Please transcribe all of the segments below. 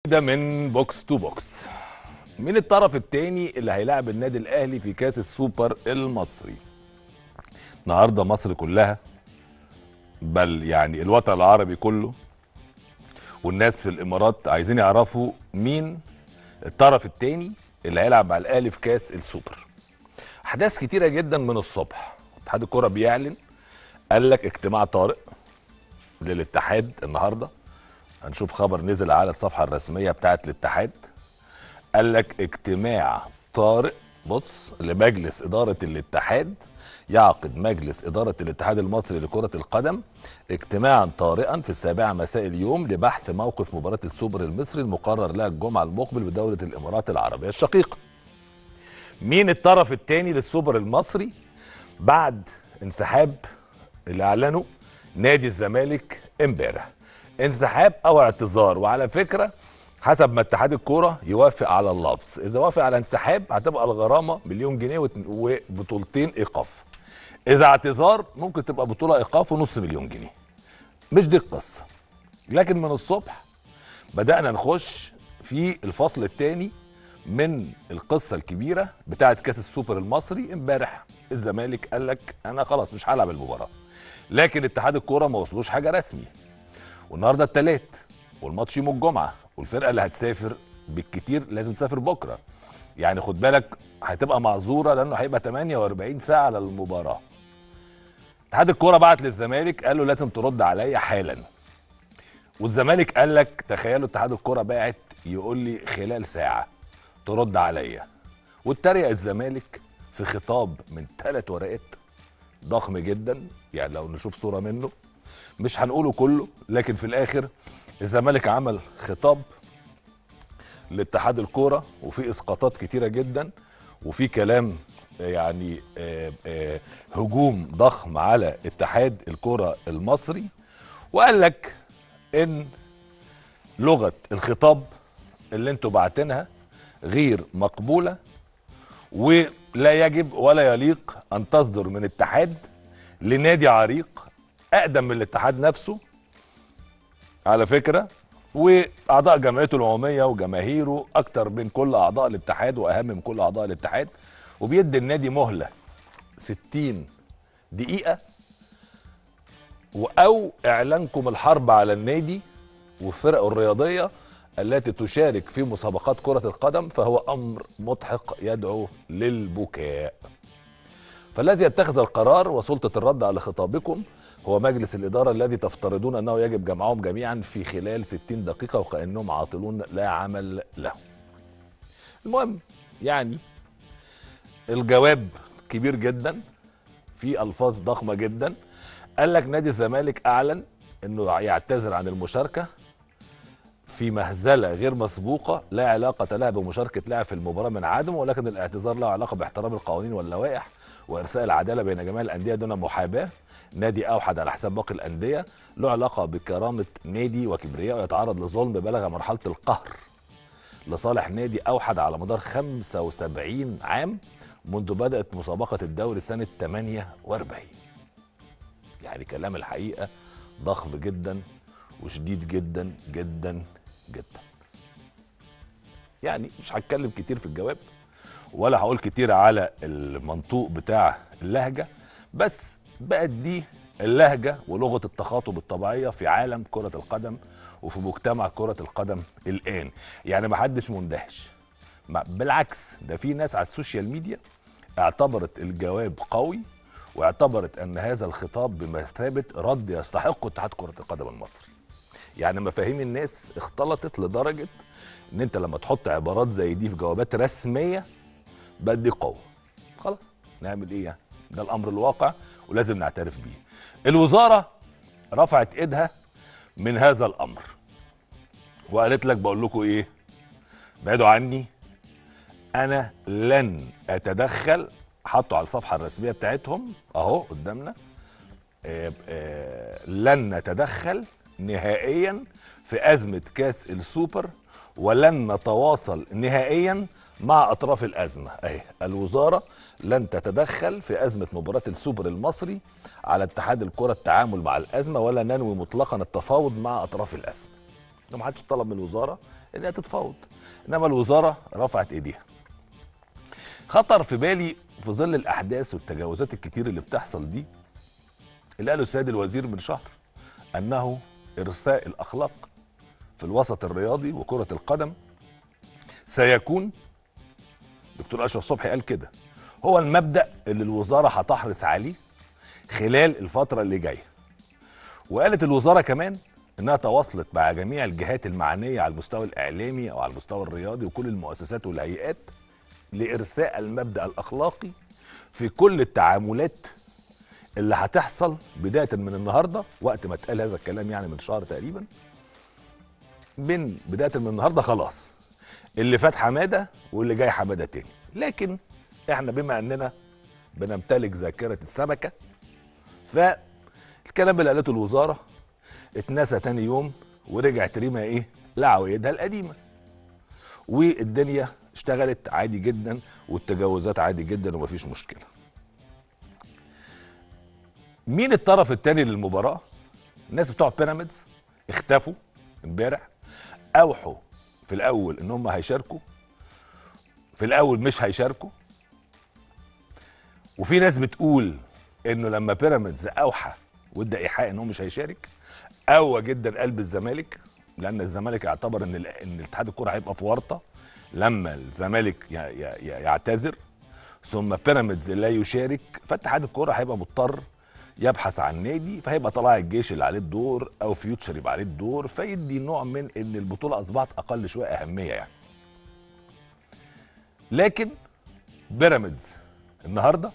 نبدا من بوكس تو بوكس مين الطرف الثاني اللي هيلاعب النادي الاهلي في كاس السوبر المصري النهارده مصر كلها بل يعني الوطن العربي كله والناس في الامارات عايزين يعرفوا مين الطرف الثاني اللي هيلعب مع الاهلي في كاس السوبر احداث كتيره جدا من الصبح اتحاد الكره بيعلن قال لك اجتماع طارئ للاتحاد النهارده هنشوف خبر نزل على الصفحه الرسميه بتاعه الاتحاد قال لك اجتماع طارئ بص لمجلس اداره الاتحاد يعقد مجلس اداره الاتحاد المصري لكره القدم اجتماعا طارئا في السابعه مساء اليوم لبحث موقف مباراه السوبر المصري المقرر لها الجمعه المقبل بدوله الامارات العربيه الشقيقه مين الطرف الثاني للسوبر المصري بعد انسحاب اللي اعلنه نادي الزمالك امبارح انسحاب او اعتذار وعلى فكره حسب ما اتحاد الكوره يوافق على اللفظ اذا وافق على انسحاب هتبقى الغرامه مليون جنيه وت- وبطولتين ايقاف اذا اعتذار ممكن تبقى بطوله ايقاف ونص مليون جنيه مش دي القصه لكن من الصبح بدانا نخش في الفصل الثاني من القصه الكبيره بتاعه كاس السوبر المصري امبارح الزمالك قال لك انا خلاص مش هلعب المباراه لكن اتحاد الكوره ما وصلوش حاجه رسمي والنهارده الثلاث والماتش يوم الجمعه والفرقه اللي هتسافر بالكتير لازم تسافر بكره يعني خد بالك هتبقى معذوره لانه هيبقى 48 ساعه للمباراه اتحاد الكوره بعت للزمالك قال له لازم ترد عليا حالا والزمالك قال لك تخيلوا اتحاد الكوره باعت يقول لي خلال ساعه ترد عليا واتريق الزمالك في خطاب من ثلاث ورقات ضخم جدا يعني لو نشوف صوره منه مش هنقوله كله لكن في الاخر الزمالك عمل خطاب لاتحاد الكوره وفي اسقاطات كتيره جدا وفي كلام يعني آه، آه، هجوم ضخم على اتحاد الكوره المصري وقال لك ان لغه الخطاب اللي انتوا باعتينها غير مقبوله ولا يجب ولا يليق ان تصدر من اتحاد لنادي عريق اقدم من الاتحاد نفسه على فكره واعضاء جمعيته العموميه وجماهيره اكتر من كل اعضاء الاتحاد واهم من كل اعضاء الاتحاد وبيدي النادي مهله 60 دقيقه او اعلانكم الحرب على النادي وفرقه الرياضيه التي تشارك في مسابقات كره القدم فهو امر مضحك يدعو للبكاء فالذي يتخذ القرار وسلطة الرد على خطابكم هو مجلس الإدارة الذي تفترضون أنه يجب جمعهم جميعا في خلال 60 دقيقة وكأنهم عاطلون لا عمل لهم المهم يعني الجواب كبير جدا في ألفاظ ضخمة جدا قال لك نادي الزمالك أعلن أنه يعتذر عن المشاركة في مهزله غير مسبوقه لا علاقه لها بمشاركه لاعب في المباراه من عدمه ولكن الاعتذار له علاقه باحترام القوانين واللوائح وارساء العداله بين جميع الانديه دون محاباه نادي اوحد على حساب باقي الانديه له علاقه بكرامه نادي وكبرياء يتعرض لظلم بلغ مرحله القهر لصالح نادي اوحد على مدار 75 عام منذ بدات مسابقه الدوري سنه 48 يعني كلام الحقيقه ضخم جدا وشديد جدا جدا جدا يعني مش هتكلم كتير في الجواب ولا هقول كتير على المنطوق بتاع اللهجه بس بقت دي اللهجه ولغه التخاطب الطبيعيه في عالم كره القدم وفي مجتمع كره القدم الان يعني ما حدش مندهش ما- بالعكس ده في ناس على السوشيال ميديا اعتبرت الجواب قوي واعتبرت ان هذا الخطاب بمثابه رد يستحقه اتحاد كره القدم المصري يعني مفاهيم الناس اختلطت لدرجه ان انت لما تحط عبارات زي دي في جوابات رسميه بدي قوه خلاص نعمل ايه يعني ده الامر الواقع ولازم نعترف بيه الوزاره رفعت ايدها من هذا الامر وقالت لك بقول لكم ايه بعدوا عني انا لن اتدخل حطوا على الصفحه الرسميه بتاعتهم اهو قدامنا آه، آه، لن نتدخل نهائيا في ازمه كاس السوبر ولن نتواصل نهائيا مع اطراف الازمه اهي الوزاره لن تتدخل في ازمه مباراه السوبر المصري على اتحاد الكره التعامل مع الازمه ولا ننوي مطلقا التفاوض مع اطراف الازمه ده ما حدش طلب من الوزاره انها تتفاوض انما الوزاره رفعت ايديها خطر في بالي في ظل الاحداث والتجاوزات الكتير اللي بتحصل دي اللي قاله السيد الوزير من شهر انه ارساء الاخلاق في الوسط الرياضي وكره القدم سيكون دكتور اشرف صبحي قال كده هو المبدا اللي الوزاره هتحرص عليه خلال الفتره اللي جايه وقالت الوزاره كمان انها تواصلت مع جميع الجهات المعنيه على المستوى الاعلامي او على المستوى الرياضي وكل المؤسسات والهيئات لارساء المبدا الاخلاقي في كل التعاملات اللي هتحصل بدايه من النهارده وقت ما اتقال هذا الكلام يعني من شهر تقريبا من بدايه من النهارده خلاص اللي فات حماده واللي جاي حماده تاني لكن احنا بما اننا بنمتلك ذاكره السمكه فالكلام اللي قالته الوزاره اتنسى تاني يوم ورجعت ريما ايه لعوايدها القديمه والدنيا اشتغلت عادي جدا والتجاوزات عادي جدا ومفيش مشكله مين الطرف الثاني للمباراه الناس بتوع بيراميدز اختفوا امبارح اوحوا في الاول ان هم هيشاركوا في الاول مش هيشاركوا وفي ناس بتقول انه لما بيراميدز اوحى وادى ايحاء ان هو مش هيشارك قوى جدا قلب الزمالك لان الزمالك اعتبر ان ال- ان اتحاد الكوره هيبقى في ورطه لما الزمالك ي- ي- ي- يعتذر ثم بيراميدز لا يشارك فاتحاد الكوره هيبقى مضطر يبحث عن نادي فهيبقى طلع الجيش اللي عليه الدور او فيوتشر يبقى عليه الدور فيدي نوع من ان البطوله اصبحت اقل شويه اهميه يعني لكن بيراميدز النهارده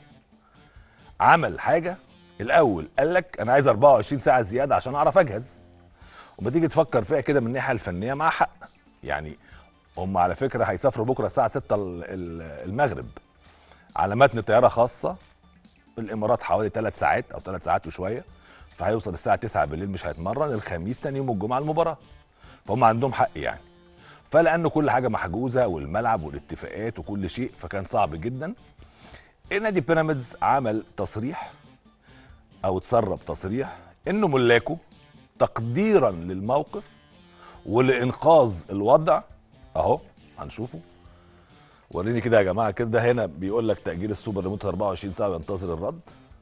عمل حاجه الاول قال لك انا عايز 24 ساعه زياده عشان اعرف اجهز وما تيجي تفكر فيها كده من الناحيه الفنيه مع حق يعني هم على فكره هيسافروا بكره الساعه 6 ال- ال- المغرب على متن طياره خاصه الامارات حوالي 3 ساعات او 3 ساعات وشويه فهيوصل الساعه 9 بالليل مش هيتمرن الخميس تاني يوم الجمعه المباراه فهم عندهم حق يعني فلانه كل حاجه محجوزه والملعب والاتفاقات وكل شيء فكان صعب جدا نادي بيراميدز عمل تصريح او تسرب تصريح انه ملاكه تقديرا للموقف ولانقاذ الوضع اهو هنشوفه وريني كده يا جماعه كده هنا بيقول لك تاجيل السوبر لمده 24 ساعه وينتظر الرد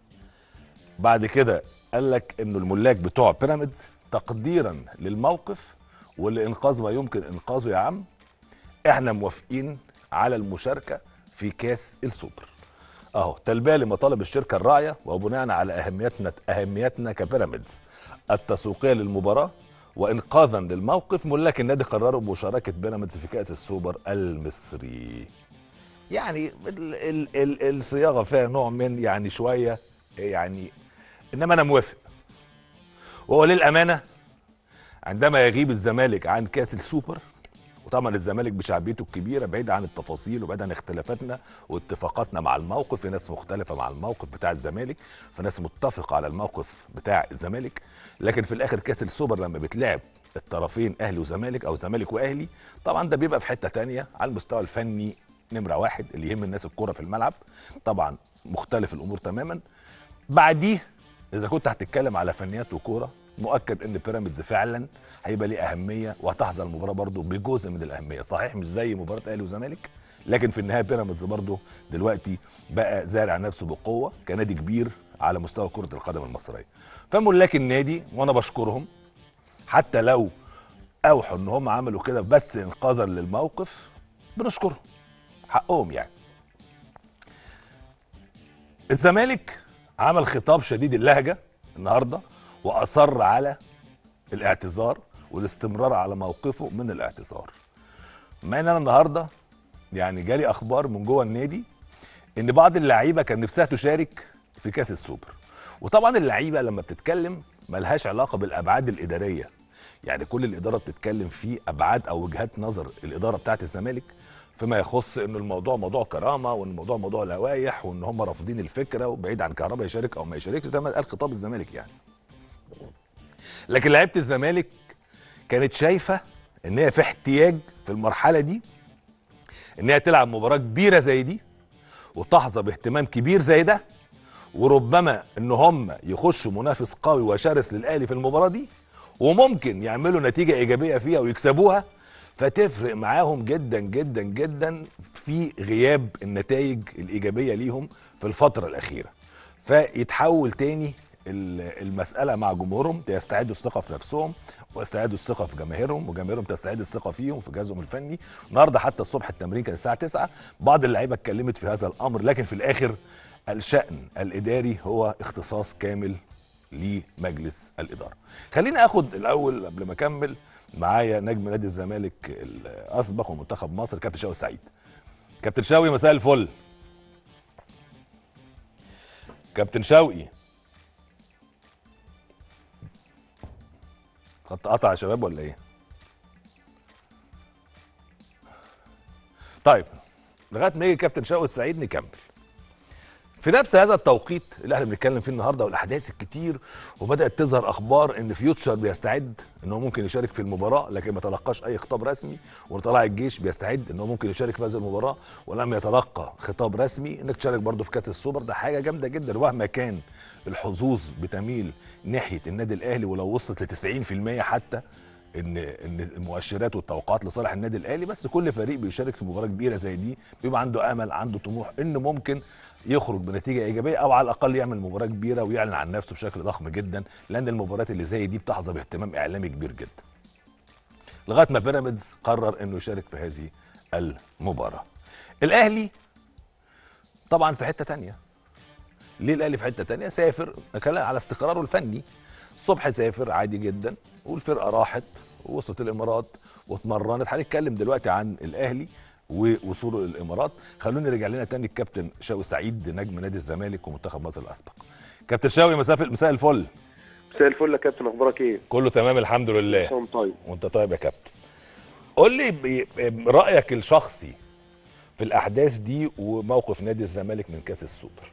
بعد كده قال لك انه الملاك بتوع بيراميدز تقديرا للموقف ولانقاذ ما يمكن انقاذه يا عم احنا موافقين على المشاركه في كاس السوبر اهو تلبيه لمطالب الشركه الراعيه وبناء على اهميتنا اهميتنا كبيراميدز التسويقيه للمباراه وانقاذا للموقف ملاك النادي قرروا مشاركه بيراميدز في كاس السوبر المصري يعني ال ال ال الصياغه فيها نوع من يعني شويه يعني انما انا موافق وهو للامانه عندما يغيب الزمالك عن كاس السوبر وطبعا الزمالك بشعبيته الكبيره بعيد عن التفاصيل وبعيد عن اختلافاتنا واتفاقاتنا مع الموقف في ناس مختلفه مع الموقف بتاع الزمالك في ناس متفقه على الموقف بتاع الزمالك لكن في الاخر كاس السوبر لما بتلعب الطرفين اهلي وزمالك او زمالك واهلي طبعا ده بيبقى في حته تانية على المستوى الفني نمره واحد اللي يهم الناس الكوره في الملعب طبعا مختلف الامور تماما بعديه اذا كنت هتتكلم على فنيات وكوره مؤكد ان بيراميدز فعلا هيبقى ليه اهميه وهتحظى المباراه برضو بجزء من الاهميه صحيح مش زي مباراه اهلي وزمالك لكن في النهايه بيراميدز برضو دلوقتي بقى زارع نفسه بقوه كنادي كبير على مستوى كره القدم المصريه فملاك النادي وانا بشكرهم حتى لو اوحوا ان هم عملوا كده بس انقاذا للموقف بنشكرهم حقهم يعني الزمالك عمل خطاب شديد اللهجه النهارده واصر على الاعتذار والاستمرار على موقفه من الاعتذار مع ان انا النهارده يعني جالي اخبار من جوه النادي ان بعض اللعيبه كان نفسها تشارك في كاس السوبر وطبعا اللعيبه لما بتتكلم ملهاش علاقه بالابعاد الاداريه يعني كل الاداره بتتكلم في ابعاد او وجهات نظر الاداره بتاعت الزمالك فيما يخص انه الموضوع موضوع كرامه وان الموضوع موضوع لوائح وان هم رافضين الفكره وبعيد عن كهرباء يشارك او ما يشاركش زي ما قال خطاب الزمالك يعني لكن لعيبه الزمالك كانت شايفه ان هي في احتياج في المرحله دي ان هي تلعب مباراه كبيره زي دي وتحظى باهتمام كبير زي ده وربما ان هم يخشوا منافس قوي وشرس للاهلي في المباراه دي وممكن يعملوا نتيجه ايجابيه فيها ويكسبوها فتفرق معاهم جدا جدا جدا في غياب النتائج الايجابيه ليهم في الفتره الاخيره فيتحول تاني ال- المساله مع جمهورهم يستعيدوا الثقه في نفسهم ويستعيدوا الثقه في جماهيرهم وجماهيرهم تستعيد الثقه فيهم في جهازهم الفني النهارده حتى الصبح التمرين كان الساعه 9 بعض اللعيبه اتكلمت في هذا الامر لكن في الاخر الشان الاداري هو اختصاص كامل لمجلس الاداره خليني اخد الاول قبل ما اكمل معايا نجم نادي الزمالك الاسبق ومنتخب مصر كابتن شوقي سعيد كابتن شوقي مساء الفل كابتن شوقي خط قطع يا شباب ولا ايه طيب لغايه ما يجي كابتن شوقي السعيد نكمل في نفس هذا التوقيت اللي احنا بنتكلم فيه النهارده والاحداث الكتير وبدات تظهر اخبار ان فيوتشر بيستعد ان هو ممكن يشارك في المباراه لكن ما تلقاش اي خطاب رسمي وطلع الجيش بيستعد ان هو ممكن يشارك في هذه المباراه ولم يتلقى خطاب رسمي انك تشارك برضه في كاس السوبر ده حاجه جامده جدا ومهما كان الحظوظ بتميل ناحيه النادي الاهلي ولو وصلت ل 90% حتى ان ان المؤشرات والتوقعات لصالح النادي الاهلي بس كل فريق بيشارك في مباراه كبيره زي دي بيبقى عنده امل عنده طموح انه ممكن يخرج بنتيجه ايجابيه او على الاقل يعمل مباراه كبيره ويعلن عن نفسه بشكل ضخم جدا لان المباريات اللي زي دي بتحظى باهتمام اعلامي كبير جدا. لغايه ما بيراميدز قرر انه يشارك في هذه المباراه. الاهلي طبعا في حته تانية ليه الاهلي في حته تانية سافر كلام على استقراره الفني الصبح سافر عادي جدا والفرقه راحت ووصلت الامارات واتمرنت هنتكلم دلوقتي عن الاهلي ووصوله للامارات خلوني رجع لنا تاني الكابتن شوقي سعيد نجم نادي الزمالك ومنتخب مصر الاسبق كابتن شوقي مساء مساء الفل مساء الفل يا كابتن اخبارك ايه؟ كله تمام الحمد لله كلام طيب وانت طيب يا كابتن قول لي ب- رايك الشخصي في الاحداث دي وموقف نادي الزمالك من كاس السوبر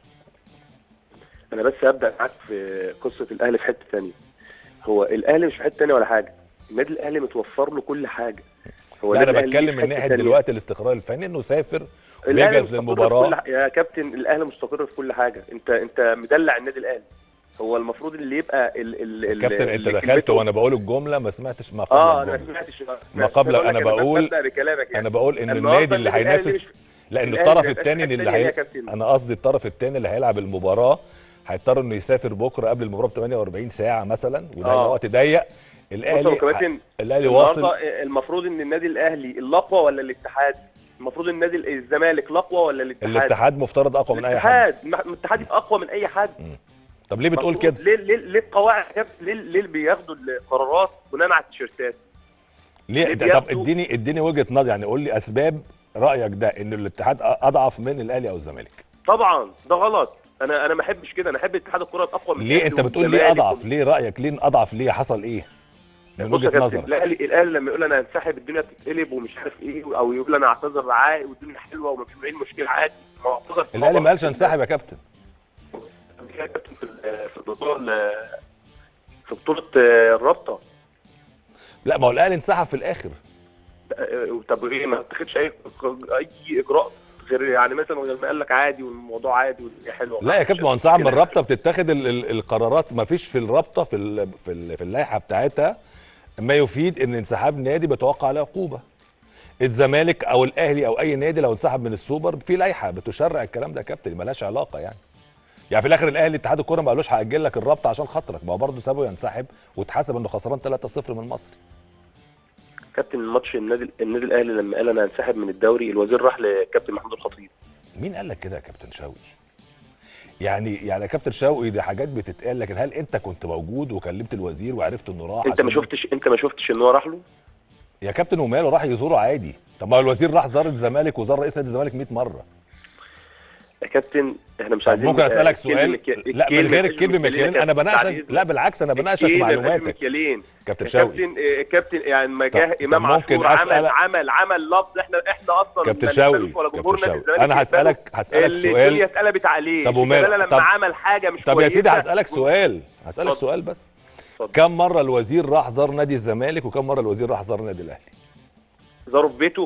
انا بس هبدا معاك في قصه الاهلي في حته ثانيه هو الاهلي مش في حته ثانيه ولا حاجه النادي الاهلي متوفر له كل حاجه هو لا انا النادي الأهلي بتكلم في من حتة ناحيه تانية. دلوقتي الاستقرار الفني انه سافر الأهلي ويجهز مستقر في للمباراه كل ح- يا كابتن الاهلي مستقر في كل حاجه انت انت مدلع النادي الاهلي هو المفروض اللي يبقى ال ال ال كابتن انت اللي دخلت كلمته- وانا بقول الجمله ما سمعتش ما قبل اه انا ما الجملة. سمعتش ما قبل- أنا بقول- بكلامك يعني انا بقول ان النهاردة النادي اللي النادي الأهلي هينافس مش- لان الأهلي الطرف ما يبقاش الثاني حتة اللي تانية يا هي... كابتن. انا قصدي الطرف الثاني اللي هيلعب المباراه هيضطر انه يسافر بكره قبل المباراه ب 48 ساعه مثلا وده آه. هيبقى وقت ضيق بص الاهلي يا كابتن الاهلي واصل النهارده المفروض ان النادي الاهلي الاقوى ولا الاتحاد؟ المفروض النادي ال- الزمالك الاقوى ولا الاتحاد؟ الاتحاد مفترض اقوى من اي حد الاتحاد ما- الاتحاد يبقى اقوى من اي حد طب ليه بتقول المفروض كده ليه ليه ليه القواعد يا كابتن؟ ليه ليه بياخدوا القرارات بناء على التيشيرتات؟ ليه ليه طب بياخدوا- اديني اديني وجهه نظر يعني قول لي اسباب رايك ده ان الاتحاد اضعف من الاهلي او الزمالك طبعا ده غلط انا انا ما احبش كده انا احب اتحاد الكره يبقى اقوى من ليه الأهلي انت بتقول ليه والزمالك اضعف ليه رايك ليه اضعف ليه حصل ايه من بص يا وجهه كابتن نظرك الاهلي الاهلي لما يقول انا هنسحب الدنيا تتقلب ومش عارف ايه او يقول انا اعتذر عادي والدنيا حلوه ومفيش اي مشكله عادي ما هو اعتذر في الاهلي موضوع- ما قالش انسحب يا كابتن قبل كده يا كابتن في ال- في البطوله ال- في بطوله آه، الرابطه لا ما هو الاهلي انسحب في الاخر آه، طب ايه ما اتخذش اي اي اجراء غير يعني مثلا لما قال لك عادي والموضوع عادي والدنيا حلوه لا يا كابتن ما هو انسحب من الرابطه بتتاخد ال ال القرارات ما فيش في الرابطه في ال في, ال في اللائحه بتاعتها ما يفيد ان انسحاب نادي بتوقع عليه عقوبه الزمالك او الاهلي او اي نادي لو انسحب من السوبر في لائحه بتشرع الكلام ده يا كابتن ملهاش علاقه يعني يعني في الاخر الاهلي اتحاد الكوره ما قالوش هاجل لك الرابطه عشان خاطرك ما هو برضه سابه ينسحب واتحسب انه خسران 3-0 من مصر كابتن الماتش النادي النادي الاهلي لما قال انا هنسحب من الدوري الوزير راح لكابتن محمود الخطيب مين قال لك كده يا كابتن شوقي يعني يعني يا كابتن شوقي دي حاجات بتتقال لكن هل انت كنت موجود وكلمت الوزير وعرفت انه راح انت ما عشان- شفتش انت ما شفتش ان هو راح له يا كابتن وماله راح يزوره عادي طب ما هو الوزير راح زار الزمالك وزار رئيس نادي الزمالك 100 مره يا كابتن احنا مش طب عايزين ممكن اسالك الكلمة سؤال مك- لا من الكلمة غير مش الكلمه مكيالين مكيالين انا يا كابتن، بناقشك بعد إذنك. لا بالعكس انا بناقشك في الكلمة مش معلوماتك مكيالين كابتن شوقي كابتن آه، كابتن يعني ما جه طب- امام طب ممكن عاشور عمل أسأل- عمل عمل لفظ احنا احنا اصلا كابتن ما شوقي نقبلوش ولا كابتن جمهور نادي شوقي الزمالك انا يقبله. هسالك هسالك اللي سؤال الدنيا اتقلبت عليه طب وماله؟ شيكابالا لما طب- عمل حاجه مش طب يا سيدي كويسة، هسالك سؤال هسالك اتفضل. سؤال بس اتفضل. كم مره الوزير راح زار نادي الزمالك وكم مره الوزير راح زار النادي الاهلي زاروا في بيته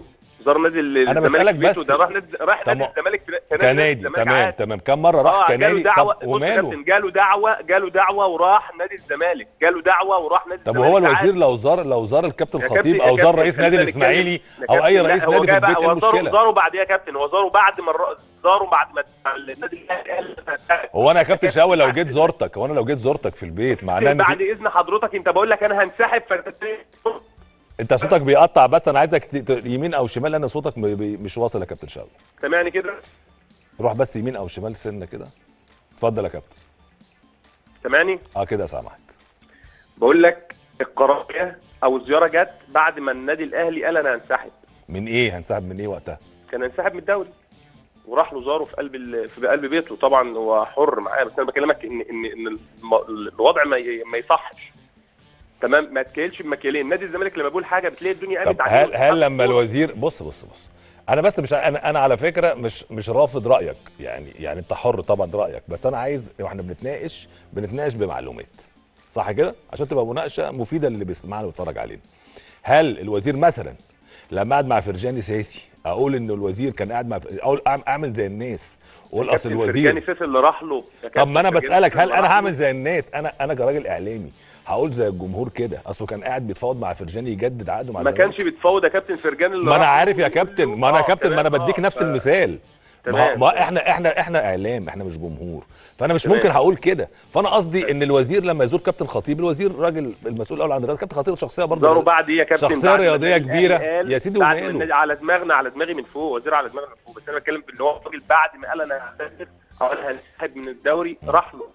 زار نادي ال- أنا الزمالك بسألك في بيته، بس. ده راح نادي راح طب نادي ما- الزمالك في في نادي كنادي الزمالك تمام عادي. تمام كم مره راح اه كنادي جاله دعوه طب بص يا وماله كابتن جاله دعوه جاله دعوه وراح نادي الزمالك جاله دعوه وراح نادي طب الزمالك وهو عادي. الوزير لو زار لو زار الكابتن يا خطيب كابتن- او يا زار كابتن رئيس خلينا نادي نتكلم. الاسماعيلي يا او كابتن، اي لا، رئيس هو نادي في جاي بقى- البيت ايه هو زاره المشكله زاره بعد ايه يا كابتن هو زاره بعد ما الر- زاره بعد ما النادي الاهلي قال هو انا يا كابتن شاوي لو جيت زرتك هو انا لو جيت زرتك في البيت معناه ان بعد في- اذن حضرتك انت بقول لك انا هنسحب فانت انت صوتك بيقطع بس انا عايزك ت- ت- يمين او شمال لان صوتك م- بي- مش واصل يا كابتن شاوي سامعني كده روح بس يمين او شمال سنه كده اتفضل يا كابتن سامعني اه كده سامعك بقول لك القرار جه او الزياره جت بعد ما النادي الاهلي قال انا هنسحب من ايه هنسحب من ايه وقتها كان هينسحب من الدوري وراح له زاره في قلب ال... في قلب بيته طبعا هو حر معاه بس انا بكلمك ان ان ان الم- الوضع ما ي... ما يصحش تمام ما تكيلش بمكيالين نادي الزمالك لما بيقول حاجه بتلاقي الدنيا طب قامت عليه هل هل لما الوزير بص بص بص انا بس مش انا انا على فكره مش مش رافض رايك يعني يعني انت حر طبعا رايك بس انا عايز واحنا بنتناقش بنتناقش بمعلومات صح كده عشان تبقى مناقشه مفيده للي بيسمعنا ويتفرج علينا هل الوزير مثلا لما قعد مع فرجاني ساسي اقول ان الوزير كان قاعد مع اقول أعم- اعمل زي الناس واقول اصل فرجاني الوزير سيف اللي راح له يا طب ما انا كابتن بسالك فرجاني هل اللي انا راح له. هعمل زي الناس انا انا كراجل اعلامي هقول زي الجمهور كده اصله كان قاعد بيتفاوض مع فرجاني يجدد عقده مع ما الزمالك؟ كانش بيتفاوض يا كابتن فرجاني اللي ما انا راح له عارف يا ويقول كابتن له- ما انا يا آه، كابتن ما انا تمام، بديك آه، نفس ف- المثال ما, تمام. ما احنا احنا احنا اعلام احنا مش جمهور فانا مش تمام. ممكن هقول كده فانا قصدي ان الوزير لما يزور كابتن خطيب الوزير راجل المسؤول الاول عن الرياضه كابتن خطيب شخصيه زاروا برضه بعد ايه يا كابتن شخصية بعد ما رياضية النادي كبيرة. الأهلي قال- يا سيدي بعد ما وماله. النادي على دماغنا على دماغي من فوق وزير على دماغنا من فوق بس انا بتكلم ان هو الراجل بعد ما قال انا هسافر او انا هنسحب من الدوري راح له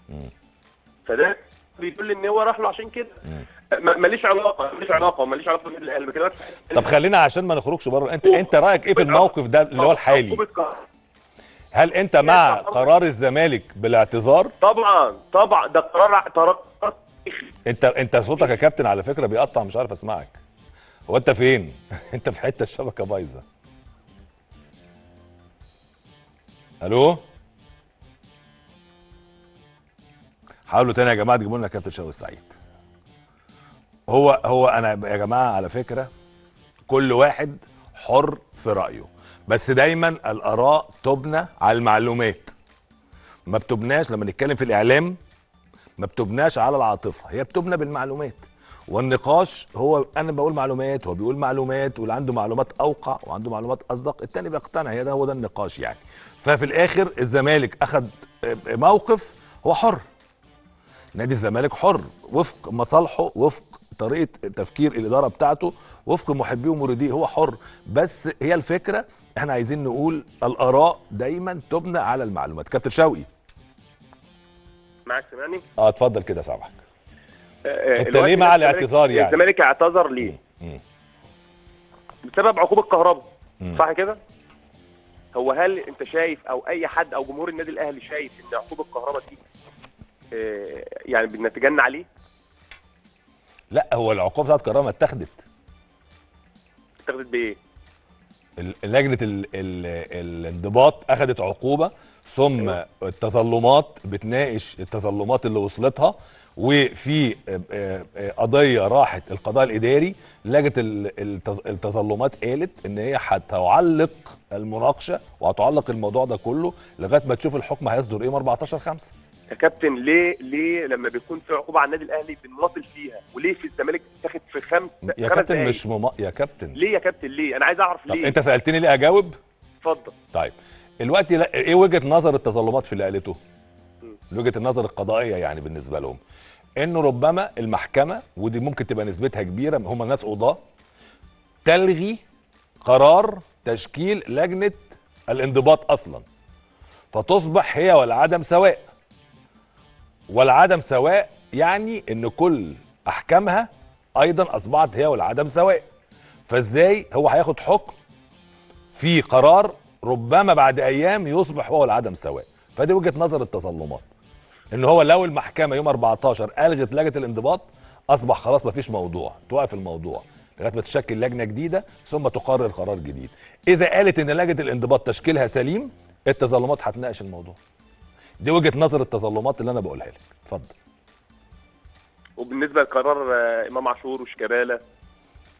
فده بيدل ان هو راح له عشان كده ما- ماليش علاقه ماليش علاقه ماليش علاقه بالنادي الاهلي بكلمك في حتة طب خلينا عشان ما نخرجش بره انت انت رايك ايه في الموقف ده اللي هو الحالي عقوبة قهر. هل انت مع قرار الزمالك بالاعتذار طبعا طبعا ده قرار قرار انت انت صوتك يا كابتن على فكره بيقطع مش عارف اسمعك هو انت فين انت في حته الشبكه بايظه الو حاولوا تاني يا جماعه تجيبوا لنا كابتن شوقي السعيد هو هو انا يا جماعه على فكره كل واحد حر في رايه بس دايما الاراء تبنى على المعلومات ما بتبناش لما نتكلم في الاعلام ما بتبناش على العاطفه هي بتبنى بالمعلومات والنقاش هو انا بقول معلومات هو بيقول معلومات واللي عنده معلومات اوقع وعنده معلومات اصدق التاني بيقتنع هي ده هو ده النقاش يعني ففي الاخر الزمالك اخذ موقف هو حر نادي الزمالك حر وفق مصالحه وفق طريقه تفكير الاداره بتاعته وفق محبيه ومريديه هو حر بس هي الفكره احنا عايزين نقول الاراء دايما تبنى على المعلومات كابتن شوقي معاك سامعني اه اتفضل كده سامحك آه، انت الوقت ليه ده مع الزمالك- الاعتذار يعني؟ الزمالك اعتذر ليه؟ مم. بسبب عقوبه كهرباء مم. صح كده؟ هو هل انت شايف او اي حد او جمهور النادي الاهلي شايف ان عقوبه الكهرباء دي آه، يعني بنتجنى عليه؟ لا هو العقوبه بتاعت كرامه اتخذت اتخذت بايه؟ ال- لجنه ال ال الانضباط اخذت عقوبه ثم التظلمات بتناقش التظلمات اللي وصلتها وفي آه، آه، آه، قضيه راحت القضاء الاداري لجنه ال- التظ- التظلمات قالت ان هي هتعلق المناقشه وهتعلق الموضوع ده كله لغايه ما تشوف الحكم هيصدر ايه يوم 14 5 يا كابتن ليه ليه لما بيكون في عقوبه على النادي الاهلي بنواصل فيها وليه في الزمالك بتاخد في خمس يا خمس كابتن دقايق؟ مش مم... يا كابتن ليه يا كابتن ليه؟ انا عايز اعرف طب ليه؟ انت سالتني ليه اجاوب اتفضل طيب الوقت لا ايه وجهه نظر التظلمات في اللي قالته م. وجهه النظر القضائيه يعني بالنسبه لهم انه ربما المحكمه ودي ممكن تبقى نسبتها كبيره هم ناس قضاه تلغي قرار تشكيل لجنه الانضباط اصلا فتصبح هي والعدم سواء والعدم سواء يعني ان كل احكامها ايضا اصبحت هي والعدم سواء فازاي هو هياخد حكم في قرار ربما بعد ايام يصبح هو العدم سواء فدي وجهه نظر التظلمات ان هو لو المحكمه يوم 14 الغت لجنه الانضباط اصبح خلاص مفيش موضوع توقف الموضوع لغايه ما تشكل لجنه جديده ثم تقرر قرار جديد اذا قالت ان لجنه الانضباط تشكيلها سليم التظلمات هتناقش الموضوع دي وجهه نظر التظلمات اللي انا بقولها لك اتفضل وبالنسبه لقرار آه، امام عاشور وشيكابالا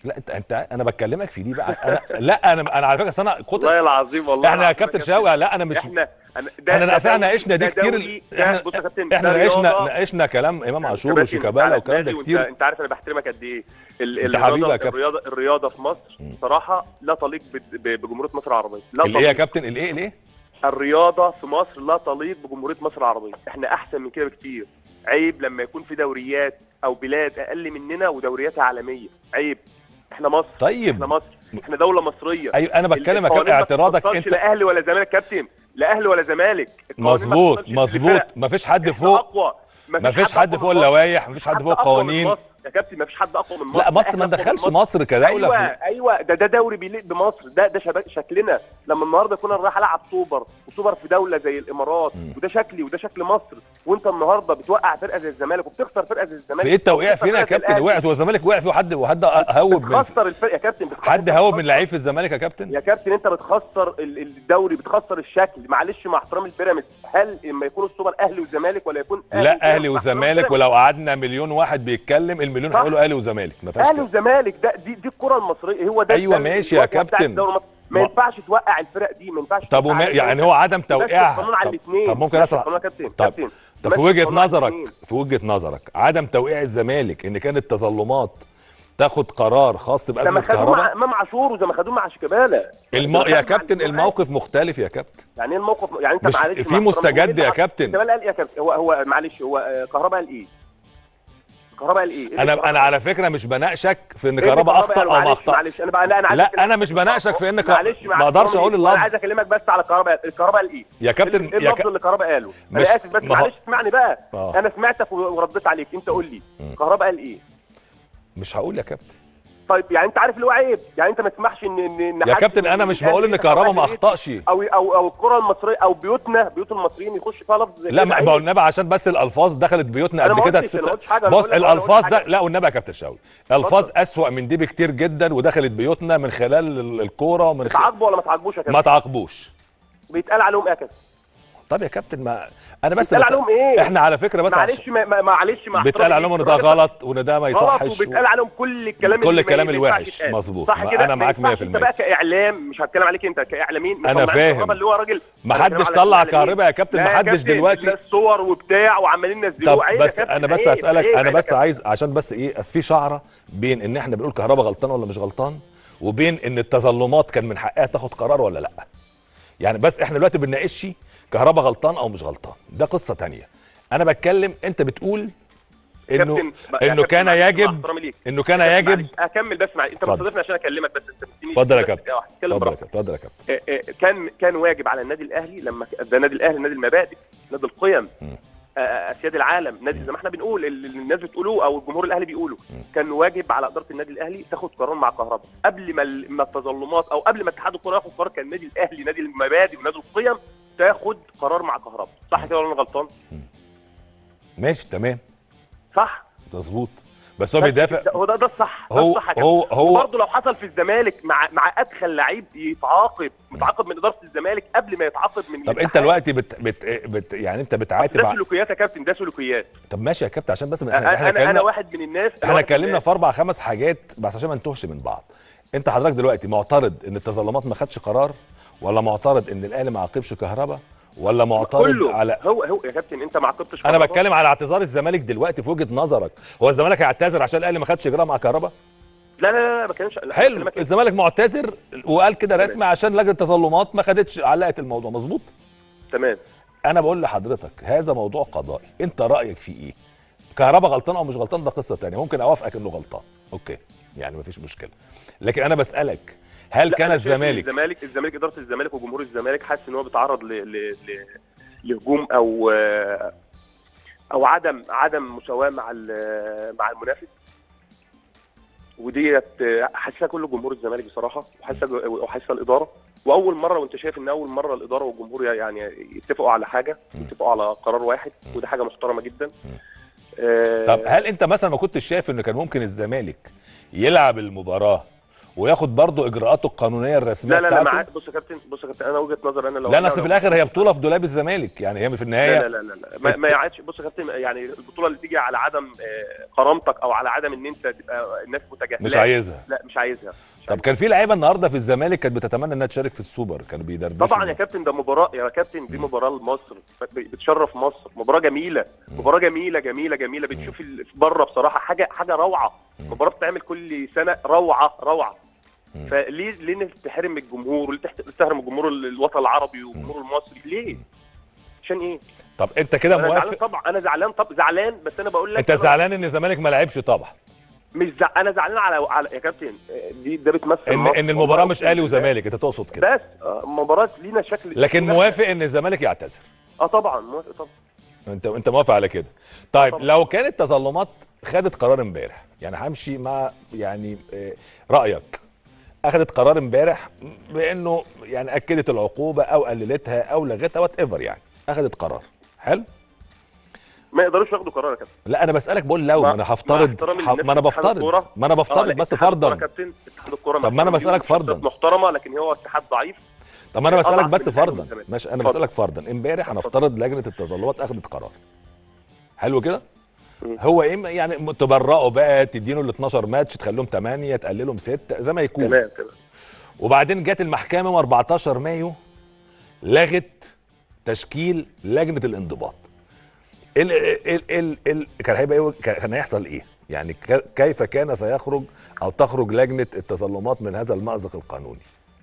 لا انت انت انا بكلمك في دي بقى انا لا انا انا على فكره أصل انا كنت والله العظيم والله احنا يا العظيم كابتن شوقي لا انا مش احنا أنا احنا ده أصل احنا دولي- ناقشنا دي ده كتير دولي، ده- احنا بص يا كابتن احنا ده ناقشنا رياضة. ناقشنا كلام امام عاشور كابتن، وشيكابالا تعالى والكلام ده نادي وانت- كتير انت عارف انا بحترمك قد ايه ال- انت الرياضة- حبيبي يا كابتن. الرياضه الرياضه في مصر صراحه لا تليق ب- ب- بجمهوريه مصر العربيه لا الايه يا تليق. كابتن الايه الايه الرياضه في مصر لا تليق بجمهوريه مصر العربيه احنا احسن من كده بكتير عيب لما يكون في دوريات او بلاد اقل مننا ودورياتها عالميه عيب احنا مصر طيب احنا مصر احنا دوله مصريه ايوه انا بتكلم يا القوانين كابتن ما اعتراضك تخصصش انت لا اهلي ولا زمالك كابتن لا اهلي ولا زمالك القوانين ما مظبوط تخصصش مظبوط لفرق. مفيش حد إحنا فوق اقوى مفيش حد أقوى فوق من مصر. اللوائح مفيش حد فوق أقوى من القوانين مصر. يا كابتن مفيش حد اقوى من مصر لا مصر إحنا ما أقوى من ندخلش مصر كدوله ايوه في ايوه ده ده دوري بيليق بمصر ده ده شباب شكلنا لما النهارده يكون انا رايح العب سوبر وسوبر في دوله زي الامارات مم. وده شكلي وده شكل مصر وانت النهارده بتوقع فرقه زي الزمالك وبتخسر فرقه زي الزمالك في ايه التوقيع وبتخسر فين يا فرقة زي كابتن الأهلي. وقعت والزمالك وقع فيه وحد وحد هوب من بتخسر الفرقه يا كابتن بتخسر- حد هوب من بتخسر. لعيب في الزمالك يا كابتن يا كابتن انت بتخسر ال- الدوري بتخسر الشكل معلش مع احترام البيراميدز هل لما يكون السوبر اهلي وزمالك ولا يكون لا اهلي وبيراميدز؟ مع احترام وزمالك البيراميدز. ولو قعدنا مليون واحد بيتكلم المليون صح. هيقولوا اهلي وزمالك ما فيهاش اهلي كده. وزمالك ده دي دي الكره المصريه هو ده أيوة ده ماشي يا الوجهة بتاعت كابتن. الدوري المصري. ما ما- ينفعش توقع الفرق دي ما ينفعش طب توقع وما الفرق يعني دي. هو عدم ماشي توقيعها القانون على طب, الاثنين طب ممكن ماشي اسال القانون يا كابتن طب كابتن طب ماشي في وجهه القانون على نظرك الاتنين. في وجهه نظرك عدم توقيع الزمالك ان كانت تظلمات تاخد قرار خاص زي بازمه ما خدوه مع كهرباء امام عاشور وزي ما خدوه مع شيكابالا الم... زي ما يا خدوا مع كابتن الاتنين الموقف مختلف يا كابتن يعني ايه الموقف يعني انت مش- معلش في مع احترامي، مستجد هو يا انت- كابتن. شيكابالا قال ايه يا كابتن هو هو معلش هو آه، كهربا قال ايه كهربا قال ايه إيه اللي انا كهربا انا قال؟ على فكره مش بناقشك في ان إيه اللي كهرباء اخطا قال؟ او ما معلش اخطا معلش انا بقى لا انا عايز لا أكلمك- انا مش بناقشك في ان ك- معلش مع ما اقدرش احترامي اقول ليك، انا اللفظ عايز اكلمك بس على كهرباء الكهرباء قال ايه يا كابتن ايه يا اللفظ ك... اللي كهرباء قاله انا مش- اسف بس ما هو- معلش اسمعني بقى آه. انا سمعتك ورديت عليك انت قول لي كهرباء قال ايه مش هقول يا كابتن طيب يعني انت عارف اللي هو عيب يعني انت ما تسمحش ان ان إن يا حد كابتن من انا مش الأهلي بقول ان يتفرج كهرباء ما عليه اخطاش او او او الكره المصريه او بيوتنا بيوت المصريين يخش فيها لفظ زي لا كده ما عيب. ما هو النبي عشان بس الالفاظ دخلت بيوتنا أنا قد ما كده قلتش- أنا تست- ما قلتش حاجة، أنا بص بقول لك- أنا الالفاظ قلت ده حاجة. لا والنبي يا كابتن شاوي الفاظ اسوأ من دي بكتير جدا ودخلت بيوتنا من خلال ال- الكوره ومن خلال تعاقبوا ولا ما تعاقبوش يا ما كابتن تعاقبوش بيتقال عليهم ايه يا كابتن طب يا كابتن ما انا بس, بيتقال بس عليهم ايه احنا على فكره بس معلش ما- ما- معلش مع بيتقال احترامي عليهم ان ليك، ده الراجل غلط وان ده ما غلط يصحش وبيتقال عليهم كل الكلام كل اللي ما- الكلام ما ينفعش الوحش، يتقال. مظبوط. صح ما كده أنا ما معاك ينفعش 100%. انت بقى كاعلام مش هتكلم عليك انت كاعلاميين أنا مطلع فاهم. الكهرباء اللي هو راجل ما أنا حدش بتكلم على طلع الإعلاميين. كهرباء يا كابتن، لا ما حدش كابتن، دلوقتي- لا الصور وبتاع وعمالين ينزلوه طب عيب يا بس كابتن، انا بس عيب، اسالك عيب، انا عيب يا بس كابتن. عايز عشان بس ايه اصل في شعره بين ان احنا بنقول كهربا غلطان ولا مش غلطان وبين ان التظلمات كان من حقها تاخد قرار ولا لا يعني بس احنا دلوقتي بنناقش كهربا غلطان او مش غلطان ده قصه تانية انا بتكلم انت بتقول انه كابتن، بقى- يا انه كابتن، كان معلش، مع يجب احترامي ليك. انه كان كابتن، يجب معلش، اكمل بس معلش انت اتفضل. مستضيفني عشان اكلمك بس انت بتديني اتفضل يا بس كابتن دقيقة واحدة. اتكلم اتفضل يا براحتك. كابتن اتفضل يا كابتن آه، آه، كان كان واجب على النادي الاهلي لما ك- ده نادي الاهلي نادي المبادئ نادي القيم آه، آه، اسياد العالم نادي زي ما احنا بنقول اللي الناس بتقولوه او الجمهور الاهلي بيقوله كان واجب على اداره النادي الاهلي تاخد قرار مع كهرباء قبل ما ال- ما التظلمات او قبل ما اتحاد الكره ياخد قرار كان النادي الاهلي نادي المبادئ ونادي القيم تاخد قرار مع كهرباء صح كده ولا انا غلطان ماشي تمام صح مظبوط بس هو بيدافع ده- هو ده ده الصح ده هو- الصح يا هو- كابتن. هو- وبرضه لو حصل في الزمالك مع مع ادخل لعيب يتعاقب متعاقب من اداره الزمالك قبل ما يتعاقب من طب انت الاتحاد. دلوقتي بت بت بت يعني انت بتعاتب ده ع- سلوكيات يا كابتن ده سلوكيات طب ماشي يا كابتن عشان بس احنا احنا انا انا اتكلمنا واحد من الناس أنا احنا واحد من اتكلمنا الناس. في اربع خمس حاجات بس عشان ما نتوهش من بعض انت حضرتك دلوقتي معترض ان التظلمات ما خدش قرار ولا معترض ان الاهلي ما عاقبش كهربا ولا معترض كله على هو هو يا كابتن انت ما عاقبتش انا كهربا. بتكلم على اعتذار الزمالك دلوقتي في وجهه نظرك هو الزمالك هيعتذر عشان الاهلي ما خدش اجراء مع كهربا لا لا لا ما بتكلمش لا، حلو بكلمك إيه؟ الزمالك معتذر وقال كده رسمي عشان لجنه التظلمات ما خدتش علقت الموضوع مظبوط تمام انا بقول لحضرتك هذا موضوع قضائي انت رايك فيه ايه كهربا غلطان او مش غلطان ده قصه تانية ممكن اوافقك انه غلطان اوكي يعني مفيش مشكله لكن انا بسالك هل لا، كان أنا شايف إن الزمالك الزمالك الزمالك اداره الزمالك وجمهور الزمالك حاسس ان هو بيتعرض ل... ل... ل... لهجوم او او عدم عدم مساواه مع ال- مع المنافس وديت حاسسها كل جمهور الزمالك بصراحه وحاسسها وحاسسها الاداره واول مره وانت شايف ان اول مره الاداره والجمهور يعني يتفقوا على حاجه يتفقوا على قرار واحد وده حاجه محترمه جدا آه، طب هل انت مثلا ما كنتش شايف انه كان ممكن الزمالك يلعب المباراه وياخد برضه اجراءاته القانونيه الرسميه لا لا لا بتاعته معاك بص يا كابتن بص يا كابتن انا وجهه نظر انا لو لا أنا اصل لو- في الاخر هي بطوله في دولاب الزمالك يعني هي في النهايه لا لا لا لا, لا. ما, ما يعادش بص يا كابتن يعني البطوله اللي تيجي على عدم آه، كرامتك او على عدم ان انت تبقى الناس متجاهله مش عايزها لا مش عايزها مش طب كان في لعيبه النهارده في الزمالك كانت بتتمنى انها تشارك في السوبر كانوا بيدردشوا طبعا يا كابتن ده مباراه يا كابتن دي مباراه لمصر بتشرف مصر مباراه جميله مباراه جميله جميله جميله بتشوف ال- بره بصراحه حاجه حاجه روعه مباراه بتتعمل كل سنه روعه روعه مم. فليه ليه تحرم الجمهور وليه تحت- تحرم الجمهور الوطن العربي والجمهور المصري ليه؟ عشان ايه؟ طب انت كده انا زعلان موافق طبعا انا زعلان طب زعلان بس انا بقول لك انت أنا زعلان ان الزمالك ما لعبش طبعا مش زع... انا زعلان على على يا كابتن آه، دي ده بتمثل ان مصر. ان المباراه والله مش اهلي أقسم بالله. وزمالك انت تقصد كده بس آه، مباراه لينا شكل لكن موافق ان الزمالك يعتذر اه طبعا موافق طبعا انت انت موافق على كده طيب طبعا. لو كانت تظلمات خدت قرار امبارح يعني همشي مع يعني آه، رايك اخذت قرار امبارح بانه يعني اكدت العقوبه او قللتها او لغتها وات ايفر يعني اخذت قرار حلو ما يقدروش ياخدوا قرار يا كابتن لا انا بسالك بقول لو مع- ما انا مع هفترض احترامي ح- للناس ما انا في اتحاد بفترض الكورة. ما انا آه، بفترض لا، بس اتحاد الكورة فرضا يا كابتن اتحاد الكوره طب ما أنا بسألك فرضاً. محترمه لكن هو اتحاد ضعيف طب ما انا أضعف بسالك من بس الأهلي فرضا والزمالك. ماشي انا اتفضل. بسالك فرضا امبارح اتفضل. هنفترض لجنه التظلمات اخذت قرار حلو كده مم. هو ايه يعني تبرئوا بقى تدينوا ال 12 ماتش تخليهم 8 تقللهم 6 زي ما يكون تمام تمام وبعدين جت المحكمه يوم 14 مايو لغت تشكيل لجنه الانضباط ال ال ال ال كان هيبقى ايه كان هيحصل ايه يعني ك- كيف كان سيخرج او تخرج لجنه التظلمات من هذا المأزق القانوني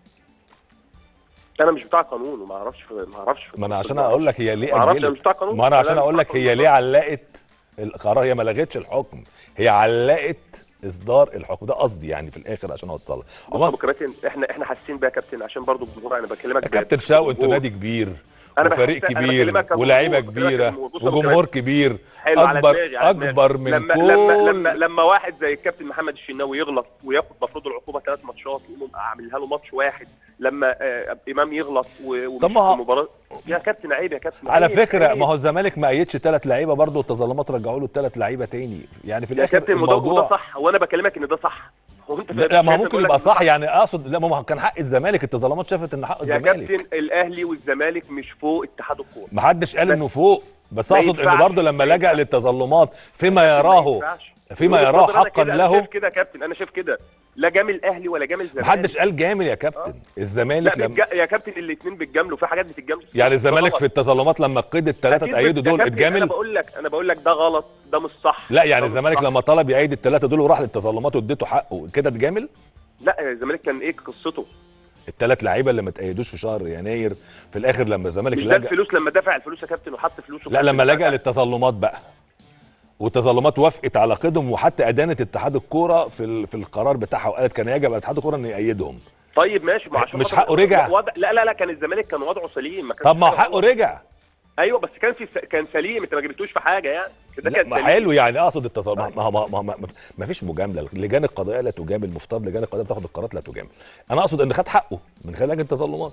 انا مش بتاع قانون وما اعرفش ما اعرفش ما انا عشان اقول لك هي ليه ما اعرفش انا أجلت مش بتاع قانون ما انا لا، عشان لا، اقول مش لك بتاع هي قانون. ليه علقت القرار هي ما لغتش الحكم هي علقت اصدار الحكم ده قصدي يعني في الاخر عشان اوصلها بص يا عموما ابو كباتن احنا احنا حاسين بيها يا كابتن عشان برضو الجمهور انا بكلمك يا بجد. كابتن شاو انتوا الجمهور. نادي كبير أنا وفريق بحس- أنا كبير بكلمك كجمهور، ولاعيبه بكلمك كبيره كجمهور. بص يا أبو وجمهور كبير حلو على اكبر دماغي على دماغي. اكبر من لما كل لما لما لما واحد زي الكابتن محمد الشناوي يغلط وياخد مفروض العقوبه ثلاث ماتشات يقوم اعملها له ماتش واحد لما آه امام يغلط و- ومش طب ما هو- في المباراه يا كابتن عيب يا كابتن على عيب، فكره عيب. ما هو الزمالك ما ايدش ثلاث لعيبه برضه التظلمات رجعوا له الثلاث لعيبه تاني يعني في يا الاخر كابتن وده وده الموضوع صح وانا بكلمك ان ده صح هو انت لا ما هو شايف ممكن بقول لك يبقى إن ده صح يعني اقصد لا ما هو كان حق الزمالك التظلمات شافت ان حق يا الزمالك كابتن الاهلي والزمالك مش فوق اتحاد الكوره ما حدش قال بس- انه فوق بس ما اقصد انه ينفعش. برضه لما ما لجأ ينفعش. للتظلمات فيما يراه ينفعش. فيما وجهة يراه نظري أنا حقا كده، أنا له شايف كده يا كابتن انا شايف كده لا جامل الاهلي ولا جامل الزمالك محدش قال جامل يا كابتن لا الزمالك لما بتج... يا كابتن الاثنين بيتجاملوا في حاجات بتتجامل يعني الزمالك ده في غلط. التظلمات لما قيد الثلاثه أكيد تأيدوا بت- يا دول كابتن، انا اتجامل بقول لك انا بقول لك ده غلط ده مش صح لا يعني ده مش الزمالك صح. لما طلب يأيد الثلاثه دول وراح للتظلمات واديته حقه كده اتجامل لا الزمالك كان ايه قصته الثلاث لعيبه اللي ما تأيدوش في شهر يناير في الاخر لما الزمالك مش ده لجأ الفلوس لما دفع الفلوس يا كابتن وحط فلوسه لا لما لجأ للتظلمات بقى والتظلمات وافقت على قيدهم وحتى ادانت اتحاد الكوره في ال- في القرار بتاعها وقالت كان يجب على اتحاد الكوره انه يأيدهم طيب ماشي ما عشان مش خاطر حقه رجع؟ وضع... لا لا لا كان الزمالك كان وضعه سليم ما كانش طب ما هو حاجة حقه غلط. رجع ايوه بس كان في س... كان سليم انت ما جبتوش في حاجه يعني ده لا كان ما سليم حلو يعني اقصد التظلمات ما هو ما, ما, ما, ما فيش مجامله لجان القضائيه لا تجامل مفترض لجان القضائيه بتاخد القرارات لا تجامل انا اقصد ان خد حقه من خلال لجنه التظلمات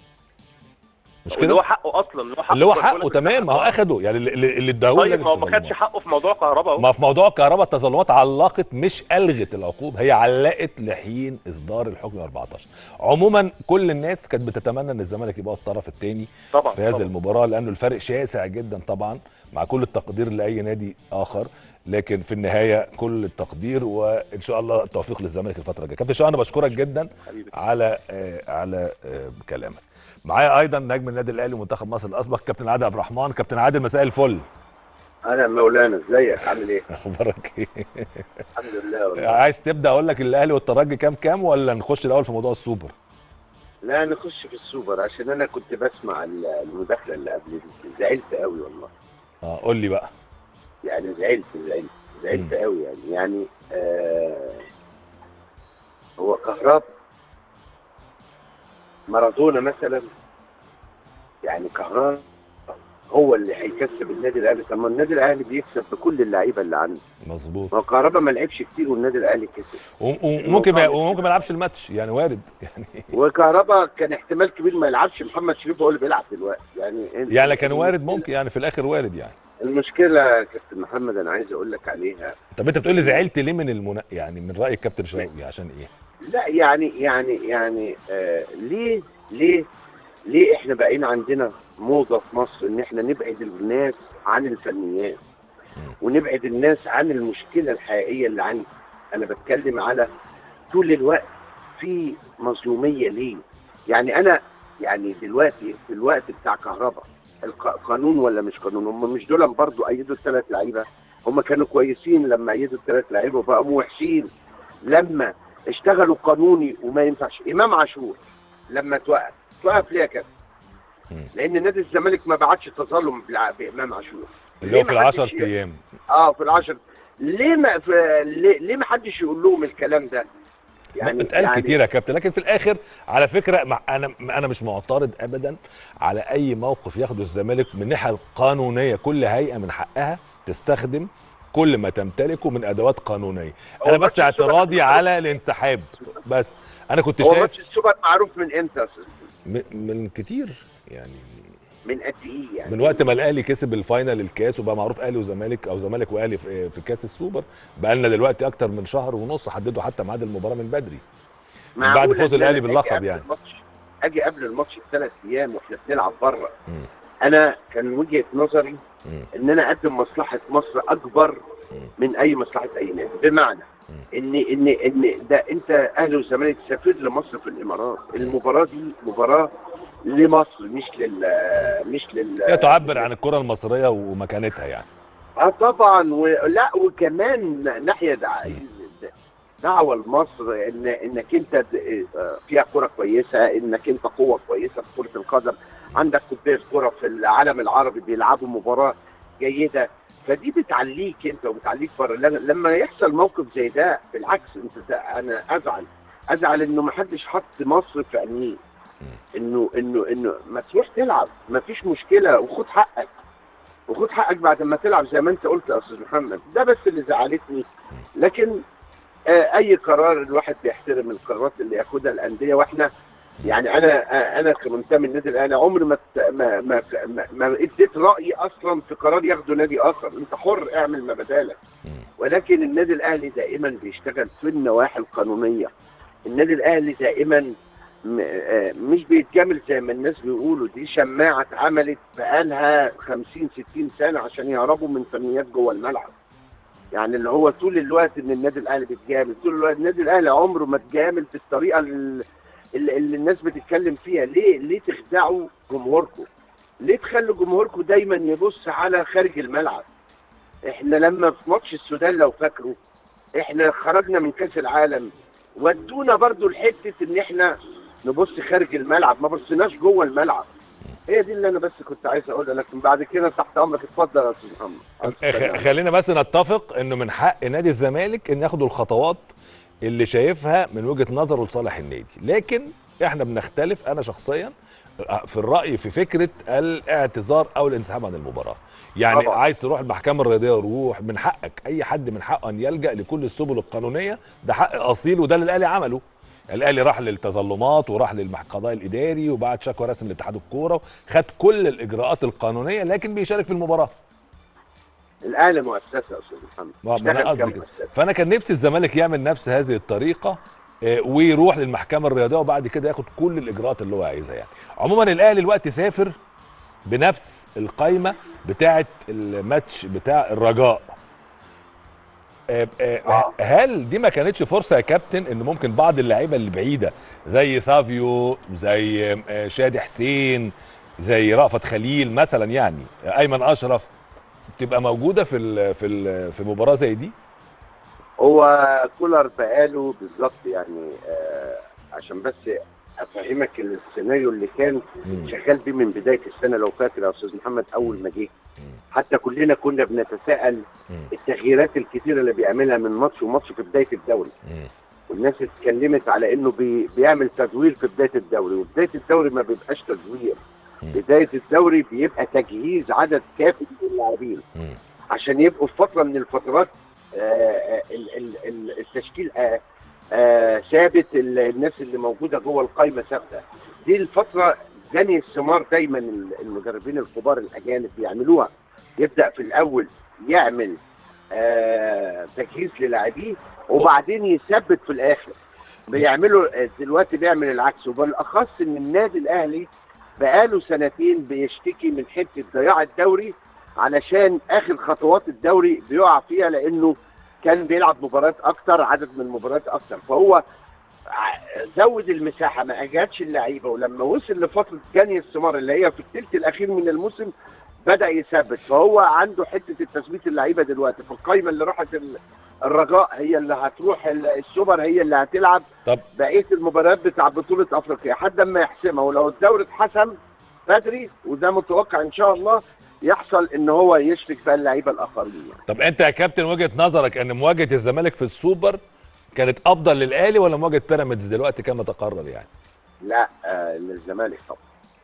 مش اللي كده هو حقه اصلا اللي هو حقه اللي هو بقول حقه لك تمام ما هو حقه. اخده يعني اللي اللي اداهوله طيب لجنه ما هو ما خدش التظلمات حقه في موضوع كهرباء اهو ما في موضوع الكهرباء التظلمات علقت مش الغت العقوبه هي علقت لحين اصدار الحكم 14 عموما كل الناس كانت بتتمنى ان الزمالك يبقى الطرف الثاني طبعا في هذه طبعاً. المباراه لانه الفرق شاسع جدا طبعا مع كل التقدير لاي نادي اخر لكن في النهايه كل التقدير وان شاء الله التوفيق للزمالك الفتره الجايه كابتن شاو انا بشكرك جدا حبيبي. على آه على آه كلامك معايا ايضا نجم النادي الاهلي ومنتخب مصر الاسبق كابتن عادل عبد الرحمن كابتن عادل مساء الفل انا مولانا ازيك عامل ايه اخبارك ايه الحمد لله والله عايز تبدا اقول لك الاهلي والترجي كام كام ولا نخش الاول في موضوع السوبر لا نخش في السوبر عشان انا كنت بسمع ال- المداخله اللي قبل دي زعلت قوي والله اه قول لي بقى يعني زعلت زعلت زعلت مم. قوي يعني يعني آه هو كهرب مارادونا مثلا يعني كهرب هو اللي هيكسب النادي الاهلي طب ما النادي الاهلي بيكسب بكل اللعيبه اللي عنده مظبوط ما هو كهربا ما لعبش كتير والنادي الاهلي كسب و- وممكن ما وممكن ما يلعبش الماتش يعني وارد يعني وكهربا كان احتمال كبير ما يلعبش محمد شريف هو اللي بيلعب دلوقتي يعني انت- يعني كان وارد ممكن يعني في الاخر وارد يعني المشكله يا كابتن محمد انا عايز اقول لك عليها طب انت بتقول لي زعلت ليه من المنا... يعني من راي الكابتن شوقي عشان ايه لا يعني يعني يعني آه ليه ليه ليه احنا بقينا عندنا موضه في مصر ان احنا نبعد الناس عن الفنيات ونبعد الناس عن المشكله الحقيقيه اللي عندي انا بتكلم على طول الوقت في مظلوميه ليه يعني انا يعني دلوقتي في الوقت بتاع كهرباء الق- قانون ولا مش قانون هم مش دول برضو ايدوا الثلاث لعيبه هم كانوا كويسين لما ايدوا الثلاث لعيبه وبقوا وحشين لما اشتغلوا قانوني وما ينفعش امام عاشور لما توقف توقف ليه يا كابتن؟ مم. لان نادي الزمالك ما بعتش تظلم بالع- بامام عاشور اللي هو ليه في ما حدش العشر ي- ايام اه في العشر ليه ما في ليه, ليه ما حدش يقول لهم الكلام ده؟ يعني اتقال كتير يا كابتن لكن في الاخر على فكره مع انا انا مش معترض ابدا على اي موقف ياخده الزمالك من الناحيه القانونيه كل هيئه من حقها تستخدم كل ما تمتلكه من ادوات قانونيه هو انا ماتش بس اعتراضي السوبر- على الانسحاب بس انا كنت هو شايف ماتش السوبر معروف من امتى يا أستاذ؟ م- من كتير يعني من قد ايه يعني؟ من وقت ما الاهلي كسب الفاينل الكاس وبقى معروف اهلي وزمالك او زمالك واهلي في في كاس السوبر بقى لنا دلوقتي اكتر من شهر ونص حددوا حتى ميعاد المباراه من بدري بعد معقولة فوز إن أنا الأهلي أجي باللقب قبل يعني. الماتش اجي قبل الماتش بثلاث ايام واحنا بنلعب بره مم. انا كان وجهه نظري مم. ان انا اقدم مصلحه مصر اكبر من اي مصلحه اي نادي بمعنى ان ان ان ده انت اهلي والزمالك سفير لمصر في الامارات المباراه دي مباراه لمصر مش لل مش لل هي تعبر عن الكره المصريه ومكانتها يعني اه طبعا ولا وكمان ناحيه دع- دعوه لمصر ان انك انت د- آه، فيها كره كويسه انك انت قوه كويسه في كره القدم عندك كوبايه كره في العالم العربي بيلعبوا مباراه جيده فدي بتعليك انت وبتعليك بره لما- لما يحصل موقف زي ده بالعكس انت ده- انا ازعل ازعل انه ما حدش حط مصر في عينيه انه انه انه ما تروح تلعب ما فيش مشكله وخد حقك وخد حقك بعد ما تلعب زي ما انت قلت يا استاذ محمد ده بس اللي زعلتني لكن آه اي قرار الواحد بيحترم القرارات اللي ياخدها الانديه واحنا يعني انا آه انا كمنتمي النادي الاهلي عمري ما ت- ما ما ما, ما اديت رايي اصلا في قرار ياخده نادي اخر انت حر اعمل ما بدالك ولكن النادي الاهلي دائما بيشتغل في النواحي القانونيه النادي الاهلي دائما م- آه، مش بيتجامل زي ما الناس بيقولوا دي شماعه اتعملت بقالها 50 60 سنه عشان يهربوا من فنيات جوه الملعب يعني اللي هو طول الوقت ان النادي الاهلي بيتجامل طول الوقت النادي الاهلي عمره ما اتجامل بالطريقه ال- اللي, اللي الناس بتتكلم فيها ليه ليه تخدعوا جمهوركم ليه تخلوا جمهوركم دايما يبص على خارج الملعب احنا لما في ماتش السودان لو فاكروا احنا خرجنا من كاس العالم ودونا برضو لحته ان احنا نبص خارج الملعب ما بصيناش جوه الملعب هي دي اللي انا بس كنت عايز اقولها لكن بعد كده تحت امرك اتفضل يا استاذ محمد خ- خلينا بس نتفق انه من حق نادي الزمالك ان ياخدوا الخطوات اللي شايفها من وجهه نظره لصالح النادي لكن احنا بنختلف انا شخصيا في الراي في فكره الاعتذار او الانسحاب عن المباراه يعني طبعا. عايز تروح المحكمه الرياضيه روح من حقك اي حد من حقه ان يلجا لكل السبل القانونيه ده حق اصيل وده اللي الاهلي عمله الاهلي راح للتظلمات وراح للقضاء الاداري وبعت شكوى رسمي لاتحاد الكوره خد كل الاجراءات القانونيه لكن بيشارك في المباراه الاهلي مؤسسه يا استاذ محمد ما ما انا اشتغل قصدي كده كمؤسسة. فانا كان نفسي الزمالك يعمل نفس هذه الطريقه آه، ويروح للمحكمه الرياضيه وبعد كده ياخد كل الاجراءات اللي هو عايزها يعني عموما الاهلي الوقت سافر بنفس القايمه بتاعه الماتش بتاع الرجاء آه، آه، هل دي ما كانتش فرصه يا كابتن ان ممكن بعض اللعيبه اللي بعيده زي سافيو زي آه، شادي حسين زي رأفت خليل مثلا يعني آه، ايمن اشرف تبقى موجوده في ال في ال في مباراه زي دي هو كولر بقاله بالظبط يعني آه عشان بس افهمك السيناريو اللي كان مم. شغال بيه من بدايه السنه لو فاكر يا استاذ محمد اول ما جه حتى كلنا كنا بنتساءل مم. التغييرات الكتيره اللي بيعملها من ماتش وماتش في بدايه الدوري مم. والناس اتكلمت على انه بي بيعمل تدوير في بدايه الدوري وبدايه الدوري ما بيبقاش تدوير مم. بدايه الدوري بيبقى تجهيز عدد كافي من اللاعبين مم. عشان يبقوا في فتره من الفترات آه، آه، ال- ال- ال- التشكيل آه، آه، ثابت ال- الناس اللي موجوده جوه القايمه ثابته دي الفتره جني الثمار دايما ال- المدربين الكبار الاجانب بيعملوها يبدا في الاول يعمل آه، تجهيز للاعبيه وبعدين يثبت في الاخر بيعملوا دلوقتي بيعمل العكس وبالاخص ان النادي الاهلي بقاله سنتين بيشتكي من حته ضياع الدوري علشان اخر خطوات الدوري بيقع فيها لانه كان بيلعب مباريات اكتر عدد من المباريات اكتر فهو ع- زود المساحه ما اجادش اللعيبه ولما وصل لفتره جني الثمار اللي هي في الثلث الاخير من الموسم بدا يثبت فهو عنده حته التثبيت اللعيبه دلوقتي فالقايمه اللي راحت ال- الرجاء هي اللي هتروح ال- السوبر هي اللي هتلعب طب بقيه المباريات بتاع بطوله افريقيا لحد ما يحسمها ولو الدوري اتحسم بدري وده متوقع ان شاء الله يحصل ان هو يشرك بقى اللعيبه الاخرين طب انت يا كابتن وجهه نظرك ان مواجهه الزمالك في السوبر كانت افضل للاهلي ولا مواجهه بيراميدز دلوقتي كما تقرر يعني لا آه للزمالك طبعا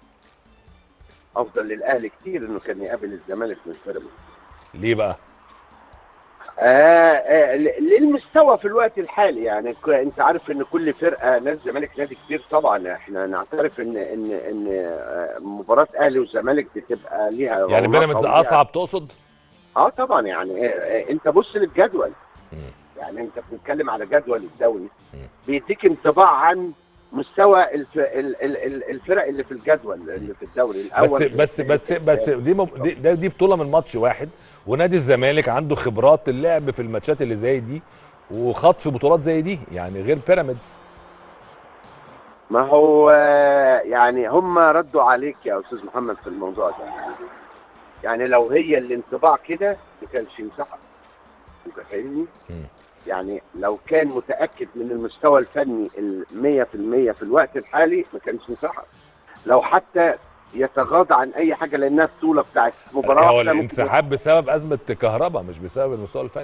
افضل للاهلي كتير انه كان يقابل الزمالك من بيراميدز ليه بقى آه آه ل- للمستوى في الوقت الحالي يعني ك- انت عارف ان كل فرقه نادي الزمالك نادي كبير طبعا احنا نعترف ان ان ان آه، مباراه اهلي والزمالك بتبقى ليها يعني رونقها بيراميدز وليها- اصعب تقصد اه طبعا يعني آه، آه، انت بص للجدول مم. يعني انت بتتكلم على جدول الدوري مم. بيديك انطباع عن مستوى الف... ال... ال... ال- الفرق اللي في الجدول اللي في الدوري بس الاول بس بس بس دي مب... دي, ده- دي بطوله من ماتش واحد ونادي الزمالك عنده خبرات اللعب في الماتشات اللي زي دي وخاض في بطولات زي دي يعني غير بيراميدز ما هو آه، يعني هم ردوا عليك يا استاذ محمد في الموضوع ده يعني لو هي الانطباع كده ما كانش يمسحها انت فاهمني؟ مم. يعني لو كان متاكد من المستوى الفني ال 100% في الوقت الحالي ما كانش يمسحها لو حتى يتغاضى عن اي حاجه لانها بطوله بتاعت مباراه هو واحدة ممكن الانسحاب بسبب ازمه كهرباء مش بسبب المستوى الفني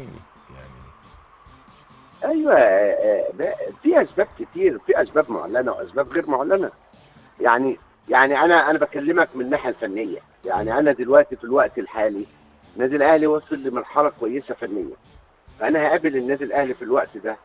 يعني ايوه آه، آه، في اسباب كتير في اسباب معلنه واسباب غير معلنه يعني يعني انا انا بكلمك من الناحيه الفنيه يعني انا دلوقتي في الوقت الحالي النادي الاهلي وصل لمرحله كويسه فنيا فانا هقابل النادي الاهلي في الوقت ده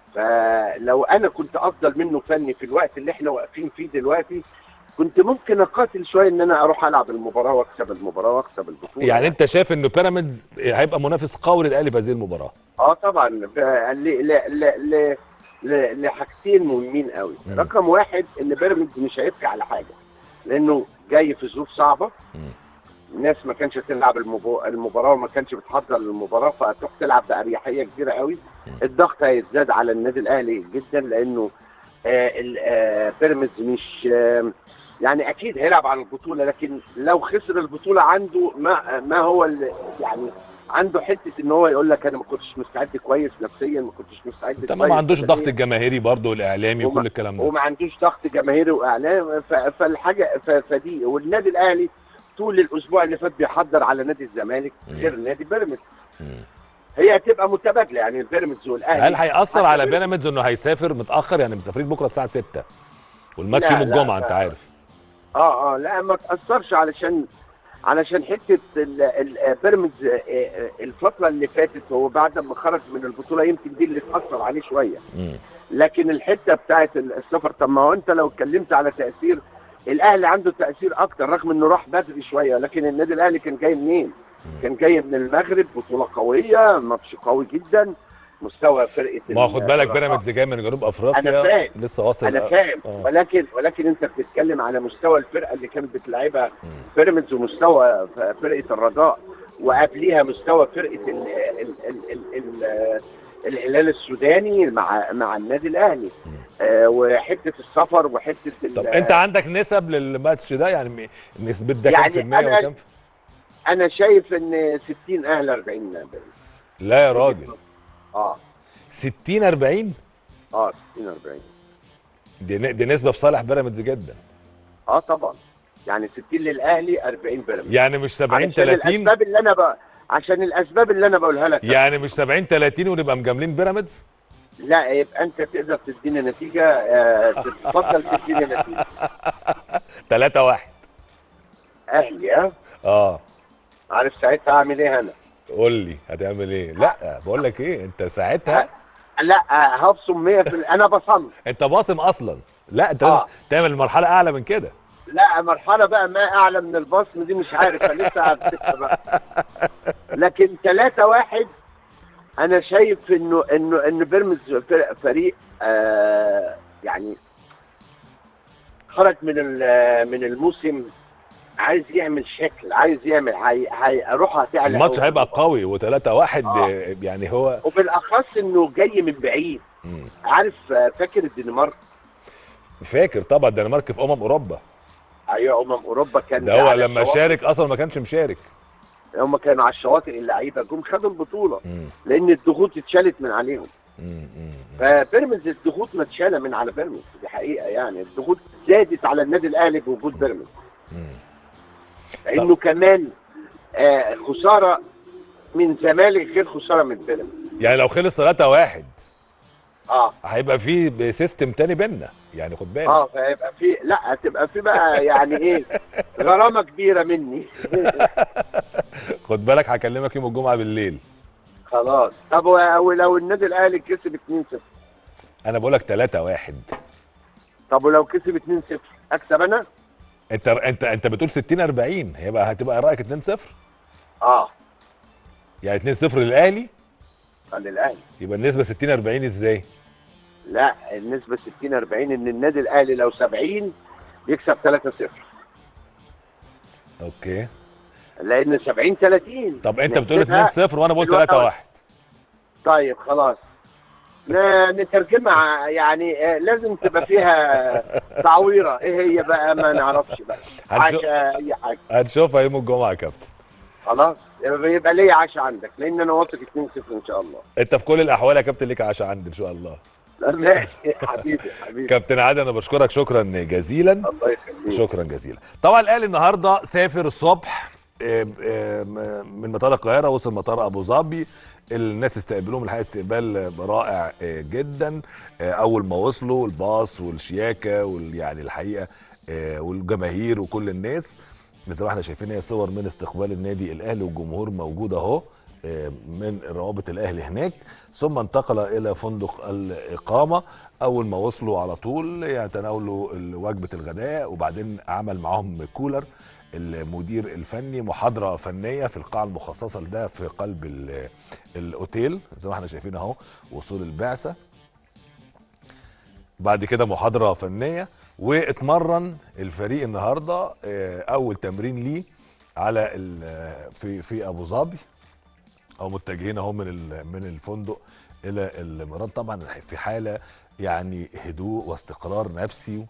فلو انا كنت افضل منه فني في الوقت اللي احنا واقفين فيه دلوقتي كنت ممكن اقاتل شويه ان انا اروح العب المباراه واكسب المباراه واكسب البطوله يعني انت شايف انه بيراميدز هيبقى منافس قوي للاهلي في هذه المباراه اه طبعا ب- ل- ل- ل- ل- ل- لحاجتين مهمين قوي مم. رقم واحد ان بيراميدز مش هيبكي على حاجه لانه جاي في ظروف صعبه مم. الناس ما كانش تلعب المبو- المباراه وما كانش بتحضر للمباراه فهتروح تلعب باريحيه كبيره قوي مم. الضغط هيزداد على النادي الاهلي جدا لانه آه ال- آه بيراميدز مش آه يعني اكيد هيلعب على البطوله لكن لو خسر البطوله عنده ما ما هو ال- يعني عنده حته ان هو يقول لك انا ما كنتش مستعد كويس نفسيا ما كنتش مستعد انت ما كويس عندوش بدنياً. ضغط الجماهيري برضه والاعلامي وما- وكل الكلام ده وما عندوش ضغط جماهيري واعلام ف- فالحاجه ف- فدي والنادي الاهلي طول الاسبوع اللي فات بيحضر على نادي الزمالك مم. غير نادي بيراميدز مم. هي هتبقى متبادله يعني البيراميدز والاهلي هل هيأثر حتى على بيراميدز- بيراميدز انه هيسافر متأخر يعني مسافرين بكره الساعة 6 والماتش لا، يوم لا، الجمعة لا. انت عارف اه اه لا ما تاثرش علشان علشان حته ال- ال- بيراميدز آه، آه، الفتره اللي فاتت هو بعد ما خرج من البطوله يمكن دي اللي تاثر عليه شويه مم. لكن الحته بتاعت السفر طب ما هو انت لو اتكلمت على تاثير الاهلي عنده تاثير اكتر رغم انه راح بدري شويه لكن النادي الاهلي كان جاي منين؟ كان جاي من المغرب بطوله قويه ماتش قوي جدا مستوى فرقه ما هو خد بالك الرجاء. بيراميدز جاي من جنوب أنا افريقيا فاهم. لسه واصل انا فاهم آه. ولكن ولكن انت بتتكلم على مستوى الفرقه اللي كانت بتلعبها مم. بيراميدز ومستوى فرقه الرجاء وقبليها مستوى فرقه ال ال ال ال ال الهلال السوداني مع مع النادي الاهلي مم. آه وحته السفر وحته ال- طب انت عندك نسب للماتش ده يعني م- نسبة ده كام يعني في المية أنا- وكام في... انا شايف ان 60 اهلي 40 بيراميدز لا يا راجل اه 60 40 اه 60 40 دي, ن- دي نسبة في صالح بيراميدز جدا اه طبعا يعني 60 للاهلي 40 بيراميدز يعني مش 70 عشان 30 الاسباب اللي انا بقى عشان الاسباب اللي انا بقولها لك يعني مش 70 30 ونبقى مجاملين بيراميدز لا يبقى انت تقدر تدينا نتيجه آه تفضل تدينا نتيجه 3 1 اهلي ها اه عارف ساعتها اعمل ايه انا قول لي هتعمل ايه لا بقول لك ايه انت ساعتها لا آه، هبصم 100 في ال- انا بصمم انت باصم اصلا لا انت آه. لازم تعمل مرحله اعلى من كده لا مرحله بقى ما اعلى من البصم دي مش عارف انا لسه هفتكر بقى لكن 3 1 انا شايف انه انه ان بيراميدز فرق- فريق آه يعني خرج من ال- من الموسم عايز يعمل شكل عايز يعمل هي هي روحها هتعلى الماتش أوي. هيبقى قوي و3 واحد آه. يعني هو وبالاخص انه جاي من بعيد مم. عارف آه، فاكر الدنمارك فاكر طبعا الدنمارك في امم اوروبا ايوه امم اوروبا كان ده هو على لما الشواطئ. شارك اصلا ما كانش مشارك هم كانوا على الشواطئ اللعيبه جم خدوا البطوله مم. لان الضغوط اتشالت من عليهم مم. مم. فبيراميدز الضغوط ما اتشالة من على بيراميدز دي حقيقه يعني الضغوط زادت على النادي الاهلي بوجود بيراميدز مم. لانه كمان آه خساره من زمالك غير خساره من بيراميدز يعني لو خلص 3 واحد اه هيبقى في سيستم تاني بينا يعني خد بالك اه فيبقى في لا هتبقى في بقى يعني ايه غرامه كبيره مني خد بالك هكلمك يوم الجمعه بالليل خلاص طب و- ولو النادي الاهلي كسب 2-0 انا بقول لك 3 واحد طب ولو كسب 2-0 اكسب انا؟ انت انت انت بتقول 60 40 هيبقى هتبقى رايك 2 0 اه يعني 2 0 للاهلي قال الاهلي يبقى النسبه 60 40 ازاي لا النسبه 60 40 ان النادي الاهلي لو 70 يكسب 3-0 اوكي لان 70 30 طب انت بتقول نحسبها 2 0 وانا بقول بالورقة 3 1 طيب خلاص ن- نترجمها يعني آه، لازم تبقى فيها تعويره ايه هي بقى ما نعرفش بقى هنشوف- عشاء اي حاجه هنشوفها يوم الجمعه يا كابتن خلاص يبقى يبقى ليا عشاء عندك لان انا واثق 2-0 ان شاء الله انت في كل الاحوال يا كابتن ليك عشاء عندي ان شاء الله لا، ماشي حبيبي حبيبي كابتن عادل انا بشكرك شكرا جزيلا الله يخليك شكرا جزيلا طبعا الاهلي النهارده سافر الصبح آم، آم، من مطار القاهره وصل مطار ابو ظبي الناس استقبلوهم الحقيقه استقبال رائع آه، جدا آه، اول ما وصلوا الباص والشياكه وال يعني الحقيقه آه، والجماهير وكل الناس زي ما احنا شايفين هي صور من استقبال النادي الاهلي والجمهور موجود اهو آه، من روابط الاهلي هناك ثم انتقل الى فندق الاقامه اول ما وصلوا على طول يتناولوا وجبه الغداء وبعدين عمل معاهم كولر المدير الفني محاضره فنيه في القاعه المخصصه لده في قلب ال- الاوتيل زي ما احنا شايفين اهو وصول البعثه بعد كده محاضره فنيه واتمرن الفريق النهارده آه، اول تمرين ليه على ال- في في ابو ظبي او متجهين اهو من ال- من الفندق الى الميران طبعا في حاله يعني هدوء واستقرار نفسي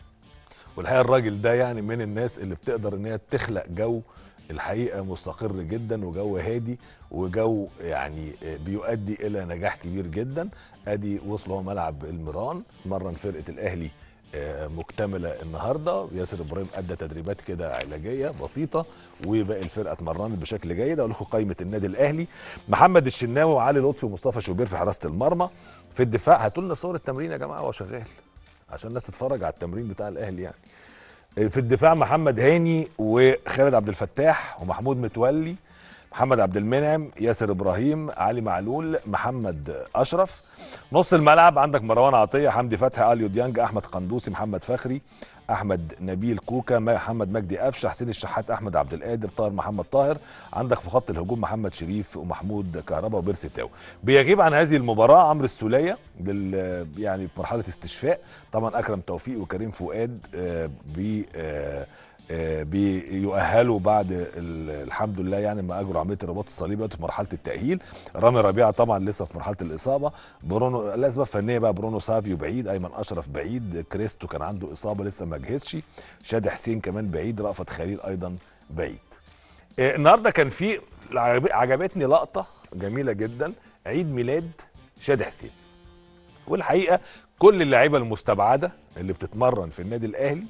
والحقيقه الراجل ده يعني من الناس اللي بتقدر ان هي تخلق جو الحقيقه مستقر جدا وجو هادي وجو يعني بيؤدي الى نجاح كبير جدا ادي وصلوا هو ملعب الميران مرن فرقه الاهلي آه، مكتمله النهارده ياسر ابراهيم ادى تدريبات كده علاجيه بسيطه وباقي الفرقه اتمرنت بشكل جيد اقول لكم قائمه النادي الاهلي محمد الشناوي وعلي لطفي ومصطفى شوبير في حراسه المرمى في الدفاع هاتوا لنا صور التمرين يا جماعه وهو شغال عشان الناس تتفرج على التمرين بتاع الاهلي يعني في الدفاع محمد هاني وخالد عبد الفتاح ومحمود متولي محمد عبد المنعم ياسر ابراهيم علي معلول محمد اشرف نص الملعب عندك مروان عطيه حمدي فتحي اليو ديانج احمد قندوسي محمد فخري احمد نبيل كوكا محمد مجدي قفشه حسين الشحات احمد عبد القادر طاهر محمد طاهر عندك في خط الهجوم محمد شريف ومحمود كهربا وبيرسي تاو بيغيب عن هذه المباراه عمرو السوليه لل يعني في مرحله استشفاء طبعا اكرم توفيق وكريم فؤاد آه، بي آه، آه، بيؤهلوا بعد ال- الحمد لله يعني ما اجروا عمليه الرباط الصليبي دلوقتي في مرحله التاهيل رامي ربيعه طبعا لسه في مرحله الاصابه برونو الاسباب فنيه بقى برونو سافيو بعيد ايمن اشرف بعيد كريستو كان عنده اصابه لسه ما جهزش شادي حسين كمان بعيد رأفت خليل ايضا بعيد آه، النهارده كان في عجب- عجبتني لقطه جميله جدا عيد ميلاد شادي حسين والحقيقه كل اللعيبه المستبعده اللي بتتمرن في النادي الاهلي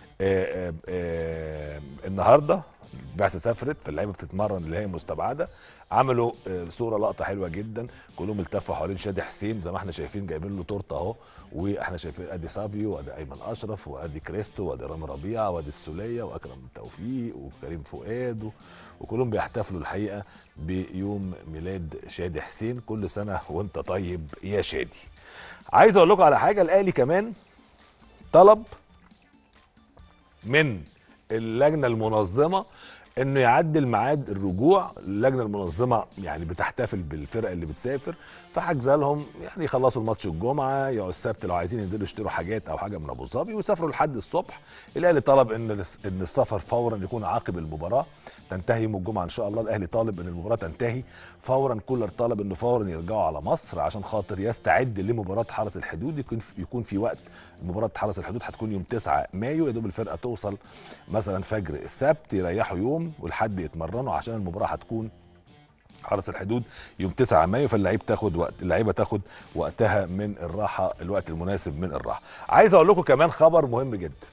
آه، آه، آه، النهارده البعثه سافرت فاللعيبه بتتمرن اللي هي مستبعده عملوا آه، صوره لقطه حلوه جدا كلهم التفوا حوالين شادي حسين زي ما احنا شايفين جايبين له تورته اهو واحنا شايفين ادي سافيو وادي ايمن اشرف وادي كريستو وادي رامي ربيعه وادي السوليه واكرم توفيق وكريم فؤاد و- وكلهم بيحتفلوا الحقيقه بيوم ميلاد شادي حسين كل سنه وانت طيب يا شادي عايز اقول لكم على حاجه الاهلي كمان طلب من اللجنه المنظمه انه يعدل ميعاد الرجوع اللجنه المنظمه يعني بتحتفل بالفرق اللي بتسافر فحجزها لهم يعني يخلصوا الماتش الجمعه يقعدوا السبت لو عايزين ينزلوا يشتروا حاجات او حاجه من ابو ظبي ويسافروا لحد الصبح الاهلي طلب ان الس- ان السفر فورا يكون عقب المباراه تنتهي يوم الجمعه ان شاء الله الاهلي طالب ان المباراه تنتهي فورا كولر طلب انه فورا يرجعوا على مصر عشان خاطر يستعد لمباراه حرس الحدود يكون يكون في وقت مباراه حرس الحدود هتكون يوم 9 مايو يا دوب الفرقه توصل مثلا فجر السبت يريحوا يوم والحد يتمرنوا عشان المباراه هتكون حرس الحدود يوم 9 مايو فاللعيب تاخد وقت اللعيبه تاخد وقتها من الراحه الوقت المناسب من الراحه عايز اقول لكم كمان خبر مهم جدا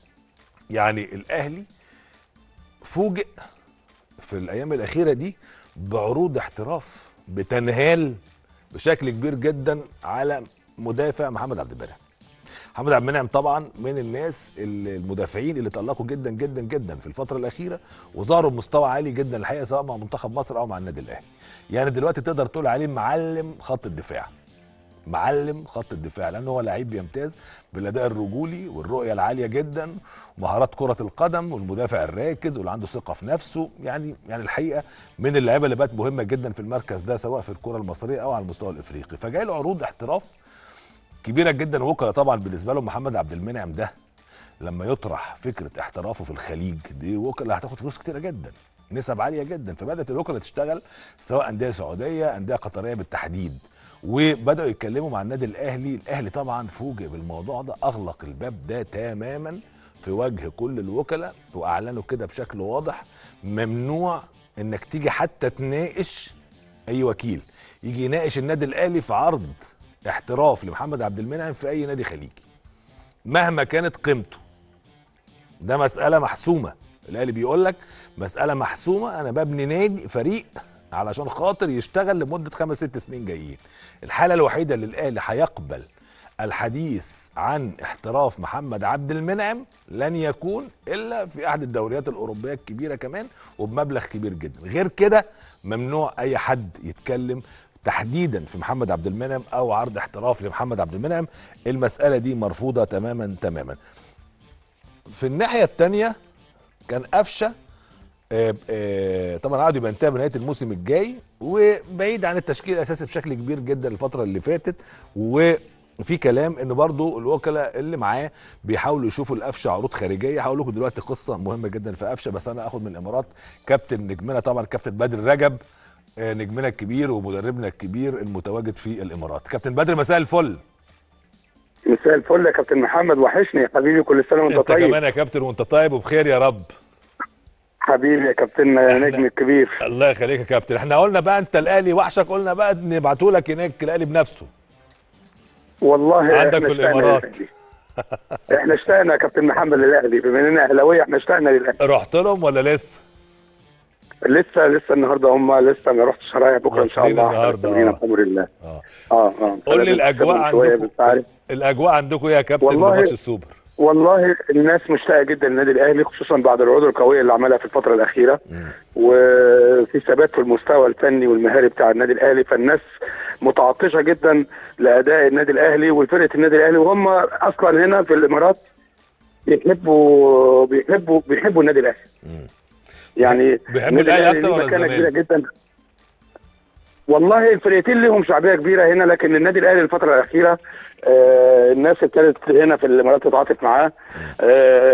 يعني الاهلي فوجئ في الايام الاخيره دي بعروض احتراف بتنهال بشكل كبير جدا على مدافع محمد عبد المنعم محمد عبد المنعم طبعا من الناس ال- المدافعين اللي تألقوا جدا جدا جدا في الفتره الاخيره وظهروا بمستوى عالي جدا الحقيقه سواء مع منتخب مصر او مع النادي الاهلي يعني دلوقتي تقدر تقول عليه معلم خط الدفاع معلم خط الدفاع لان هو لعيب بيمتاز بالاداء الرجولي والرؤيه العاليه جدا ومهارات كره القدم والمدافع الراكز واللي عنده ثقه في نفسه يعني يعني الحقيقه من اللعيبه اللي بقت مهمه جدا في المركز ده سواء في الكره المصريه او على المستوى الافريقي فجاي له عروض احتراف كبيره جدا وكلاء طبعا بالنسبه لهم محمد عبد المنعم ده لما يطرح فكره احترافه في الخليج دي وكلاء هتاخد فلوس كتيره جدا نسب عاليه جدا فبدات الوكلاء تشتغل سواء انديه سعوديه انديه قطريه بالتحديد وبداوا يتكلموا مع النادي الاهلي الاهلي طبعا فوجئ بالموضوع ده اغلق الباب ده تماما في وجه كل الوكلاء واعلنوا كده بشكل واضح ممنوع انك تيجي حتى تناقش اي وكيل يجي يناقش النادي الاهلي في عرض احتراف لمحمد عبد المنعم في اي نادي خليجي مهما كانت قيمته ده مساله محسومه الاهلي بيقول لك مساله محسومه انا ببني نادي فريق علشان خاطر يشتغل لمده خمس ست سنين جايين الحاله الوحيده اللي الاهلي هيقبل الحديث عن احتراف محمد عبد المنعم لن يكون الا في احد الدوريات الاوروبيه الكبيره كمان وبمبلغ كبير جدا غير كده ممنوع اي حد يتكلم تحديدا في محمد عبد المنعم او عرض احتراف لمحمد عبد المنعم المساله دي مرفوضه تماما تماما في الناحيه الثانيه كان قفشه آه، آه، طبعا عقده يبقى انتهى بنهايه الموسم الجاي وبعيد عن التشكيل الاساسي بشكل كبير جدا الفتره اللي فاتت وفي كلام ان برضو الوكلاء اللي معاه بيحاولوا يشوفوا القفشه عروض خارجيه هقول لكم دلوقتي قصه مهمه جدا في قفشه بس انا اخد من الامارات كابتن نجمنا طبعا كابتن بدر رجب آه، نجمنا الكبير ومدربنا الكبير المتواجد في الامارات كابتن بدر مساء الفل مساء الفل يا كابتن محمد وحشني يا حبيبي كل سنه وانت انت طيب كمان يا كابتن وانت طيب وبخير يا رب حبيبي يا كابتن نجم الكبير الله يخليك يا كابتن احنا قلنا بقى انت الاهلي وحشك قلنا بقى نبعته لك هناك الاهلي بنفسه والله عندك احنا في اشتقنا الإمارات. للأهلي. احنا اشتقنا يا كابتن محمد للاهلي بما اننا اهلاويه احنا اشتقنا للاهلي رحت لهم ولا لسه لسه لسه النهارده هم لسه ما رحتش رايح بكره ان شاء واصلين الله النهاردة، هنستنينا آه. بامر الله اه اه اه قول لي فلازم الاجواء تستنى شوية عندكم بس عارف. الاجواء عندكم ايه يا كابتن والله- لماتش السوبر والله الناس مشتاقه جدا للنادي الاهلي خصوصا بعد العروض القويه اللي عملها في الفتره الاخيره وفي ثبات في المستوى الفني والمهاري بتاع النادي الاهلي فالناس متعطشه جدا لاداء النادي الاهلي وفرقه النادي الاهلي وهم اصلا هنا في الامارات بيحبوا بيحبوا بيحبوا النادي الاهلي يعني بيحبوا النادي الأهلي أكتر ليه ولا مكانة الزمالك؟ كبيره جدا والله الفرقتين لهم شعبيه كبيره هنا لكن النادي الاهلي الفتره الاخيره آه الناس ابتدت هنا في الامارات تتعاطف معاه آه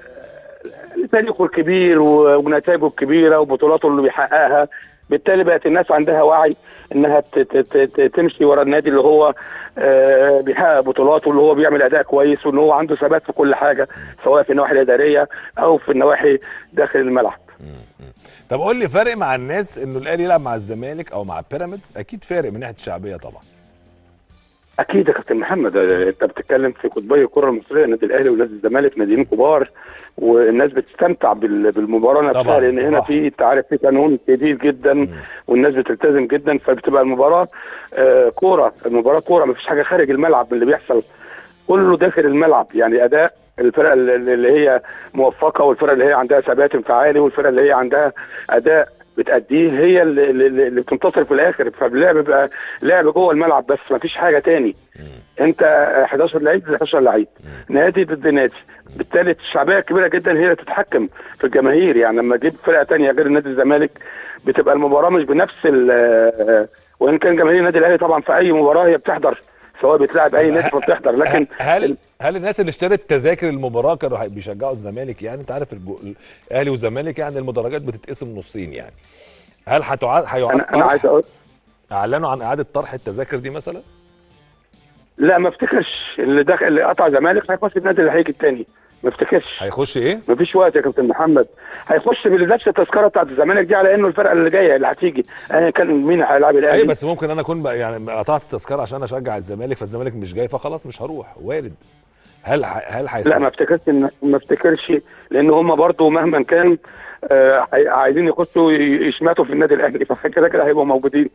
تاريخه الكبير و- ونتائجه الكبيره وبطولاته اللي بيحققها بالتالي بقت الناس عندها وعي انها ت- ت- ت- ت- تمشي ورا النادي اللي هو آه، بيحقق بطولاته واللي هو بيعمل اداء كويس وان هو عنده ثبات في كل حاجه سواء في النواحي الاداريه او في النواحي داخل الملعب طب قول لي فرق مع الناس انه الاهلي يلعب مع الزمالك او مع بيراميدز اكيد فارق من ناحيه الشعبيه طبعا اكيد يا كابتن محمد آه، انت بتتكلم في قطبي الكره المصريه النادي الاهلي ونادي الزمالك ناديين كبار والناس بتستمتع بال- بالمباراه نفسها طبعاً، لان هنا صراحة. في انت عارف في قانون شديد جدا والناس بتلتزم جدا فبتبقى المباراه آه، كوره المباراه كوره مفيش حاجه خارج الملعب من اللي بيحصل كله داخل الملعب يعني اداء الفرق اللي اللي هي موفقه والفرق اللي هي عندها ثبات انفعالي والفرق اللي هي عندها اداء بتأديه هي اللي, اللي اللي بتنتصر في الاخر فاللعب بيبقى لعب جوه الملعب بس ما فيش حاجه تاني انت 11 لعيب ضد 11 لعيب نادي ضد نادي بالتالي الشعبيه الكبيره جدا هي اللي تتحكم في الجماهير يعني لما تجيب فرقه تانية غير نادي الزمالك بتبقى المباراه مش بنفس ال- وان كان جماهير النادي الاهلي طبعا في اي مباراه هي بتحضر سواء بتلعب اي نادي فبتحضر لكن هل هل الناس اللي اشترت تذاكر المباراه كانوا هي- بيشجعوا الزمالك يعني انت عارف الجو... الاهلي والزمالك يعني المدرجات بتتقسم نصين يعني هل هتعاد هيعاد انا انا عايز طرح اقول اعلنوا عن اعاده طرح التذاكر دي مثلا لا ما افتكرش اللي دخل اللي قطع زمالك هيخش النادي اللي هيجي التاني ما افتكرش هيخش ايه ما فيش وقت يا كابتن محمد هيخش بنفس التذكره بتاعت الزمالك دي على انه الفرقه اللي جايه اللي هتيجي ايا كان مين هيلعب الاهلي اي بس ممكن انا اكون بقى يعني قطعت التذكره عشان اشجع الزمالك فالزمالك مش جاي فخلاص مش هروح وارد هل ح- هل لا هيستمر ما افتكرش إن ما افتكرش لان هم برضو مهما كان آه هي- عايزين يخشوا ي- يشمتوا في النادي الاهلي فكده كده هيبقوا موجودين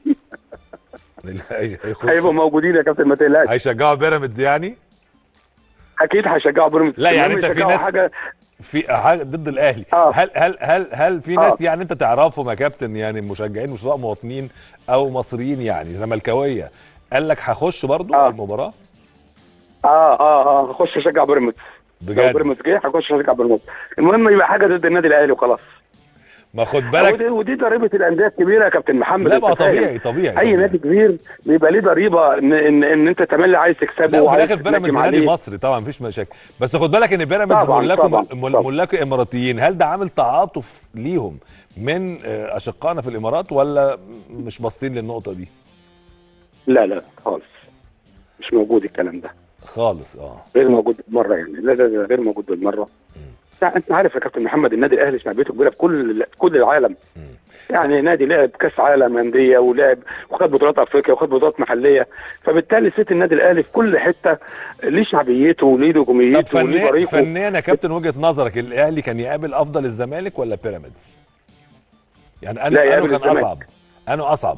هيخش هيبقوا موجودين يا كابتن ما تقلقش هيشجعوا بيراميدز يعني اكيد هيشجعوا بيراميدز لا، يعني المهم أنت في يشجعوا ناس- حاجه في حاجه ضد الاهلي آه. هل هل هل هل في آه. ناس يعني انت تعرفهم يا كابتن يعني مشجعين مش سواء مواطنين او مصريين يعني زملكاويه قال لك هخش برضو آه. المباراه اه اه اه هخش اشجع بيراميدز لو بجد بيراميدز جه هخش اشجع بيراميدز المهم يبقى حاجه ضد النادي الاهلي وخلاص ما خد بالك ودي, ودي ضريبه الانديه الكبيره يا كابتن محمد لا أنت بقى فاهم. طبيعي طبيعي اي طبيعي. نادي كبير بيبقى ليه ضريبه ان ان, إن انت تملي عايز تكسبه لا وفي وعايز الاخر بيراميدز تنجم نادي عليه. مصري طبعا مفيش مشاكل بس خد بالك ان بيراميدز طبعاً، ملاكه طبعاً، مل- طبعاً. ملاكه اماراتيين هل ده عامل تعاطف ليهم من آه، اشقائنا في الامارات ولا مش باصين للنقطه دي لا لا خالص مش موجود الكلام ده خالص اه غير موجود بالمره يعني لا لا لا غير موجود بالمره لا، انت عارف يا كابتن محمد النادي الاهلي شعبيته كبيره في كل في كل العالم يعني نادي لعب كاس عالم انديه ولعب وخد بطولات افريقيا وخد بطولات محليه فبالتالي ست النادي الاهلي في كل حته ليه شعبيته وليه طب نجوميته وليه فنيا بريقه فنيا يا كابتن وجهه نظرك الاهلي كان يقابل افضل الزمالك ولا بيراميدز؟ يعني انا لا، انا يقابل كان الزمالك. اصعب انا اصعب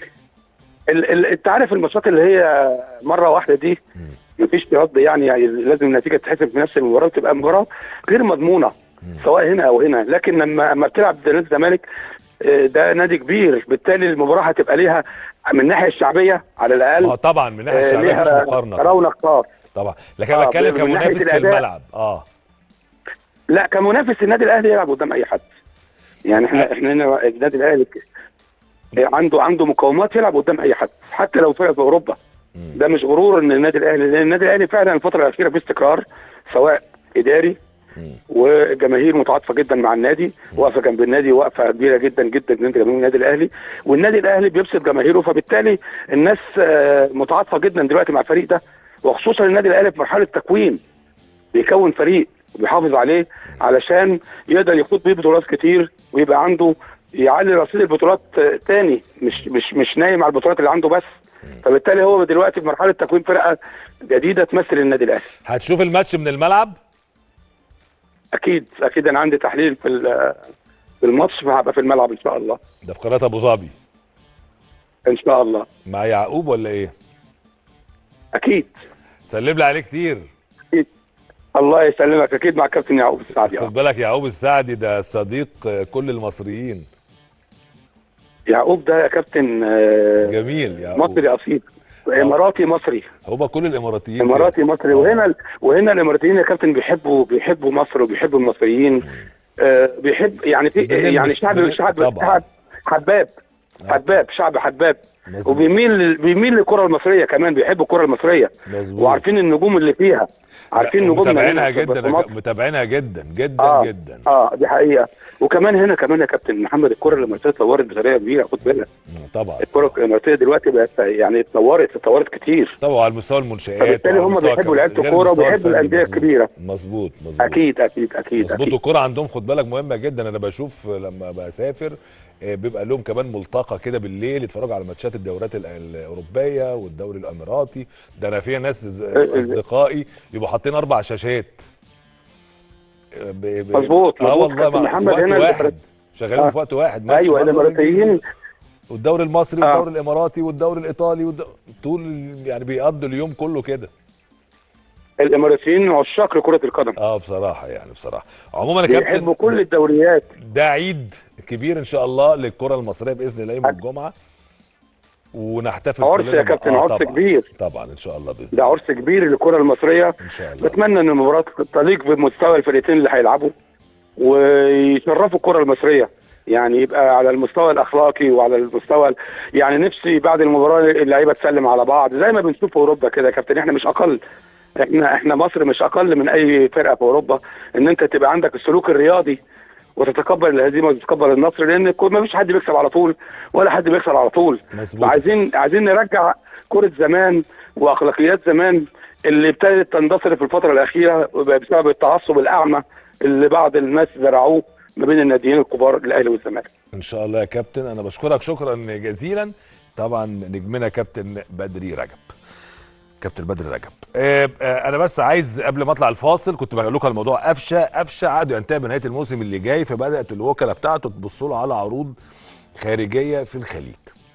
ال- ال- انت عارف الماتشات اللي هي مره واحده دي مفيش رد يعني, يعني لازم النتيجه تتحسب في نفس المباراه تبقى مباراه غير مضمونه سواء هنا او هنا لكن لما لما بتلعب ضد نادي الزمالك آه، ده نادي كبير بالتالي المباراه هتبقى ليها من الناحيه الشعبيه على ما هو الاقل طبعا من الناحيه آه، الشعبيه مفيش ليها مقارنه طبعا, رونق خاص طبعا. لكن انا آه، بتكلم من ناحية كمنافس في الأداء. الملعب اه لا كمنافس النادي الاهلي يلعب قدام اي حد يعني احنا احنا هنا النادي الاهلي ك- عنده عنده مقومات يلعب قدام اي حد حتى لو فرق في اوروبا ده مش غرور ان النادي الاهلي لان النادي الاهلي فعلا الفتره الاخيره في استقرار سواء اداري والجماهير متعاطفه جدا مع النادي واقفه جنب النادي واقفه كبيره جدا جدا جدا جنب النادي الاهلي والنادي الاهلي بيبسط جماهيره فبالتالي الناس آه، متعاطفه جدا دلوقتي مع الفريق ده وخصوصا النادي الاهلي في مرحله تكوين بيكون فريق وبيحافظ عليه علشان يقدر يخوض بيه بطولات كتير ويبقى عنده يعلي رصيد البطولات آه، تاني مش مش مش نايم على البطولات اللي عنده بس فبالتالي هو دلوقتي في مرحله تكوين فرقه جديده تمثل النادي الاهلي هتشوف الماتش من الملعب اكيد اكيد انا عندي تحليل في ال- في الماتش فهبقى في الملعب ان شاء الله ده في قناه ابو ظبي ان شاء الله مع يعقوب ولا ايه اكيد سلم لي عليه كتير اكيد الله يسلمك اكيد مع كابتن يعقوب السعدي خد بالك يعقوب السعدي ده صديق آه، كل المصريين يعقوب ده يا كابتن آه، جميل يعقوب مصري اصيل اماراتي مصري هو كل الاماراتيين كده. اماراتي مصري وهنا وهنا الاماراتيين يا كابتن بيحبوا بيحبوا مصر وبيحبوا المصريين آه، بيحب يعني في بنلبس- يعني شعب بنل- شعب طبعاً. شعب حباب حباب شعب حباب مظبوط. وبيميل بيميل للكره المصريه كمان بيحب الكره المصريه مظبوط. وعارفين النجوم اللي فيها عارفين لا، نجومنا متابعينها هنا في- جدا في يا مصر. كاب- متابعينها جدا جدا اه جدا اه دي حقيقه وكمان هنا كمان يا كابتن محمد الكره الاماراتيه اتطورت بطريقه كبيره خد بالك مم، طبعا الكره الاماراتيه دلوقتي بقت يعني اتطورت اتطورت كتير طبعا على مستوى المنشآت فبالتالي وعلى هم مستوى بيحبوا كمان- لعيبه غير الكوره المستوى وبيحبوا الفني. الانديه مظبوط. الكبيره مظبوط مظبوط اكيد اكيد اكيد مظبوط اكيد الكرة عندهم خد بالك مهمة جدا انا بشوف لما بسافر آه، بيبقى لهم كمان ملتقى كده بالليل يتفرجوا على ماتشات الدورات ال- الاوروبيه والدوري الاماراتي ده انا في ناس ز- ال- اصدقائي يبقوا حاطين اربع شاشات آه، ب- ب- مظبوط، اه مظبوط. والله كابتن ما- في محمد وقت هنا واحد الإمارات- شغالين آه. في وقت واحد ماتش ايوه برضه الاماراتيين إنجليزي والدوري المصري آه. والدوري الاماراتي والدوري الايطالي والد... طول يعني بيقضوا اليوم كله كده الاماراتيين عشاق لكره القدم اه بصراحه يعني بصراحه عموما يا كابتن بيحبوا كل الدوريات ده عيد كبير ان شاء الله للكره المصريه باذن الله يوم الجمعه ونحتفل عرس كلنا يا ب- كابتن، آه عرس طبعاً. كبير. طبعا ان شاء الله باذن ده الله عرس كبير للكره المصريه ان شاء الله بتمنى ان المباراه تليق بمستوى الفرقتين اللي هيلعبوا ويشرفوا الكره المصريه يعني يبقى على المستوى الاخلاقي وعلى المستوى يعني نفسي بعد المباراه اللعيبه تسلم على بعض زي ما بنشوف في اوروبا كده يا كابتن احنا مش اقل احنا احنا مصر مش اقل من اي فرقه في اوروبا ان انت تبقى عندك السلوك الرياضي وتتقبل الهزيمه وتتقبل النصر لان ما فيش حد بيكسب على طول ولا حد بيخسر على طول مظبوط عايزين عايزين نرجع كرة زمان واخلاقيات زمان اللي ابتدت تندثر في الفترة الأخيرة بسبب التعصب الأعمى اللي بعض الناس زرعوه ما بين الناديين الكبار الأهلي والزمالك. ان شاء الله يا كابتن انا بشكرك شكرا جزيلا طبعا نجمنا كابتن بدري رجب كابتن بدري رجب آه، آه، انا بس عايز قبل ما اطلع الفاصل كنت بقول لكم الموضوع قفشه قفشه عقده ينتهي بنهايه الموسم اللي جاي فبدات الوكلاء بتاعته تبص له على عروض خارجيه في الخليج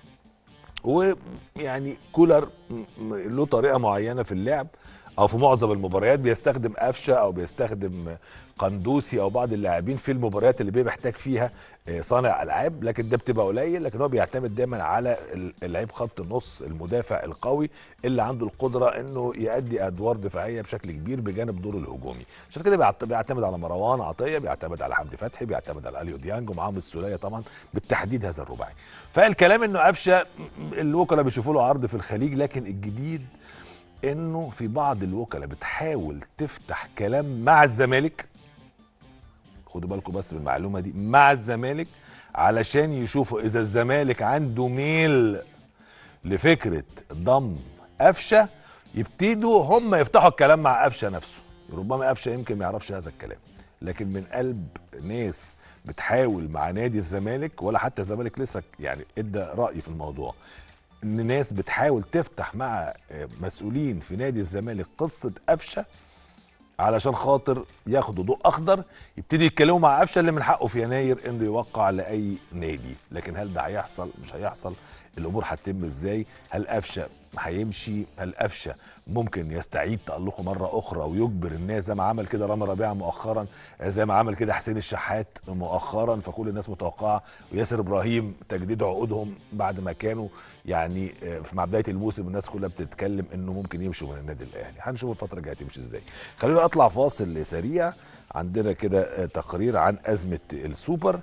ويعني كولر م- م- له طريقه معينه في اللعب او في معظم المباريات بيستخدم قفشه او بيستخدم قندوسي او بعض اللاعبين في المباريات اللي بيبقى محتاج فيها آه، صانع العاب لكن ده بتبقى قليل لكن هو بيعتمد دايما على ال- اللعيب خط النص المدافع القوي اللي عنده القدره انه يؤدي ادوار دفاعيه بشكل كبير بجانب دوره الهجومي عشان كده بيعت- بيعتمد على مروان عطيه بيعتمد على حمدي فتحي بيعتمد على اليو ديانج ومعاهم السوليه طبعا بالتحديد هذا الرباعي فالكلام انه قفشه م- الوكلاء بيشوفوا له عرض في الخليج لكن الجديد انه في بعض الوكلاء بتحاول تفتح كلام مع الزمالك خدوا بالكم بس بالمعلومه دي مع الزمالك علشان يشوفوا اذا الزمالك عنده ميل لفكره ضم قفشه يبتدوا هم يفتحوا الكلام مع قفشه نفسه ربما قفشه يمكن ما يعرفش هذا الكلام لكن من قلب ناس بتحاول مع نادي الزمالك ولا حتى الزمالك لسه يعني ادى راي في الموضوع ان ناس بتحاول تفتح مع آه، مسؤولين في نادي الزمالك قصه قفشه علشان خاطر ياخدوا ضوء اخضر يبتدي يتكلموا مع قفشه اللي من حقه في يناير انه يوقع لاي نادي لكن هل ده هيحصل مش هيحصل الامور هتتم ازاي هل قفشه هيمشي هل قفشه ممكن يستعيد تالقه مره اخرى ويجبر الناس زي ما عمل كده رامي ربيعه مؤخرا زي ما عمل كده حسين الشحات مؤخرا فكل الناس متوقعه وياسر ابراهيم تجديد عقودهم بعد ما كانوا يعني آه، مع بدايه الموسم الناس كلها بتتكلم انه ممكن يمشوا من النادي الاهلي هنشوف الفتره الجايه تمشي ازاي خلينا اطلع فاصل سريع عندنا كده آه، تقرير عن ازمه السوبر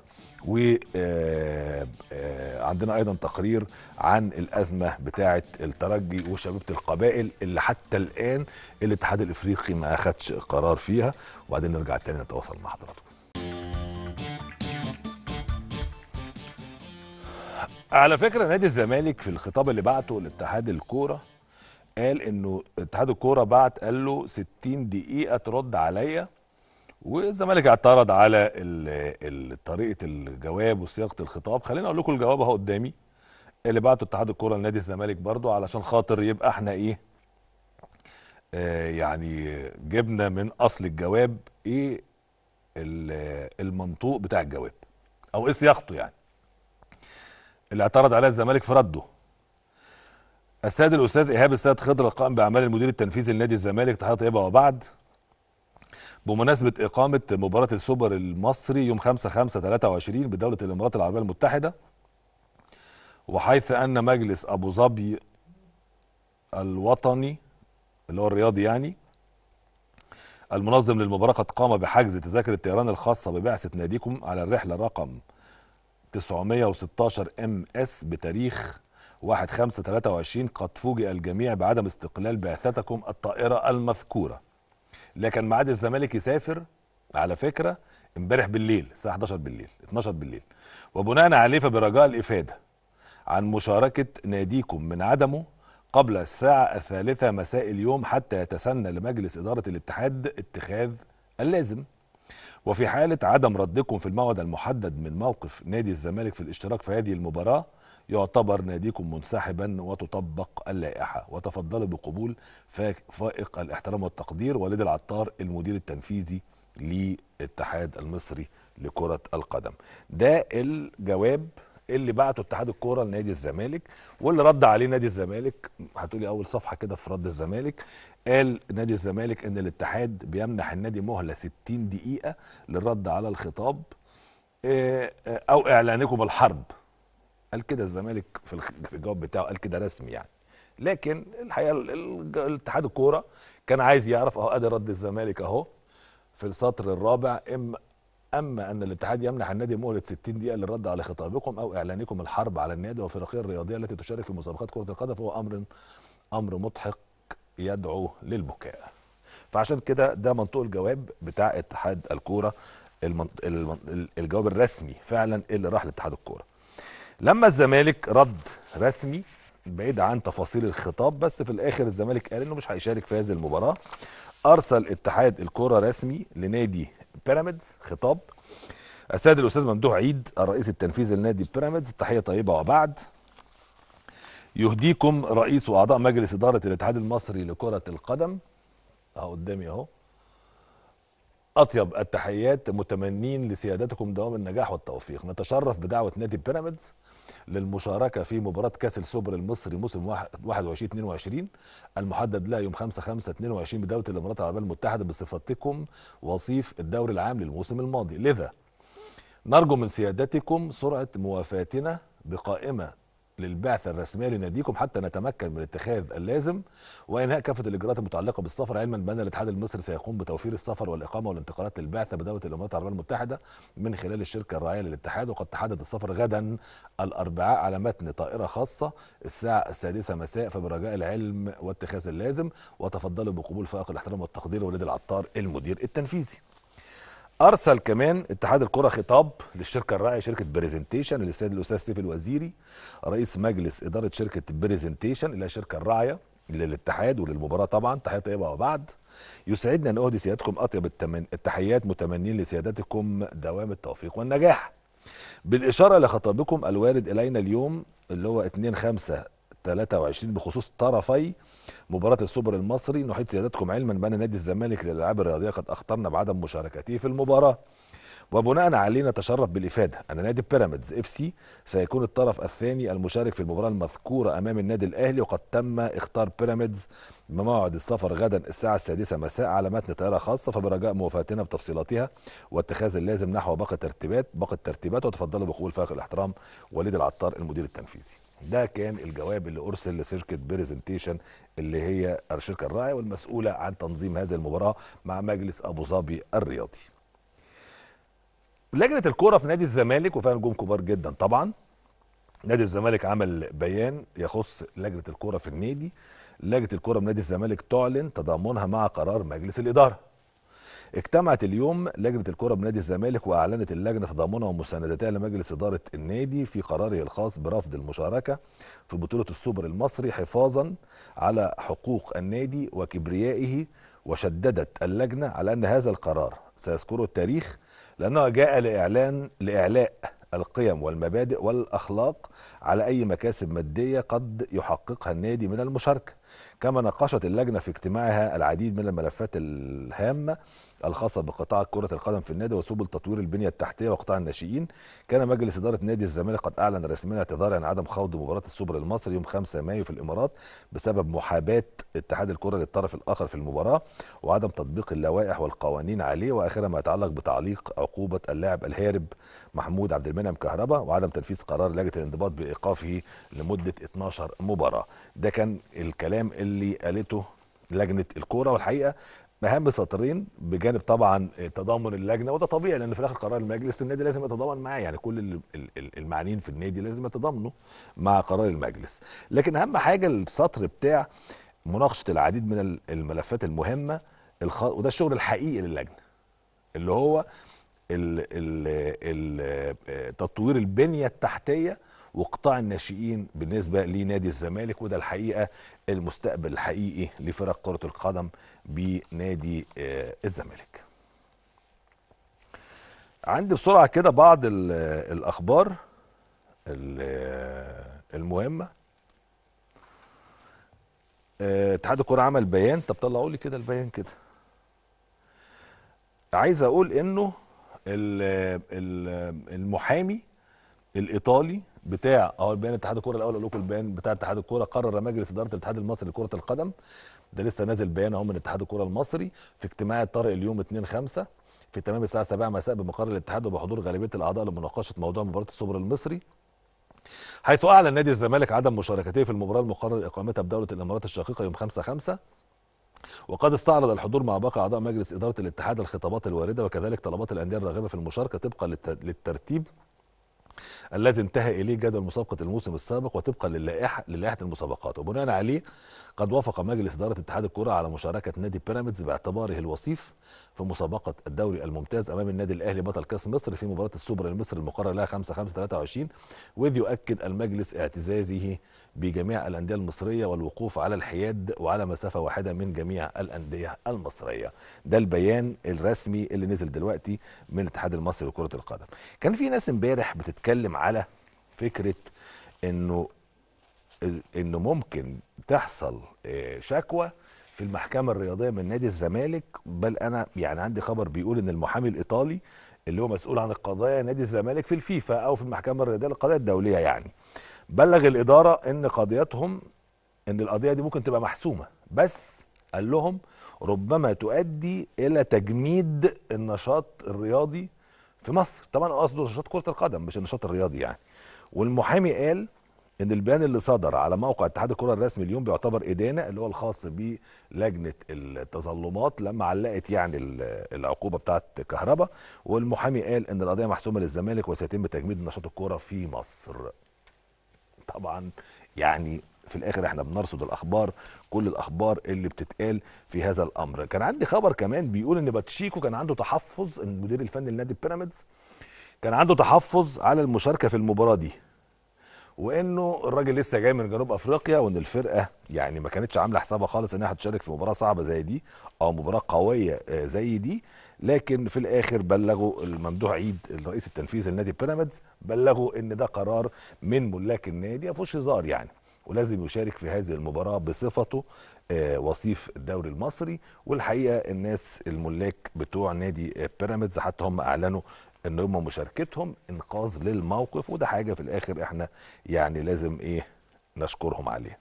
وعندنا ايضا تقرير عن الازمه بتاعه الترجي وشبيبه القبائل اللي حتى الان الاتحاد الافريقي ما اخدش قرار فيها وبعدين نرجع تاني نتواصل مع حضراتكم على فكره نادي الزمالك في الخطاب اللي بعته لاتحاد الكوره قال انه اتحاد الكوره بعت قال له 60 دقيقه ترد عليا والزمالك اعترض على ال- ال- طريقه الجواب وصياغه الخطاب خليني اقول لكم الجواب اهو قدامي اللي بعته اتحاد الكوره لنادي الزمالك برضو علشان خاطر يبقى احنا ايه آه يعني جبنا من اصل الجواب ايه ال- المنطوق بتاع الجواب او ايه صياغته يعني اللي اعترض عليها الزمالك في رده السيد الاستاذ ايهاب السيد خضر القائم باعمال المدير التنفيذي لنادي الزمالك تحيه طيبه وبعد بمناسبه اقامه مباراه السوبر المصري يوم 5 5 23 بدوله الامارات العربيه المتحده وحيث ان مجلس ابو ظبي الوطني اللي هو الرياضي يعني المنظم للمباراه قد قام بحجز تذاكر الطيران الخاصه ببعثه ناديكم على الرحله رقم 916 ام اس بتاريخ 1 5 23 قد فوجئ الجميع بعدم استقلال بعثتكم الطائره المذكوره لكن ميعاد الزمالك يسافر على فكره امبارح بالليل الساعه 11 بالليل 12 بالليل وبناء عليه فبرجاء الافاده عن مشاركه ناديكم من عدمه قبل الساعه الثالثه مساء اليوم حتى يتسنى لمجلس اداره الاتحاد اتخاذ اللازم وفي حالة عدم ردكم في الموعد المحدد من موقف نادي الزمالك في الاشتراك في هذه المباراة يعتبر ناديكم منسحبا وتطبق اللائحة وتفضلوا بقبول فا- فائق الاحترام والتقدير وليد العطار المدير التنفيذي للاتحاد المصري لكرة القدم ده الجواب اللي بعته اتحاد الكوره لنادي الزمالك واللي رد عليه نادي الزمالك هتقولي اول صفحه كده في رد الزمالك قال نادي الزمالك ان الاتحاد بيمنح النادي مهله 60 دقيقه للرد على الخطاب آه، آه، او اعلانكم الحرب قال كده الزمالك في الخ- في الجواب بتاعه قال كده رسمي يعني لكن الحقيقه ال- ال- الاتحاد الكوره كان عايز يعرف اهو ادي رد الزمالك اهو في السطر الرابع اما اما ان الاتحاد يمنح النادي مهله 60 دقيقه للرد على خطابكم او اعلانكم الحرب على النادي وفرقه الرياضيه التي تشارك في مسابقات كره القدم فهو امر امر مضحك يدعو للبكاء فعشان كده ده منطوق الجواب بتاع اتحاد الكوره المن... المن... الجواب الرسمي فعلا اللي راح لاتحاد الكوره لما الزمالك رد رسمي بعيد عن تفاصيل الخطاب بس في الاخر الزمالك قال انه مش هيشارك في هذه المباراه ارسل اتحاد الكوره رسمي لنادي بيراميدز خطاب السيد الاستاذ ممدوح عيد الرئيس التنفيذي لنادي بيراميدز تحيه طيبه وبعد يهديكم رئيس واعضاء مجلس اداره الاتحاد المصري لكره القدم اهو قدامي اهو اطيب التحيات متمنين لسيادتكم دوام النجاح والتوفيق نتشرف بدعوه نادي بيراميدز للمشاركه في مباراه كاس السوبر المصري موسم 21 22 المحدد لها يوم 5 5 22 بدوله الامارات العربيه المتحده بصفتكم وصيف الدوري العام للموسم الماضي لذا نرجو من سيادتكم سرعه موافاتنا بقائمه للبعثة الرسمية لناديكم حتى نتمكن من اتخاذ اللازم وإنهاء كافة الإجراءات المتعلقة بالسفر علما بأن الاتحاد المصري سيقوم بتوفير السفر والإقامة والانتقالات للبعثة بدولة الإمارات العربية المتحدة من خلال الشركة الراعية للاتحاد وقد تحدد السفر غدا الأربعاء على متن طائرة خاصة الساعة السادسة مساء فبرجاء العلم واتخاذ اللازم وتفضلوا بقبول فائق الاحترام والتقدير وليد العطار المدير التنفيذي ارسل كمان اتحاد الكره خطاب للشركه الراعيه شركه بريزنتيشن للسيد الاستاذ سيف الوزيري رئيس مجلس اداره شركه بريزنتيشن اللي هي الشركه الراعيه للاتحاد وللمباراه طبعا تحيه طيبه وبعد يسعدنا ان اهدي سيادتكم اطيب التمن... التحيات متمنين لسيادتكم دوام التوفيق والنجاح بالاشاره لخطابكم الوارد الينا اليوم اللي هو 2 5 23 بخصوص طرفي مباراة السوبر المصري نحيط سيادتكم علما بأن نادي الزمالك للألعاب الرياضية قد أخطرنا بعدم مشاركته في المباراة وبناء عليه نتشرف بالإفادة أن نادي بيراميدز اف سي سيكون الطرف الثاني المشارك في المباراة المذكورة أمام النادي الأهلي وقد تم اختار بيراميدز بموعد السفر غدا الساعة السادسة مساء على متن طائرة خاصة فبرجاء موافاتنا بتفصيلاتها واتخاذ اللازم نحو باقي الترتيبات باقي الترتيبات وتفضلوا بقبول فائق الاحترام وليد العطار المدير التنفيذي ده كان الجواب اللي ارسل لشركه بريزنتيشن اللي هي الشركه الراعيه والمسؤوله عن تنظيم هذه المباراه مع مجلس ابو ظبي الرياضي. لجنه الكوره في نادي الزمالك وفيها نجوم كبار جدا طبعا. نادي الزمالك عمل بيان يخص لجنه الكوره في النادي. لجنه الكوره من نادي الزمالك تعلن تضامنها مع قرار مجلس الاداره. اجتمعت اليوم لجنه الكره بنادي الزمالك واعلنت اللجنه تضامنها ومساندتها لمجلس اداره النادي في قراره الخاص برفض المشاركه في بطوله السوبر المصري حفاظا على حقوق النادي وكبريائه وشددت اللجنه على ان هذا القرار سيذكره التاريخ لانه جاء لاعلان لاعلاء القيم والمبادئ والاخلاق على اي مكاسب ماديه قد يحققها النادي من المشاركه كما ناقشت اللجنه في اجتماعها العديد من الملفات الهامه الخاصه بقطاع كره القدم في النادي وسبل تطوير البنيه التحتيه وقطاع الناشئين كان مجلس اداره نادي الزمالك قد اعلن رسميا اعتذاره عن عدم خوض مباراه السوبر المصري يوم 5 مايو في الامارات بسبب محاباه اتحاد الكره للطرف الاخر في المباراه وعدم تطبيق اللوائح والقوانين عليه واخرها ما يتعلق بتعليق عقوبه اللاعب الهارب محمود عبد المنعم كهربا وعدم تنفيذ قرار لجنه الانضباط بايقافه لمده 12 مباراه ده كان الكلام اللي قالته لجنه الكوره والحقيقه اهم سطرين بجانب طبعا تضامن اللجنه وده طبيعي لان في الاخر قرار المجلس النادي لازم يتضامن معاه يعني كل ال- ال- ال- المعنيين في النادي لازم يتضامنوا مع قرار المجلس لكن اهم حاجه السطر بتاع مناقشه العديد من ال- الملفات المهمه الخ... وده الشغل الحقيقي للجنه اللي هو ال ال ال تطوير البنيه التحتيه وقطاع الناشئين بالنسبه لنادي الزمالك وده الحقيقه المستقبل الحقيقي لفرق كره القدم بنادي آه، الزمالك. عندي بسرعه كده بعض ال- الاخبار ال- المهمه آه، اتحاد الكوره عمل بيان طب طلعوا لي كده البيان كده عايز اقول انه ال- ال- المحامي الايطالي بتاع اهو البيان اتحاد الكوره الاول اقول لكم البيان بتاع اتحاد الكوره قرر مجلس اداره الاتحاد المصري لكره القدم ده لسه نازل بيان اهو من اتحاد الكوره المصري في اجتماع الطارئ اليوم 2 5 في تمام الساعه 7 مساء بمقر الاتحاد وبحضور غالبيه الاعضاء لمناقشه موضوع مباراه السوبر المصري حيث اعلن نادي الزمالك عدم مشاركته في المباراه المقرر اقامتها بدوله الامارات الشقيقه يوم 5 5 وقد استعرض الحضور مع باقي اعضاء مجلس اداره الاتحاد الخطابات الوارده وكذلك طلبات الانديه الراغبه في المشاركه طبقا للت- للترتيب الذي انتهى اليه جدول مسابقه الموسم السابق وطبقا للائحه للائحه المسابقات وبناء عليه قد وافق مجلس اداره اتحاد الكره على مشاركه نادي بيراميدز باعتباره الوصيف في مسابقه الدوري الممتاز امام النادي الاهلي بطل كاس مصر في مباراه السوبر المصري المقرر لها 5 5 23 واذ يؤكد المجلس اعتزازه بجميع الانديه المصريه والوقوف على الحياد وعلى مسافه واحده من جميع الانديه المصريه ده البيان الرسمي اللي نزل دلوقتي من الاتحاد المصري لكره القدم كان في ناس امبارح بتتكلم على فكره انه انه ممكن تحصل آه، شكوى في المحكمه الرياضيه من نادي الزمالك بل انا يعني عندي خبر بيقول ان المحامي الايطالي اللي هو مسؤول عن القضايا نادي الزمالك في الفيفا او في المحكمه الرياضيه للقضايا الدوليه يعني بلغ الاداره ان قضيتهم ان القضيه دي ممكن تبقى محسومه بس قال لهم ربما تؤدي الى تجميد النشاط الرياضي في مصر طبعا قصده نشاط كره القدم مش النشاط الرياضي يعني والمحامي قال ان البيان اللي صدر على موقع اتحاد الكره الرسمي اليوم بيعتبر ادانه اللي هو الخاص بلجنه التظلمات لما علقت يعني ال- العقوبه بتاعت كهرباء والمحامي قال ان القضيه محسومه للزمالك وسيتم تجميد نشاط الكوره في مصر طبعا يعني في الاخر احنا بنرصد الاخبار كل الاخبار اللي بتتقال في هذا الامر كان عندي خبر كمان بيقول ان باتشيكو كان عنده تحفظ المدير الفني لنادي بيراميدز كان عنده تحفظ على المشاركه في المباراه دي وانه الراجل لسه جاي من جنوب افريقيا وان الفرقه يعني ما كانتش عامله حسابها خالص انها هتشارك في مباراه صعبه زي دي او مباراه قويه آه، زي دي لكن في الاخر بلغوا الممدوح عيد الرئيس التنفيذي لنادي بيراميدز بلغوا ان ده قرار من ملاك النادي ما فيهوش هزار يعني ولازم يشارك في هذه المباراه بصفته آه، وصيف الدوري المصري والحقيقه الناس الملاك بتوع نادي آه، بيراميدز حتى هم اعلنوا ان هم مشاركتهم انقاذ للموقف وده حاجه في الاخر احنا يعني لازم ايه نشكرهم عليه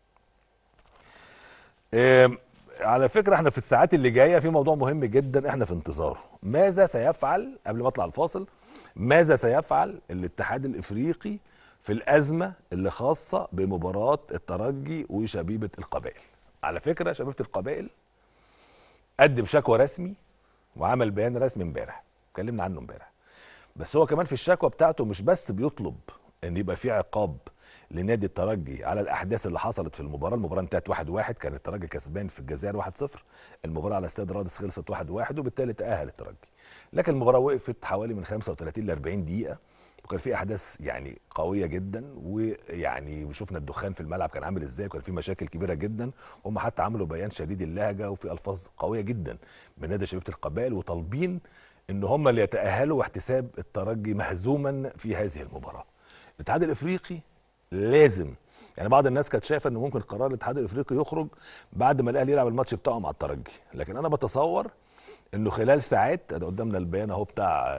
آم، على فكره احنا في الساعات اللي جايه في موضوع مهم جدا احنا في انتظاره ماذا سيفعل قبل ما اطلع الفاصل ماذا سيفعل الاتحاد الافريقي في الازمه اللي خاصه بمباراه الترجي وشبيبه القبائل على فكره شبيبه القبائل قدم شكوى رسمي وعمل بيان رسمي امبارح اتكلمنا عنه امبارح بس هو كمان في الشكوى بتاعته مش بس بيطلب ان يبقى في عقاب لنادي الترجي على الاحداث اللي حصلت في المباراه المباراه انتهت 1-1 كان الترجي كسبان في الجزائر 1-0 المباراه على استاد رادس خلصت 1-1 وبالتالي تاهل الترجي لكن المباراه وقفت حوالي من 35 ل 40 دقيقه وكان في احداث يعني قويه جدا ويعني شفنا الدخان في الملعب كان عامل ازاي وكان في مشاكل كبيره جدا هم حتى عملوا بيان شديد اللهجه وفي الفاظ قويه جدا من نادي شبيبه القبائل وطالبين ان هم اللي يتاهلوا واحتساب الترجي مهزوما في هذه المباراه الاتحاد الافريقي لازم يعني بعض الناس كانت شايفه ان ممكن قرار الاتحاد الافريقي يخرج بعد ما الاهلي يلعب الماتش بتاعه مع الترجي لكن انا بتصور انه خلال ساعات ده قدامنا البيان اهو بتاع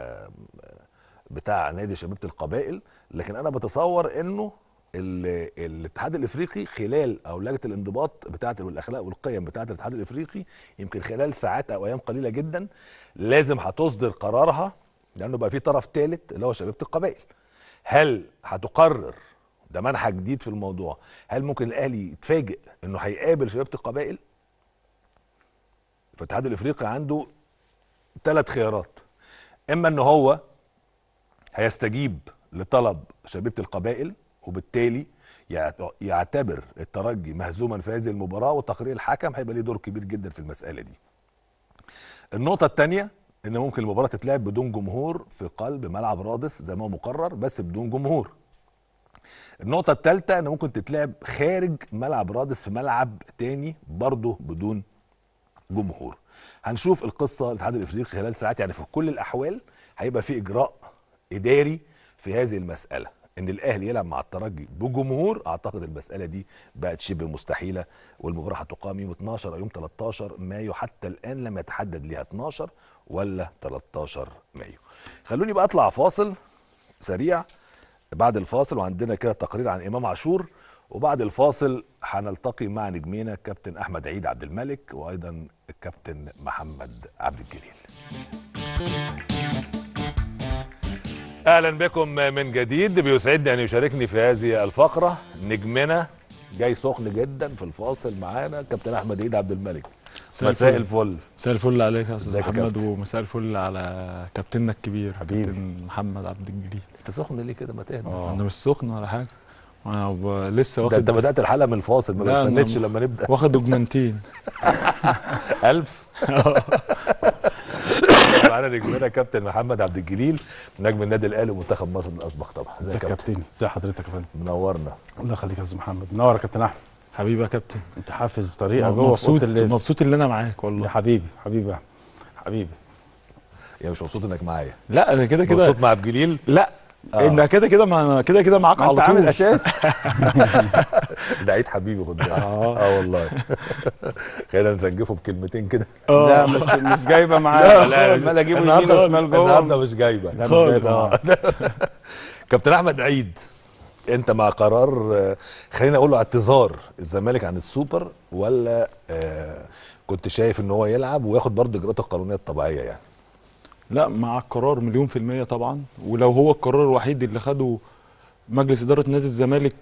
بتاع نادي شبيبه القبائل لكن انا بتصور انه ال- الاتحاد الافريقي خلال او لجنه الانضباط بتاعه والاخلاق والقيم بتاعه الاتحاد الافريقي يمكن خلال ساعات او ايام قليله جدا لازم هتصدر قرارها لانه بقى في طرف ثالث اللي هو شبيبه القبائل هل هتقرر ده منحى جديد في الموضوع هل ممكن الاهلي يتفاجئ انه هيقابل شبيبه القبائل فالاتحاد الافريقي عنده ثلاث خيارات اما ان هو هيستجيب لطلب شبيبه القبائل وبالتالي يعت- يعتبر الترجي مهزوما في هذه المباراه وتقرير الحكم هيبقى ليه دور كبير جدا في المساله دي. النقطه الثانيه ان ممكن المباراه تتلعب بدون جمهور في قلب ملعب رادس زي ما هو مقرر بس بدون جمهور. النقطه الثالثه ان ممكن تتلعب خارج ملعب رادس في ملعب تاني برضه بدون جمهور هنشوف القصه الاتحاد الافريقي خلال ساعات يعني في كل الاحوال هيبقى في اجراء اداري في هذه المساله ان الاهلي يلعب مع الترجي بجمهور اعتقد المساله دي بقت شبه مستحيله والمباراه هتقام يوم 12 او يوم 13 مايو حتى الان لم يتحدد ليها 12 ولا 13 مايو خلوني بقى اطلع فاصل سريع بعد الفاصل وعندنا كده تقرير عن امام عاشور وبعد الفاصل هنلتقي مع نجمينا الكابتن احمد عيد عبد الملك وايضا الكابتن محمد عبد الجليل اهلا بكم من جديد بيسعدني ان يشاركني في هذه الفقره نجمنا جاي سخن جدا في الفاصل معانا كابتن احمد عيد عبد الملك مساء مساء الفل. الفل مساء الفل عليك يا استاذ ازيك يا محمد كابتن؟ ومساء الفل على كابتننا الكبير حبيبي. كابتن محمد عبد الجليل انت سخن ليه كده ما تهدى انا مش سخن ولا حاجه انا ب- لسه ده انت واخد بدات الحلقه من الفاصل ما لا، أنا بستنيتش م- لما نبدا واخد دوجمنتين ألف معانا نجمنا كابتن محمد عبد الجليل نجم النادي الاهلي ومنتخب مصر الاسبق طبعا ازيك ازيك يا يا كابتن كابتن ازي حضرتك يا فندم منورنا الله يخليك يا استاذ محمد منور يا كابتن احمد حبيبي يا كابتن انت حافظ بطريقه جوه في مبسوط اوضه اللبس مبسوط اللي انا معاك يا والله حبيبي حبيبي يا أحمد. حبيبي يعني مش مبسوط انك معايا لا انا كده كده مبسوط مع عبد الجليل لا آه. انت كده كده ما انا كده كده معاك ما على انت عامل طول اساس ده عيد حبيبي خد بالك اه اه والله خلينا نسجفه بكلمتين كده لا مش مش جايبه معايا لا خالص. عمال اجيبه يمين النهارده وشمال النهارده جوه مش جايبه لا مش خالص. جايبه معايا. كابتن احمد عيد انت مع قرار آه، خلينا اقول له اعتذار الزمالك عن السوبر ولا آه، كنت شايف ان هو يلعب وياخد برضه اجراءاته القانونيه الطبيعيه يعني لا مع القرار مليون في المية طبعا ولو هو القرار الوحيد اللي خده مجلس إدارة نادي الزمالك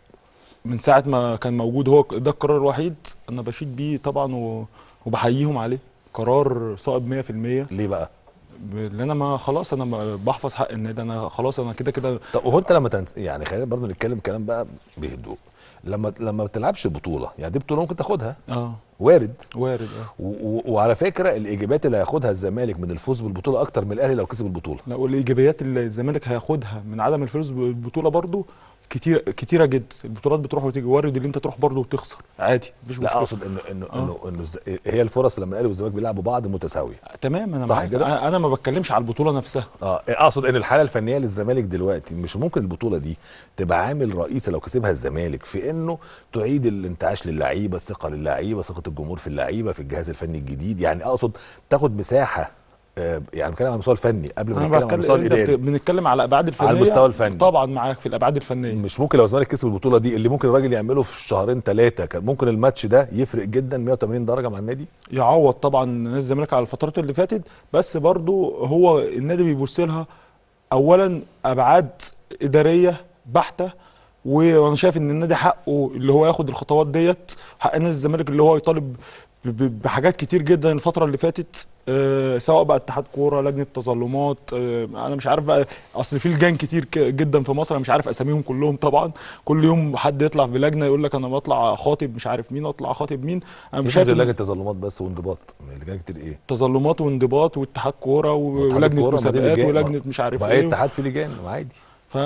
من ساعة ما كان موجود هو ده القرار الوحيد أنا بشيد بيه طبعا و- وبحييهم عليه قرار صائب 100% ليه بقى؟ لان انا ما خلاص انا ما بحفظ حق النادي انا خلاص انا كده كده طب وهو انت لما تنس... يعني خلينا برضه نتكلم كلام بقى بهدوء لما لما ما بتلعبش بطوله يعني دي بطوله ممكن تاخدها اه وارد وارد اه و... و... وعلى فكره الايجابيات اللي هياخدها الزمالك من الفوز بالبطوله اكتر من الاهلي لو كسب البطوله لا والايجابيات اللي الزمالك هياخدها من عدم الفوز بالبطوله برضو كتير كتيره جدا البطولات بتروح وتيجي وارد اللي انت تروح برضو وتخسر عادي مفيش لا مشكله اقصد انه انه آه. انه, إنه الز... هي الفرص لما الاهلي والزمالك بيلعبوا بعض متساويه تمام انا صح معاك كده؟ انا أنا ما بتكلمش على البطوله نفسها اه اقصد ان الحاله الفنيه للزمالك دلوقتي مش ممكن البطوله دي تبقى عامل رئيسي لو كسبها الزمالك في انه تعيد الانتعاش للعيبه الثقه للعيبه ثقه الجمهور في اللعيبه في الجهاز الفني الجديد يعني اقصد تاخد مساحه آه يعني بتكلم على المستوى الفني قبل ما انا نتكلم على بتكلم المستوى انت بت- الاداري بنتكلم على الابعاد الفنيه المستوى الفني. طبعا معاك في الابعاد الفنيه مش ممكن لو الزمالك كسب البطوله دي اللي ممكن الراجل يعمله في شهرين ثلاثه كان ممكن الماتش ده يفرق جدا 180 درجه مع النادي يعوض طبعا نادي الزمالك على الفترات اللي فاتت بس برضو هو النادي بيبص لها اولا ابعاد اداريه بحته وانا شايف ان النادي حقه اللي هو ياخد الخطوات ديت حق نادي الزمالك اللي هو يطالب ب- ب- بحاجات كتير جدا الفتره اللي فاتت آه سواء بقى اتحاد كوره لجنه تظلمات آه انا مش عارف بقى اصل في لجان كتير ك- جدا في مصر انا مش عارف اساميهم كلهم طبعا كل يوم حد يطلع في لجنه يقول لك انا بطلع خاطب مش عارف مين اطلع خاطب مين انا مش مش شايف إن- لجنه تظلمات بس وانضباط لجان كتير ايه تظلمات وانضباط واتحاد كوره و- اتحاد ولجنه الكورة، ما دي مسابقات لجان. ولجنه مش عارف ما اي ايه اتحاد في لجان عادي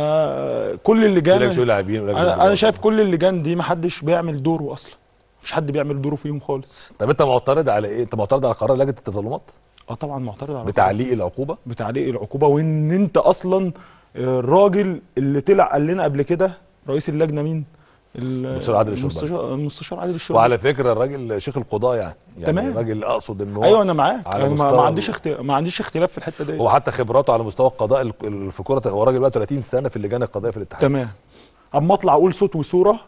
فكل في اللجان لجنه شؤون لاعبين ولجنة انا انا إدارة. شايف كل اللجان دي ما حدش بيعمل دوره اصلا مفيش حد بيعمل دوره فيهم خالص طب انت معترض على ايه؟ انت معترض على قرار لجنه التظلمات اه طبعا معترض على بتعليق العقوبه؟ بتعليق العقوبه وان انت اصلا آه، الراجل اللي طلع قال لنا قبل كده رئيس اللجنه مين ال- المستشار عادل الشربجي. المستشار المستشار عادل الشربجي وعلى فكره الراجل شيخ القضاه يعني يعني تمام. الراجل اقصد ان هو ايوه انا معاك على انا ما, مستوى ما عنديش ال- اختلاف ما عنديش اختلاف في الحته دي هو حتى خبراته على مستوى القضاء ال- ال- في كره هو راجل بقى 30 سنه في اللجان القضائيه في الاتحاد تمام اما اطلع اقول صوت وصوره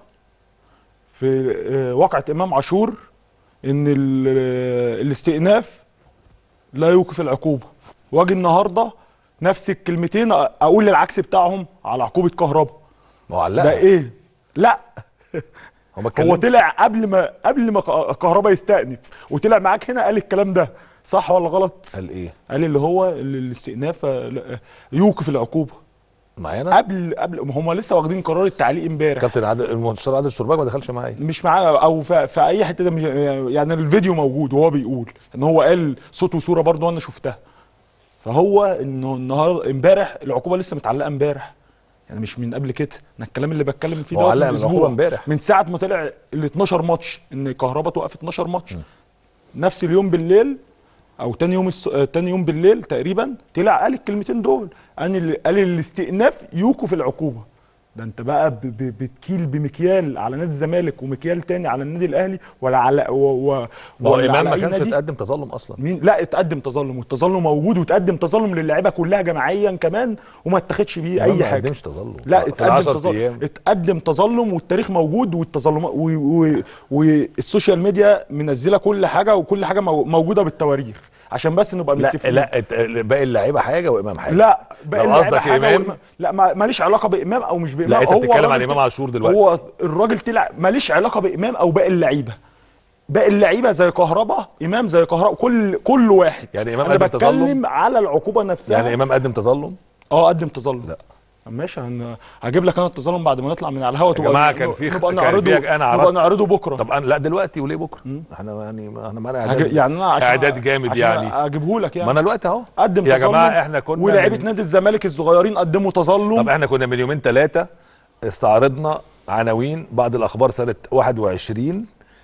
في آه، واقعه امام عاشور ان ال- آه، الاستئناف لا يوقف العقوبه واجي النهارده نفس الكلمتين أ- اقول العكس بتاعهم على عقوبه كهرباء ما هو علقها ده ايه لا هو ما هو اتكلمش. طلع قبل ما قبل ما ك- كهرباء يستأنف وطلع معاك هنا قال الكلام ده صح ولا غلط قال ايه؟ قال اللي هو ال- الاستئناف آه، لا، يوقف العقوبه معانا؟ قبل قبل ما هم لسه واخدين قرار التعليق امبارح كابتن عادل المستشار عادل الشرباج ما دخلش معايا مش معاه او في, في اي حته ده مش يعني الفيديو موجود وهو بيقول ان هو قال صوت وصوره برضه وانا شفتها فهو انه النهارده امبارح العقوبه لسه متعلقه امبارح يعني مش من قبل كده انا الكلام اللي بتكلم فيه هو ده علق من من العقوبة اسبوع امبارح. من ساعه ما طلع ال 12 ماتش ان كهربا توقف 12 ماتش نفس اليوم بالليل او تاني يوم الس... آه، تاني يوم بالليل تقريبا طلع قال الكلمتين دول قال ال- قال الاستئناف يوقف العقوبه ده انت بقى ب- ب- بتكيل بمكيال على نادي الزمالك ومكيال تاني على النادي الاهلي ولا على و و ما هو ولا امام على ما أي كانش نادي؟ اتقدم تظلم اصلا مين لا اتقدم تظلم والتظلم موجود وتقدم تظلم للاعيبه كلها جماعيا كمان وما اتخدش بيه إمام اي ما حاجه قدمش تظلم لا في اتقدم 10 تظلم أيام. اتقدم تظلم والتاريخ موجود والتظلم و- و- والسوشيال ميديا منزله كل حاجه وكل حاجه مو- موجوده بالتواريخ عشان بس نبقى لا متفقين لا ات- باقي اللعيبه حاجه وامام حاجه لا باقي لو اللعيبه قصدك حاجه إمام- والم... لا ما- ماليش علاقه بامام او مش بامام لا انت هو بتتكلم عن الراجل امام طلع- عاشور دلوقتي هو الراجل طلع ماليش علاقه بامام او باقي اللعيبه باقي اللعيبه زي كهربا امام زي كهربا كل كل واحد يعني إمام انا قدم بتكلم تظلم؟ على العقوبه نفسها يعني امام قدم تظلم اه قدم تظلم لا. ماشي هن... هجيب لك انا التظلم بعد ما نطلع من على الهوا تبقى جماعة كان في- نبقى كان نعرضه في- أنا نبقى عرضت- نعرضه بكره طب انا لا دلوقتي وليه بكره احنا يعني احنا معانا هج... اعداد يعني انا عشان اعداد جامد عشان يعني اجيبه لك يعني ما انا دلوقتي اهو قدم يا تظلم جماعه احنا كنا ولاعيبه من- نادي الزمالك الصغيرين قدموا تظلم طب احنا كنا من يومين ثلاثه استعرضنا عناوين بعض الاخبار سنه 21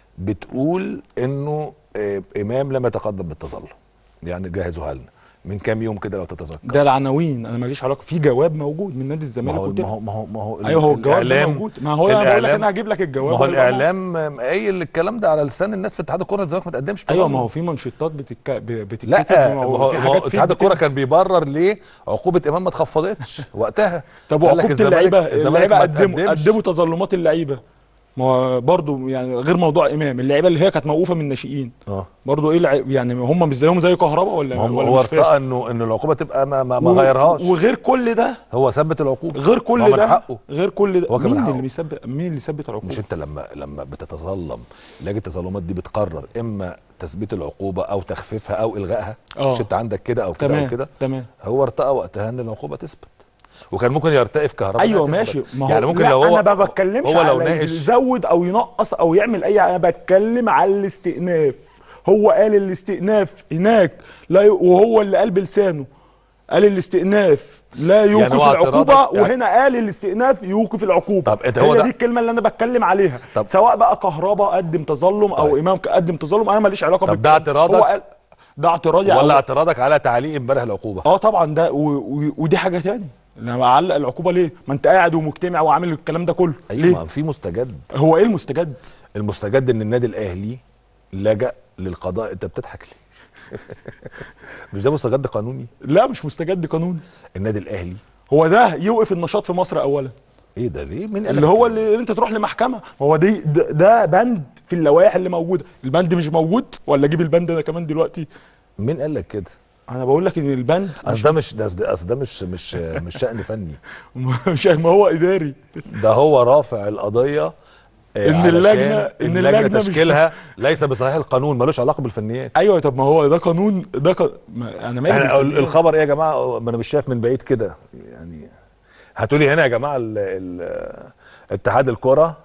بتقول انه آه، امام لم يتقدم بالتظلم يعني جهزوها لنا من كام يوم كده لو تتذكر ده العناوين انا ماليش علاقه في جواب موجود من نادي ما الزمالك هو وكده. ما هو ما هو ما هو ايوه هو الجواب ده الإعلام- موجود ما هو انا بقول لك الإعلام- انا هجيب لك الجواب ما هو ويبقى موجود. الاعلام قايل الكلام ده على لسان الناس في اتحاد الكوره الزمالك ما تقدمش ايوه تظلم. ما هو في منشطات بتك... ب- بتتكتب لا ما ما هو في ما هو حاجات فيك اتحاد الكوره بتنزل. كان بيبرر ليه عقوبه امام ما اتخفضتش وقتها طب قال لك وعقوبه الزمالك- اللعيبه الزمالك اللعيبه ما قدموا تقدمش. قدموا تظلمات اللعيبه ما هو برضه يعني غير موضوع امام اللعيبه اللي هي كانت موقوفه من الناشئين اه برضه ايه الع... يعني هم مش زيهم زي كهربا ولا ما هو ولا هو مش فاهم؟ ارتقى انه انه العقوبه تبقى ما, ما, ما و- غيرهاش وغير كل ده هو ثبت العقوبه غير ما كل هو من ده حقه. غير كل ده هو كان من مين حقه. اللي بيثبت مين اللي ثبت العقوبه مش انت لما لما بتتظلم لجنه التظلمات دي بتقرر اما تثبيت العقوبه او تخفيفها او الغائها اه. مش انت عندك كده او كده او تمام كده تمام هو ارتقى وقتها ان العقوبه تثبت وكان ممكن يرتقي في كهرباء ايوه إنها تثبت. ماشي ما هو يعني ممكن لا لو هو انا ما بتكلمش هو لو على ناقش يزود او ينقص او يعمل اي انا بتكلم على الاستئناف هو قال الاستئناف هناك لا ي... وهو اللي قال بلسانه قال الاستئناف لا يوقف هو العقوبه اعتراضك يعني- وهنا قال الاستئناف يوقف العقوبه طب انت هو هي ده- دي الكلمه اللي انا بتكلم عليها طب- سواء بقى كهربا قدم تظلم او طيب. امام قدم تظلم انا ماليش علاقه طب ده بالكلام. اعتراضك؟ هو قال ده اعتراضي ولا على اعتراضك على تعليق امبارح العقوبه اه طبعا ده و... و... ودي حاجه تاني انا بعلق العقوبه ليه ما انت قاعد ومجتمع وعامل الكلام ده كله ايوه ليه ما في مستجد هو ايه المستجد المستجد ان النادي الاهلي لجأ للقضاء انت بتضحك ليه مش ده مستجد قانوني لا مش مستجد قانوني النادي الاهلي هو ده يوقف النشاط في مصر اولا ايه ده ليه مين قال اللي لك هو كده؟ اللي انت تروح لمحكمه هو دي ده, ده بند في اللوائح اللي موجوده البند مش موجود ولا اجيب البند ده كمان دلوقتي مين قال لك كده انا بقول لك ان البند اصل ده مش ده ده- اصل ده مش مش مش شأن فني مش ما هو اداري ده هو رافع القضيه آه، إن علشان اللجنة- إن اللجنة مش- تشكيلها ليس بصحيح القانون ملوش علاقه بالفنيات ايوه طب ما هو ده قانون ده ق... ما انا مالي احنا بالفنيات. الخبر ايه يا جماعه ما انا مش شايف من بعيد كده يعني هاتولي هنا يا جماعه ال ال اتحاد الكره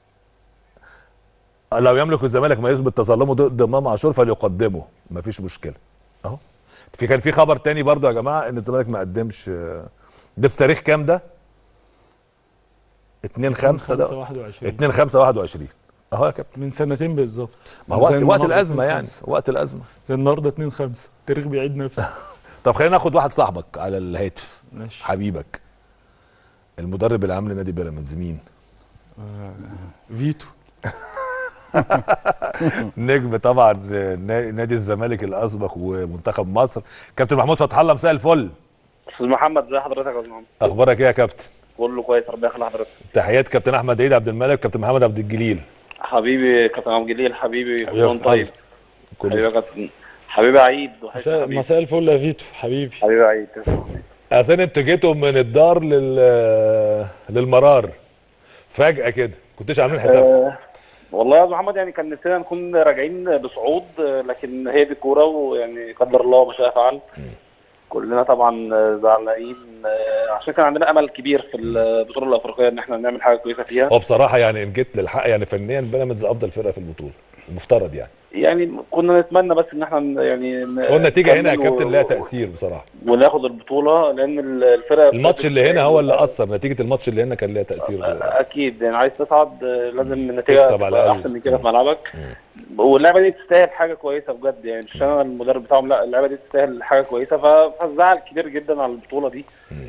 لو يملك الزمالك ما يثبت تظلمه ضد امام عاشور فليقدمه مفيش مشكله اهو في كان في خبر تاني برضو يا جماعه ان الزمالك ما قدمش ده بتاريخ كام ده 2 5 ده 21. 2 5 21 اهو يا كابتن من سنتين بالظبط ما هو وقت زي وقت النهاردة الازمه 2 يعني 5. وقت الازمه زي النهارده 2 5 التاريخ بيعيد نفسه طب خلينا ناخد واحد صاحبك على الهاتف ماشي حبيبك المدرب العام لنادي بيراميدز مين؟ فيتو نجم طبعا نا- نادي الزمالك الاسبق ومنتخب مصر كابتن محمود فتح الله مساء الفل استاذ محمد ازي حضرتك يا استاذ محمد اخبارك ايه يا كابتن؟ كله كويس ربنا يخلي حضرتك تحيات كابتن احمد عيد عبد الملك كابتن محمد عبد الجليل حبيبي كابتن عبد الجليل حبيبي حبيبي كلهم طيب كل حبيبي يا كابتن حبيبي عيد وحشني مساء, حبيبي مساء الفل يا فيتو حبيبي حبيبي عيد تسلم. اصل انتوا جيتوا من الدار لل للمرار فجأة كده كنتش عاملين حساب آه، والله يا استاذ محمد يعني كان نفسنا نكون راجعين بصعود آه، لكن هي دي الكوره ويعني قدر الله ما شاء فعل كلنا طبعا آه، زعلانين آه، عشان كان عندنا امل كبير في البطوله الافريقيه ان احنا نعمل حاجه كويسه فيها هو بصراحة يعني ان جيت للحق يعني فنيا بيراميدز افضل فرقة في البطولة المفترض يعني يعني كنا نتمنى بس ان احنا ن- يعني ن- هو النتيجة هنا يا نكمل و- كابتن لها تأثير بصراحة وناخد البطوله لان الفرقه الماتش اللي هنا هو اللي اثر نتيجه الماتش اللي هنا كان ليها تاثير اكيد يعني عايز تصعد آه، لازم النتيجه تكسب على تبقى الأقل. احسن من كده في ملعبك واللعبه دي تستاهل حاجه كويسه بجد يعني مش انا المدرب بتاعهم لا اللعبه دي تستاهل حاجه كويسه ف- فالزعل كبير جدا على البطوله دي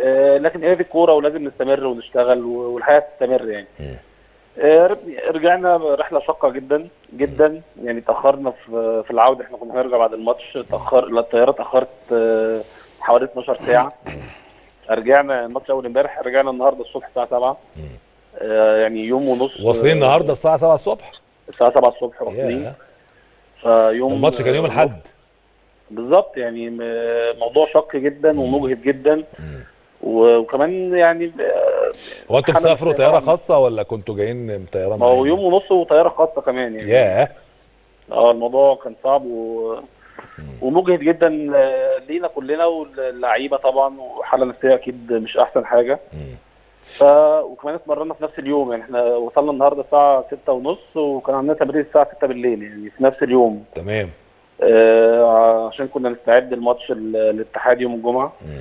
آه، لكن هي دي الكوره ولازم نستمر ونشتغل و- والحياه تستمر يعني مم. آه، رب- رجعنا رحله شاقه جدا جدا يعني تاخرنا في في العوده احنا كنا هنرجع بعد الماتش تاخر لا الطياره اتاخرت آه، حوالي 12 ساعه رجعنا الماتش اول امبارح رجعنا النهارده الصبح الساعه 7 آه، يعني يوم ونص واصلين آه، النهارده الساعه 7 الصبح الساعه 7 الصبح واصلين ياه. فيوم الماتش كان يوم الاحد بالظبط يعني م- موضوع شاق جدا ومجهد جدا و- وكمان يعني آه، هو انتوا حالة مسافروا نفسية طياره طبعاً. خاصه ولا كنتوا جايين طياره ما هو معينة؟ يوم ونص وطياره خاصه كمان يعني ياه اه الموضوع كان صعب و... ومجهد جدا آه، لينا كلنا واللعيبه طبعا وحاله نفسيه اكيد مش احسن حاجه مم. ف وكمان اتمرنا في نفس اليوم يعني احنا وصلنا النهارده الساعه 6 ونص وكان عندنا تمرين الساعه 6 بالليل يعني في نفس اليوم تمام آه عشان كنا نستعد لماتش ال- الاتحاد يوم الجمعه مم.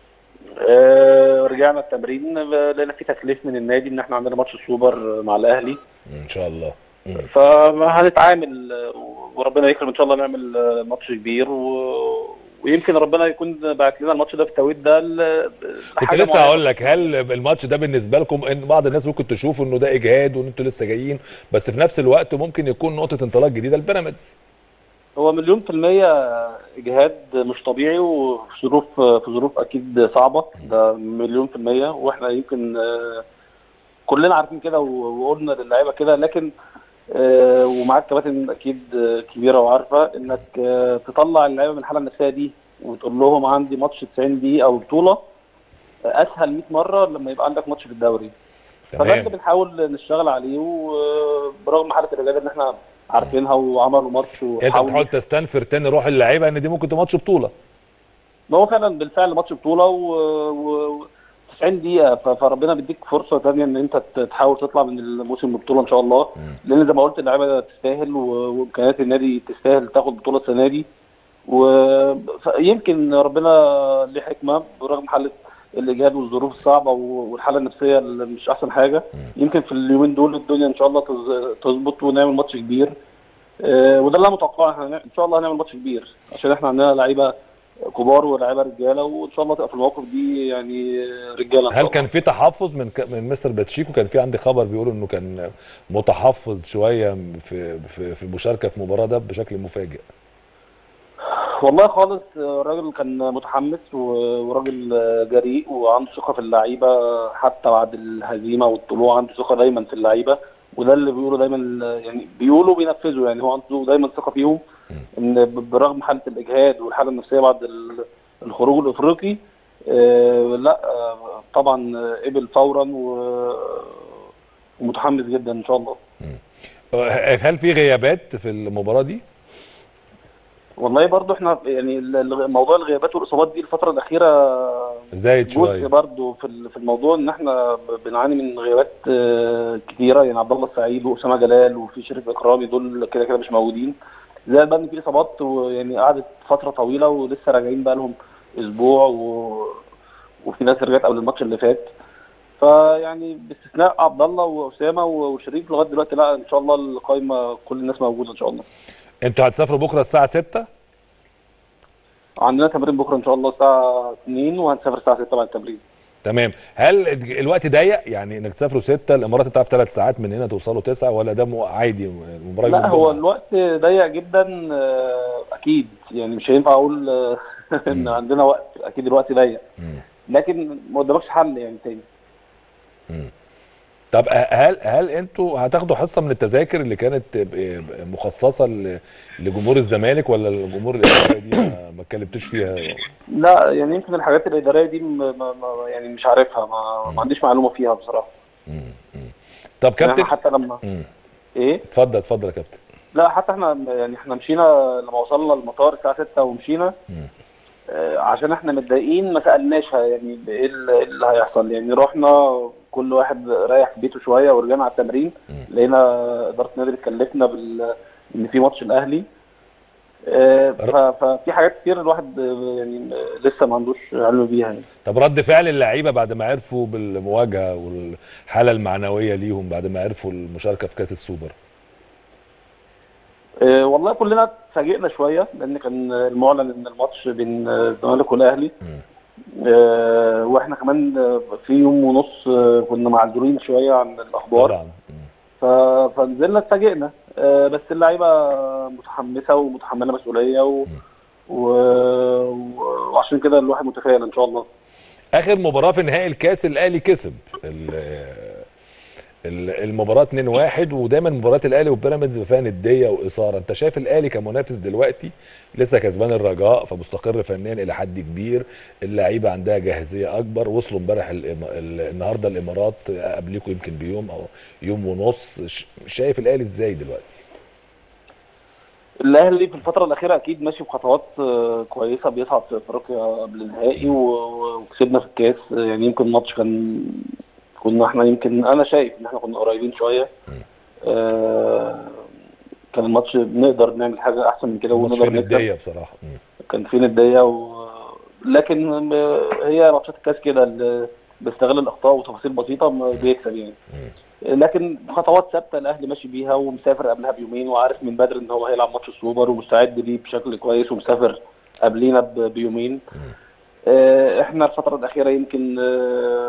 آه رجعنا التمرين آه، لقينا في تكليف من النادي ان احنا عندنا ماتش السوبر مع الاهلي مم. ان شاء الله مم. فهنتعامل آه، وربنا يكرم ان شاء الله نعمل آه، ماتش كبير و... ويمكن ربنا يكون بعت لنا الماتش ده في التوقيت ده ل- كنت حاجة لسه معينة. هقول لك هل الماتش ده بالنسبه لكم ان بعض الناس ممكن تشوف انه ده اجهاد وان انتوا لسه جايين بس في نفس الوقت ممكن يكون نقطه انطلاق جديده لبيراميدز هو مليون في المية إجهاد مش طبيعي وفي ظروف في ظروف أكيد صعبة ده مليون في المية وإحنا يمكن آه، كلنا عارفين كده و- وقلنا للعيبة كده لكن آه، ومعاك كباتن أكيد آه، كبيرة وعارفة إنك آه، تطلع اللعيبة من الحالة النفسية دي وتقول لهم عندي ماتش 90 دقيقة أو بطولة آه، أسهل 100 مرة لما يبقى عندك ماتش في الدوري فده اللي تمام بنحاول نشتغل عليه وبرغم حالة الإجهاد اللي إحنا عارفينها وعملوا ماتش انت وحاولوا بتحاول تستنفر تاني روح اللعيبه ان دي ممكن تبقى ماتش بطوله ما هو فعلا بالفعل ماتش بطوله و, و... 90 دقيقة ف- فربنا بيديك فرصة تانية إن أنت ت- تحاول تطلع من الموسم ببطولة إن شاء الله لأن زي ما قلت اللعيبة تستاهل و- وإمكانيات النادي تستاهل تاخد بطولة السنة دي ويمكن ربنا ليه حكمة برغم حالة الإجهاد والظروف الصعبة و- والحالة النفسية اللي مش أحسن حاجة يمكن في اليومين دول الدنيا إن شاء الله تز- تظبط ونعمل ماتش كبير آه، وده اللي انا متوقعه احنا هنع- ان شاء الله هنعمل ماتش كبير عشان احنا عندنا لعيبه كبار ولاعيبه رجاله وان شاء الله تبقى في المواقف دي يعني رجاله إن شاء هل الله. كان في تحفظ من ك... من مستر باتشيكو كان في عندي خبر بيقول انه كان متحفظ شويه في في في المشاركه في المباراه ده بشكل مفاجئ والله خالص آه، الراجل كان متحمس و- وراجل آه، جريء وعنده ثقه في اللعيبه حتى بعد الهزيمه والطلوع عنده ثقه دايما في اللعيبه وده اللي بيقولوا دايما يعني بيقولوا بينفذوا يعني هو عنده دايما ثقه فيهم ان ب- برغم حاله الاجهاد والحاله النفسيه بعد ال- الخروج الافريقي آه لا آه طبعا آه، قبل فورا و- ومتحمس جدا ان شاء الله هل في غيابات في المباراه دي؟ والله برضو احنا يعني ال- ال- موضوع الغيابات والاصابات دي الفتره الاخيره زايد جزء شويه برضو في ال- في الموضوع ان احنا ب- بنعاني من غيابات آه، كتيره يعني عبد الله السعيد واسامه جلال وفي شريف اكرامي دول كده كده مش موجودين زي بقى ان في اصابات ويعني قعدت فتره طويله ولسه راجعين بقى لهم اسبوع و... وفي ناس رجعت قبل الماتش اللي فات فيعني باستثناء عبد الله واسامه وشريف لغايه دلوقتي لا ان شاء الله القايمه كل الناس موجوده ان شاء الله انتوا هتسافروا بكره الساعه 6 عندنا تمرين بكره ان شاء الله الساعه 2 وهنسافر الساعه 6 بعد التمرين تمام هل الوقت ضيق يعني انك تسافروا 6 الامارات انت عارف 3 ساعات من هنا توصلوا 9 ولا ده مو- عادي المباراه يوم لا هو الجمعة؟ الوقت ضيق جدا آه، اكيد يعني مش هينفع اقول آه، ان عندنا وقت اكيد الوقت ضيق مم. لكن ما قدامكش حل يعني تاني طب هل هل انتوا هتاخدوا حصه من التذاكر اللي كانت ب- مخصصه ل- لجمهور الزمالك ولا الجمهور الاداريه دي ما ما اتكلمتوش فيها لا يعني يمكن الحاجات الاداريه دي ما ما ما- يعني مش عارفها ما, ما عنديش معلومه فيها بصراحه طب يعني كابتن حتى لما مم. ايه اتفضل اتفضل يا كابتن لا حتى احنا يعني احنا مشينا لما وصلنا المطار الساعه 6 ومشينا آه، عشان احنا متضايقين ما سالناش يعني ايه اللي إيه اللي هيحصل يعني رحنا كل واحد رايح في بيته شويه ورجعنا على التمرين لقينا اداره النادي بتكلفنا بال ان في ماتش الاهلي آه، ف- ففي حاجات كتير الواحد آه، يعني آه، لسه ما عندوش علم بيها يعني طب رد فعل اللعيبه بعد ما عرفوا بالمواجهه والحاله المعنويه ليهم بعد ما عرفوا المشاركه في كاس السوبر آه، والله كلنا اتفاجئنا شويه لان كان المعلن ان الماتش بين آه، الزمالك والاهلي آه، واحنا كمان آه، في يوم ونص آه، كنا معذورين شويه عن الاخبار طبعا ف... فنزلنا اتفاجئنا آه، بس اللعيبه متحمسه ومتحمله مسؤوليه و... و... و- وعشان كده الواحد متفائل ان شاء الله اخر مباراه في نهائي الكاس الاهلي كسب ال- ال- المباراه 2-1 ودايما مباريات الاهلي وبيراميدز فيها نديه واثاره انت شايف الاهلي كمنافس دلوقتي لسه كسبان الرجاء فمستقر فنيا الى حد كبير اللعيبه عندها جاهزيه اكبر وصلوا امبارح الإم- ال- النهارده الامارات قبليكم يمكن بيوم او يوم ونص ش- شايف الاهلي ازاي دلوقتي الاهلي في الفتره الاخيره اكيد ماشي بخطوات آه، كويسه بيصعد في افريقيا قبل النهائي و- وكسبنا في الكاس آه، يعني يمكن الماتش كان كنا احنا يمكن انا شايف ان احنا كنا قريبين شويه آه، كان الماتش نقدر نعمل حاجه احسن من كده ماتش ونقدر فيه نكسب نديه بصراحه مم. كان في نديه و... لكن آه، هي ماتشات الكاس كده اللي بيستغل الاخطاء وتفاصيل بسيطه ما بيكسب يعني لكن خطوات ثابته الاهلي ماشي بيها ومسافر قبلها بيومين وعارف من بدري ان هو هيلعب ماتش السوبر ومستعد ليه بشكل كويس ومسافر قبلينا ب- بيومين آه، احنا الفتره الاخيره يمكن آه،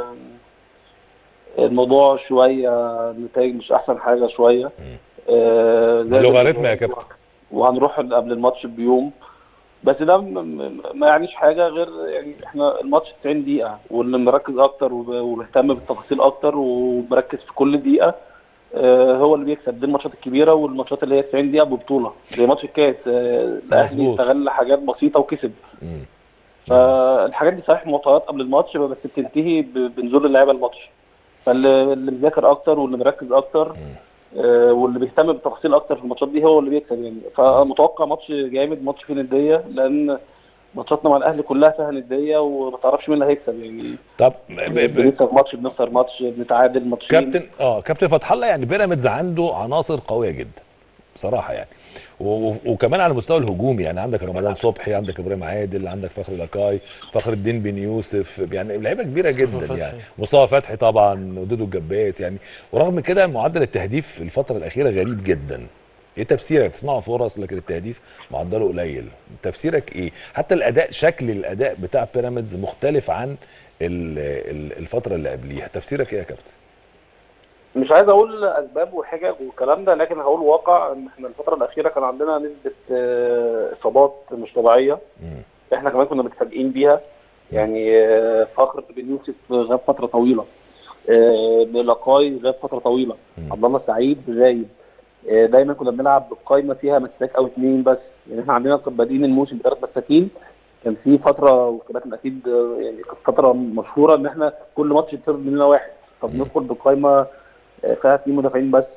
الموضوع شويه نتائج مش احسن حاجه شويه آه، زي- لوغاريتم يا كابتن. وهنروح قبل الماتش بيوم بس ده م- م- ما يعنيش حاجه غير يعني احنا الماتش 90 دقيقه واللي مركز اكتر وب- وبيهتم بالتفاصيل اكتر ومركز في كل دقيقه آه، هو اللي بيكسب دي الماتشات الكبيره والماتشات اللي هي 90 دقيقه ببطوله زي ماتش الكاس آه، الاهلي مظبوط. استغل حاجات بسيطه وكسب مم. فالحاجات دي صحيح معطيات قبل الماتش بس بتنتهي ب- بنزول اللعيبه الماتش فاللي اللي مذاكر اكتر واللي مركز اكتر آه، واللي بيهتم بالتفاصيل اكتر في الماتشات دي هو اللي بيكسب يعني فمتوقع ماتش جامد ماتش فيه نديه لان ماتشاتنا مع الاهلي كلها فيها نديه وما تعرفش مين اللي هيكسب يعني طب ب- ب- بنكسب ماتش بنخسر ماتش بنتعادل ماتشين كابتن اه كابتن فتح الله يعني بيراميدز عنده عناصر قويه جدا بصراحه يعني و- و- وكمان على المستوى الهجومي يعني عندك رمضان صبحي عندك ابراهيم عادل عندك فخري لقاي فخر الدين بن يوسف يعني لعيبه كبيره جدا فتحي. يعني مصطفى فتحي طبعا ودودو الجباس يعني ورغم كده معدل التهديف في الفتره الاخيره غريب جدا ايه تفسيرك بتصنعوا فرص لكن التهديف معدله قليل تفسيرك ايه حتى الاداء شكل الاداء بتاع بيراميدز مختلف عن ال- ال- الفتره اللي قبليها تفسيرك ايه يا كابتن مش عايز اقول اسباب وحجج والكلام ده لكن هقول واقع ان احنا الفتره الاخيره كان عندنا نسبه آه، اصابات مش طبيعيه مم. احنا كمان كنا متفاجئين بيها يعني آه، فخر بن يوسف غاب فتره طويله آه، لقاي غاب فتره طويله مم. عبد الله السعيد غايب آه، دايما كنا بنلعب بقائمه فيها مساك او اثنين بس يعني احنا عندنا كنا بادئين الموسم بثلاث مساكين كان في فتره وكابتن اكيد آه، يعني كانت فتره مشهوره ان احنا كل ماتش يطرد مننا واحد فبندخل بقائمه آه، فيها اثنين مدافعين بس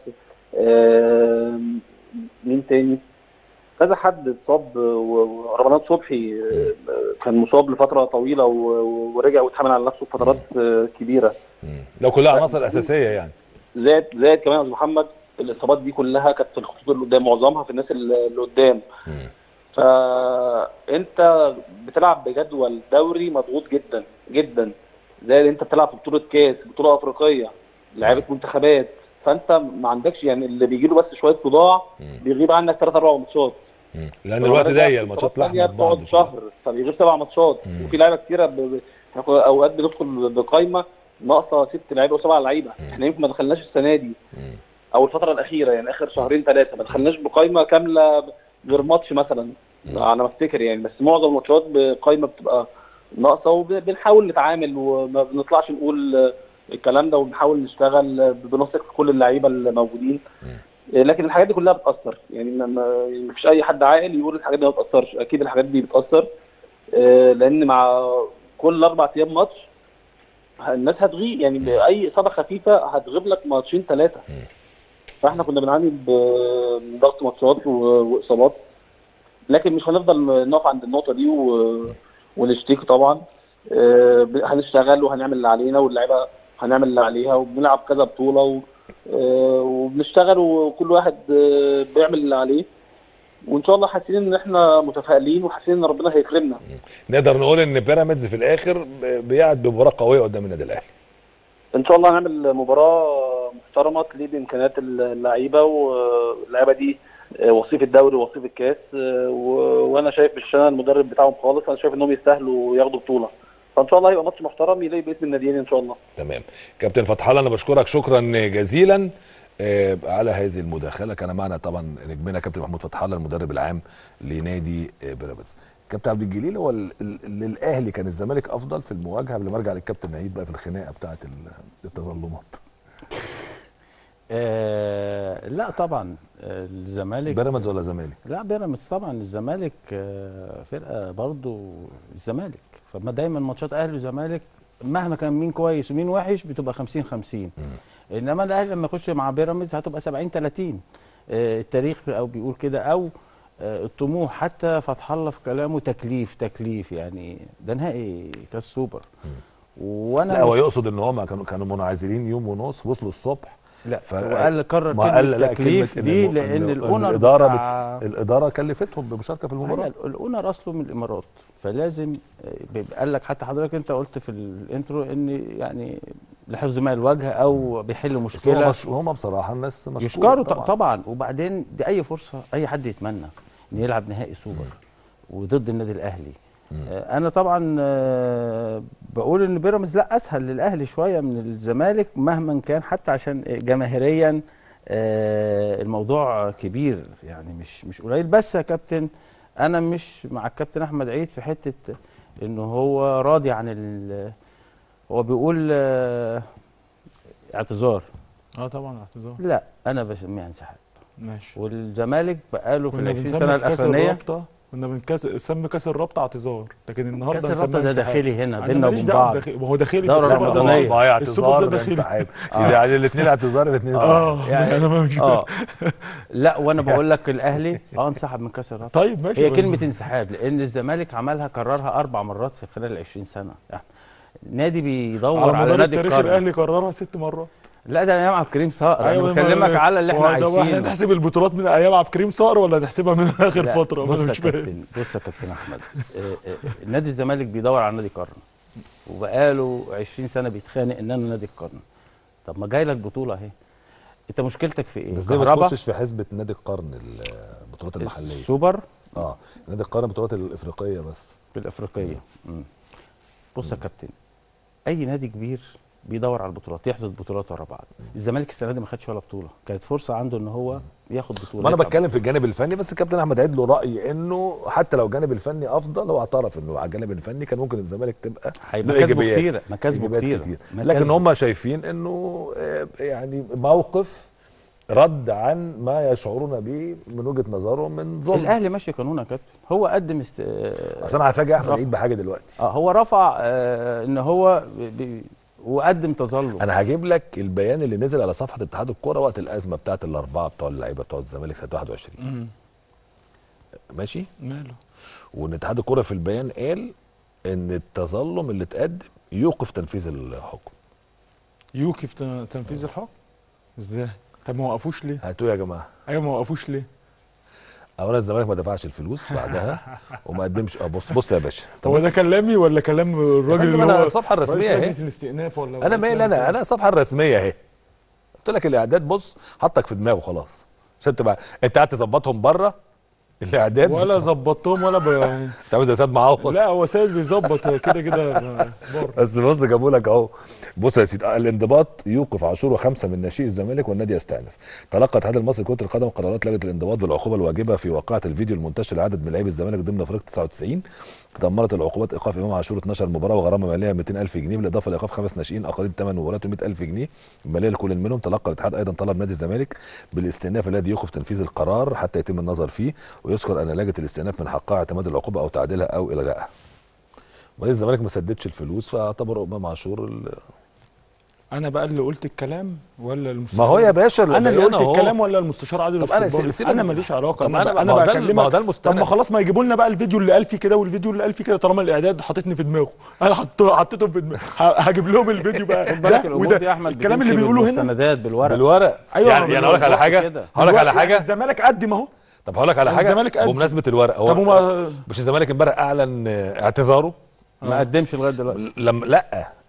آه، مين تاني كذا حد اتصاب و- ورمضان صبحي آه، كان مصاب لفتره طويله و- و- ورجع واتحمل على نفسه فترات آه، كبيره مم. لو كلها عناصر اساسيه يعني زائد زائد كمان يا أستاذ محمد الاصابات دي كلها كانت في الخطوط اللي قدام معظمها في الناس اللي اللي قدام مم. فانت بتلعب بجدول دوري مضغوط جدا جدا زائد انت بتلعب في بطوله كاس بطوله افريقيه لعيبه منتخبات فانت ما عندكش يعني اللي بيجي له بس شويه صداع بيغيب عنك ثلاث اربع ماتشات مم. لان الوقت ضيق الماتشات لحمه في بعض بتقعد شهر فبيغيب سبع ماتشات مم. وفي لعيبه كتيره ب... ب... إحنا كنا اوقات بندخل بقايمه ناقصه ست لعيبه وسبع لعيبه احنا يمكن ما دخلناش السنه دي مم. او الفتره الاخيره يعني اخر شهرين ثلاثه ما دخلناش بقايمه كامله غير ماتش مثلا على ما افتكر يعني بس معظم الماتشات بقايمه بتبقى ناقصه وبنحاول نتعامل وما بنطلعش نقول آه، الكلام ده وبنحاول نشتغل آه، بنثق في كل اللعيبه اللي موجودين آه، لكن الحاجات دي كلها بتاثر يعني ما- ما ما فيش اي حد عاقل يقول الحاجات دي ما بتاثرش اكيد الحاجات دي بتاثر آه، لان مع كل اربع ايام ماتش الناس هتغيب يعني اي اصابه خفيفه هتغيب لك ماتشين ثلاثه فاحنا كنا بنعاني ب- من ضغط ماتشات و- واصابات لكن مش هنفضل نقف عند النقطه دي و... ونشتكي طبعا آه، ب- هنشتغل وهنعمل اللي علينا واللعيبه هنعمل اللي عليها وبنلعب كذا بطوله و... آه، وبنشتغل وكل واحد آه، بيعمل اللي عليه وان شاء الله حاسين ان احنا متفائلين وحاسين ان ربنا هيكرمنا نقدر نقول ان بيراميدز في الاخر ب- بيقعد بمباراه قويه قدام النادي الاهلي ان شاء الله هنعمل مباراه محترمه تليق بامكانيات اللعيبه واللعيبه دي وصيف الدوري ووصيف الكاس و- وانا شايف مش انا المدرب بتاعهم خالص انا شايف انهم يستاهلوا ياخدوا بطوله فان شاء الله هيبقى ماتش محترم يلاقي باسم الناديين ان شاء الله تمام كابتن فتح الله انا بشكرك شكرا جزيلا آه، على هذه المداخله كان معنا طبعا نجمنا كابتن محمود فتح الله المدرب العام لنادي آه، بيراميدز كابتن عبد الجليل هو ال- ال- للاهلي كان الزمالك افضل في المواجهه قبل ما ارجع للكابتن عيد بقى في الخناقه بتاعه ال- التظلمات آه لا طبعا آه، الزمالك بيراميدز ولا زمالك لا بيراميدز طبعا الزمالك آه، فرقه برضو الزمالك فما دايما ماتشات اهلي وزمالك مهما كان مين كويس ومين وحش بتبقى 50 50 انما الاهلي لما يخش مع بيراميدز هتبقى 70 30 آه، التاريخ او بيقول كده او آه، الطموح حتى فتح الله في كلامه تكليف تكليف يعني ده نهائي كاس سوبر وانا لا هو مش- يقصد ان هم كانوا كانوا منعزلين يوم ونص وصلوا الصبح لا ف- هو قال كرر ما كلمه قال لا تكليف كلمة دي الم- لان إن الاونر الاداره بتاع بت... الاداره كلفتهم بمشاركه في المباراه أيوة، الاونر اصله من الامارات فلازم آه، بيبقى قال لك حتى حضرتك انت قلت في الانترو ان يعني لحفظ ماء الوجه او بيحل بس هم, مشكله مش... هم بصراحه الناس مشكوره يشكروا طبعا, طبعا. طبعا وبعدين دي اي فرصه اي حد يتمنى ان يلعب نهائي سوبر وضد النادي الاهلي آه، انا طبعا آه، بقول ان بيراميدز لا اسهل للاهلي شويه من الزمالك مهما كان حتى عشان جماهيريا آه، الموضوع كبير يعني مش مش قليل بس يا كابتن انا مش مع الكابتن احمد عيد في حته انه هو راضي عن ال هو بيقول آه، اعتذار اه طبعا اعتذار لا انا بسميها انسحاب ماشي والزمالك بقاله في ال كنا 20 بنسمي سنه في كاس الاخرانيه الرابطه كنا بنكاس سمي كاس الرابطه اعتذار لكن النهارده كاس الرابطه هنسميها ده انسحاب. داخلي هنا أنا بيننا ماليش وبين دعوة بعض بداخلي. ما هو داخلي دورة بس السوبر ده رمضانية. داخلي. ما هي السوبر اعتذار ده داخلي انسحاب يعني الاثنين اعتذار الاثنين اه يعني- يعني انا مش اه لا وانا بقول لك الاهلي اه انسحب من كاس الرابطه طيب ماشي هي بس- كلمه انسحاب لان الزمالك عملها كررها اربع مرات في خلال ال 20 سنه يعني نادي بيدور على على, مدار نادي التاريخ القرن الاهلي قررها ست مرات لا ده ايام عبد الكريم صقر انا ما- بكلمك على اللي احنا هو ده بقى احنا عايشينه نحسب البطولات من ايام عبد الكريم صقر ولا نحسبها من اخر لا، فتره بص انا يا مش فاهم كابتن بص يا كابتن احمد آه، آه، نادي الزمالك بيدور على نادي قرن وبقاله 20 سنه بيتخانق ان انا نادي القرن طب ما جاي لك بطوله اهي انت مشكلتك في ايه؟ بس زي ما كهربا؟ تخشش في حسبه نادي القرن البطولات المحليه السوبر اه نادي القرن البطولات الافريقيه بس في الافريقيه مم. بص يا كابتن اي نادي كبير بيدور على البطولات يحصد بطولات ورا بعض الزمالك السنه دي ما خدش ولا بطوله كانت فرصه عنده ان هو ياخد بطوله ما انا يطلع بتكلم في الجانب الفني بس الكابتن احمد عيد له راي انه حتى لو الجانب الفني افضل هو اعترف انه على الجانب الفني كان ممكن الزمالك تبقى هيبقى له كسبه إيجابيات. كتير مكاسبه إيجابيات كتير كتير لكن مكاسبه. هم شايفين انه آه، يعني موقف رد عن ما يشعرون به من وجهه نظرهم من ظلم الاهلي ماشي قانون يا كابتن هو قدم است... آه، اصل انا هفاجئ احمد رفع. عيد بحاجه دلوقتي اه هو رفع آه ان هو ب... ب... وقدم تظلم انا هجيب لك البيان اللي نزل على صفحه اتحاد الكوره وقت الازمه بتاعت الاربعه بتوع اللعيبه بتوع الزمالك سنه 21 مم. ماشي ماله وان اتحاد الكوره في البيان قال ان التظلم اللي اتقدم يوقف تنفيذ الحكم يوقف تن- تنفيذ الحكم ازاي طب ما وقفوش ليه هاتوا يا جماعه ايوه ما وقفوش ليه اولا الزمالك ما دفعش الفلوس بعدها وما قدمش اه بص بص يا باشا طب هو ده كلامي ولا كلام الراجل فندم اللي أنا هو الصفحة الرسمية رئيس أهي. لجنة الاستئناف ولا انا رئيس مالي لجنة انا إيه؟ انا الصفحه الرسميه اهي قلت لك الاعداد بص حطك في دماغه خلاص عشان تبقى انت قاعد تظبطهم بره الاعداد ولا بس- ظبطتهم ولا ب... انت عامل زي سيد معوض لا هو سيد بيظبط كده كده بره بس بص جابوا لك اهو بص يا سيدي الانضباط يوقف عاشور وخمسه من ناشئي الزمالك والنادي يستأنف تلقى الاتحاد المصري لكره القدم قرارات لجنه الانضباط بالعقوبه الواجبه في واقعه الفيديو المنتشر لعدد من لاعبي الزمالك ضمن افريقيا 99 تدمرت العقوبات ايقاف امام عاشور 12 مباراه وغرامه ماليه 200000 جنيه بالاضافه لايقاف خمس ناشئين اخرين 8 مباريات و100000 جنيه ماليه لكل منهم تلقى الاتحاد ايضا طلب نادي الزمالك بالاستئناف الذي يوقف تنفيذ القرار حتى يتم النظر فيه ويذكر ان لجنه الاستئناف من حقها اعتماد العقوبه او تعديلها او الغائها وبعدين الزمالك ما سددش الفلوس فاعتبروا امام عاشور ال... انا بقى اللي قلت الكلام ولا المستشار ما هو يا باشا انا اللي البيان قلت أهو. الكلام ولا المستشار عادل طب أنا الشربالي؟ سيب- سيبك انا من- ماليش علاقه طب انا, أنا- بقى ما هو انا ده- بكلمك ما هو ده طب المستند. ما خلاص ما يجيبوا لنا بقى الفيديو اللي قال فيه كده والفيديو اللي قال فيه كده طالما الاعداد حاططني في دماغه انا حط حطيتهم في دماغي ه- هجيب لهم الفيديو بقى خد بالك ده الامور وده دي يا احمد الكلام اللي بتمشي بيقولوه هنا بالمستندات بالورق بالورق أيوة، يعني ما يعني اقول لك على بالورق حاجه كده. هقول لك على يعني حاجه الزمالك قدم اهو طب هقول لك على حاجه الزمالك قد. بمناسبه الورق هو طب وما مش الزمالك امبارح اعلن آه، اعتذاره ما قدمش لغايه دلوقتي لما لا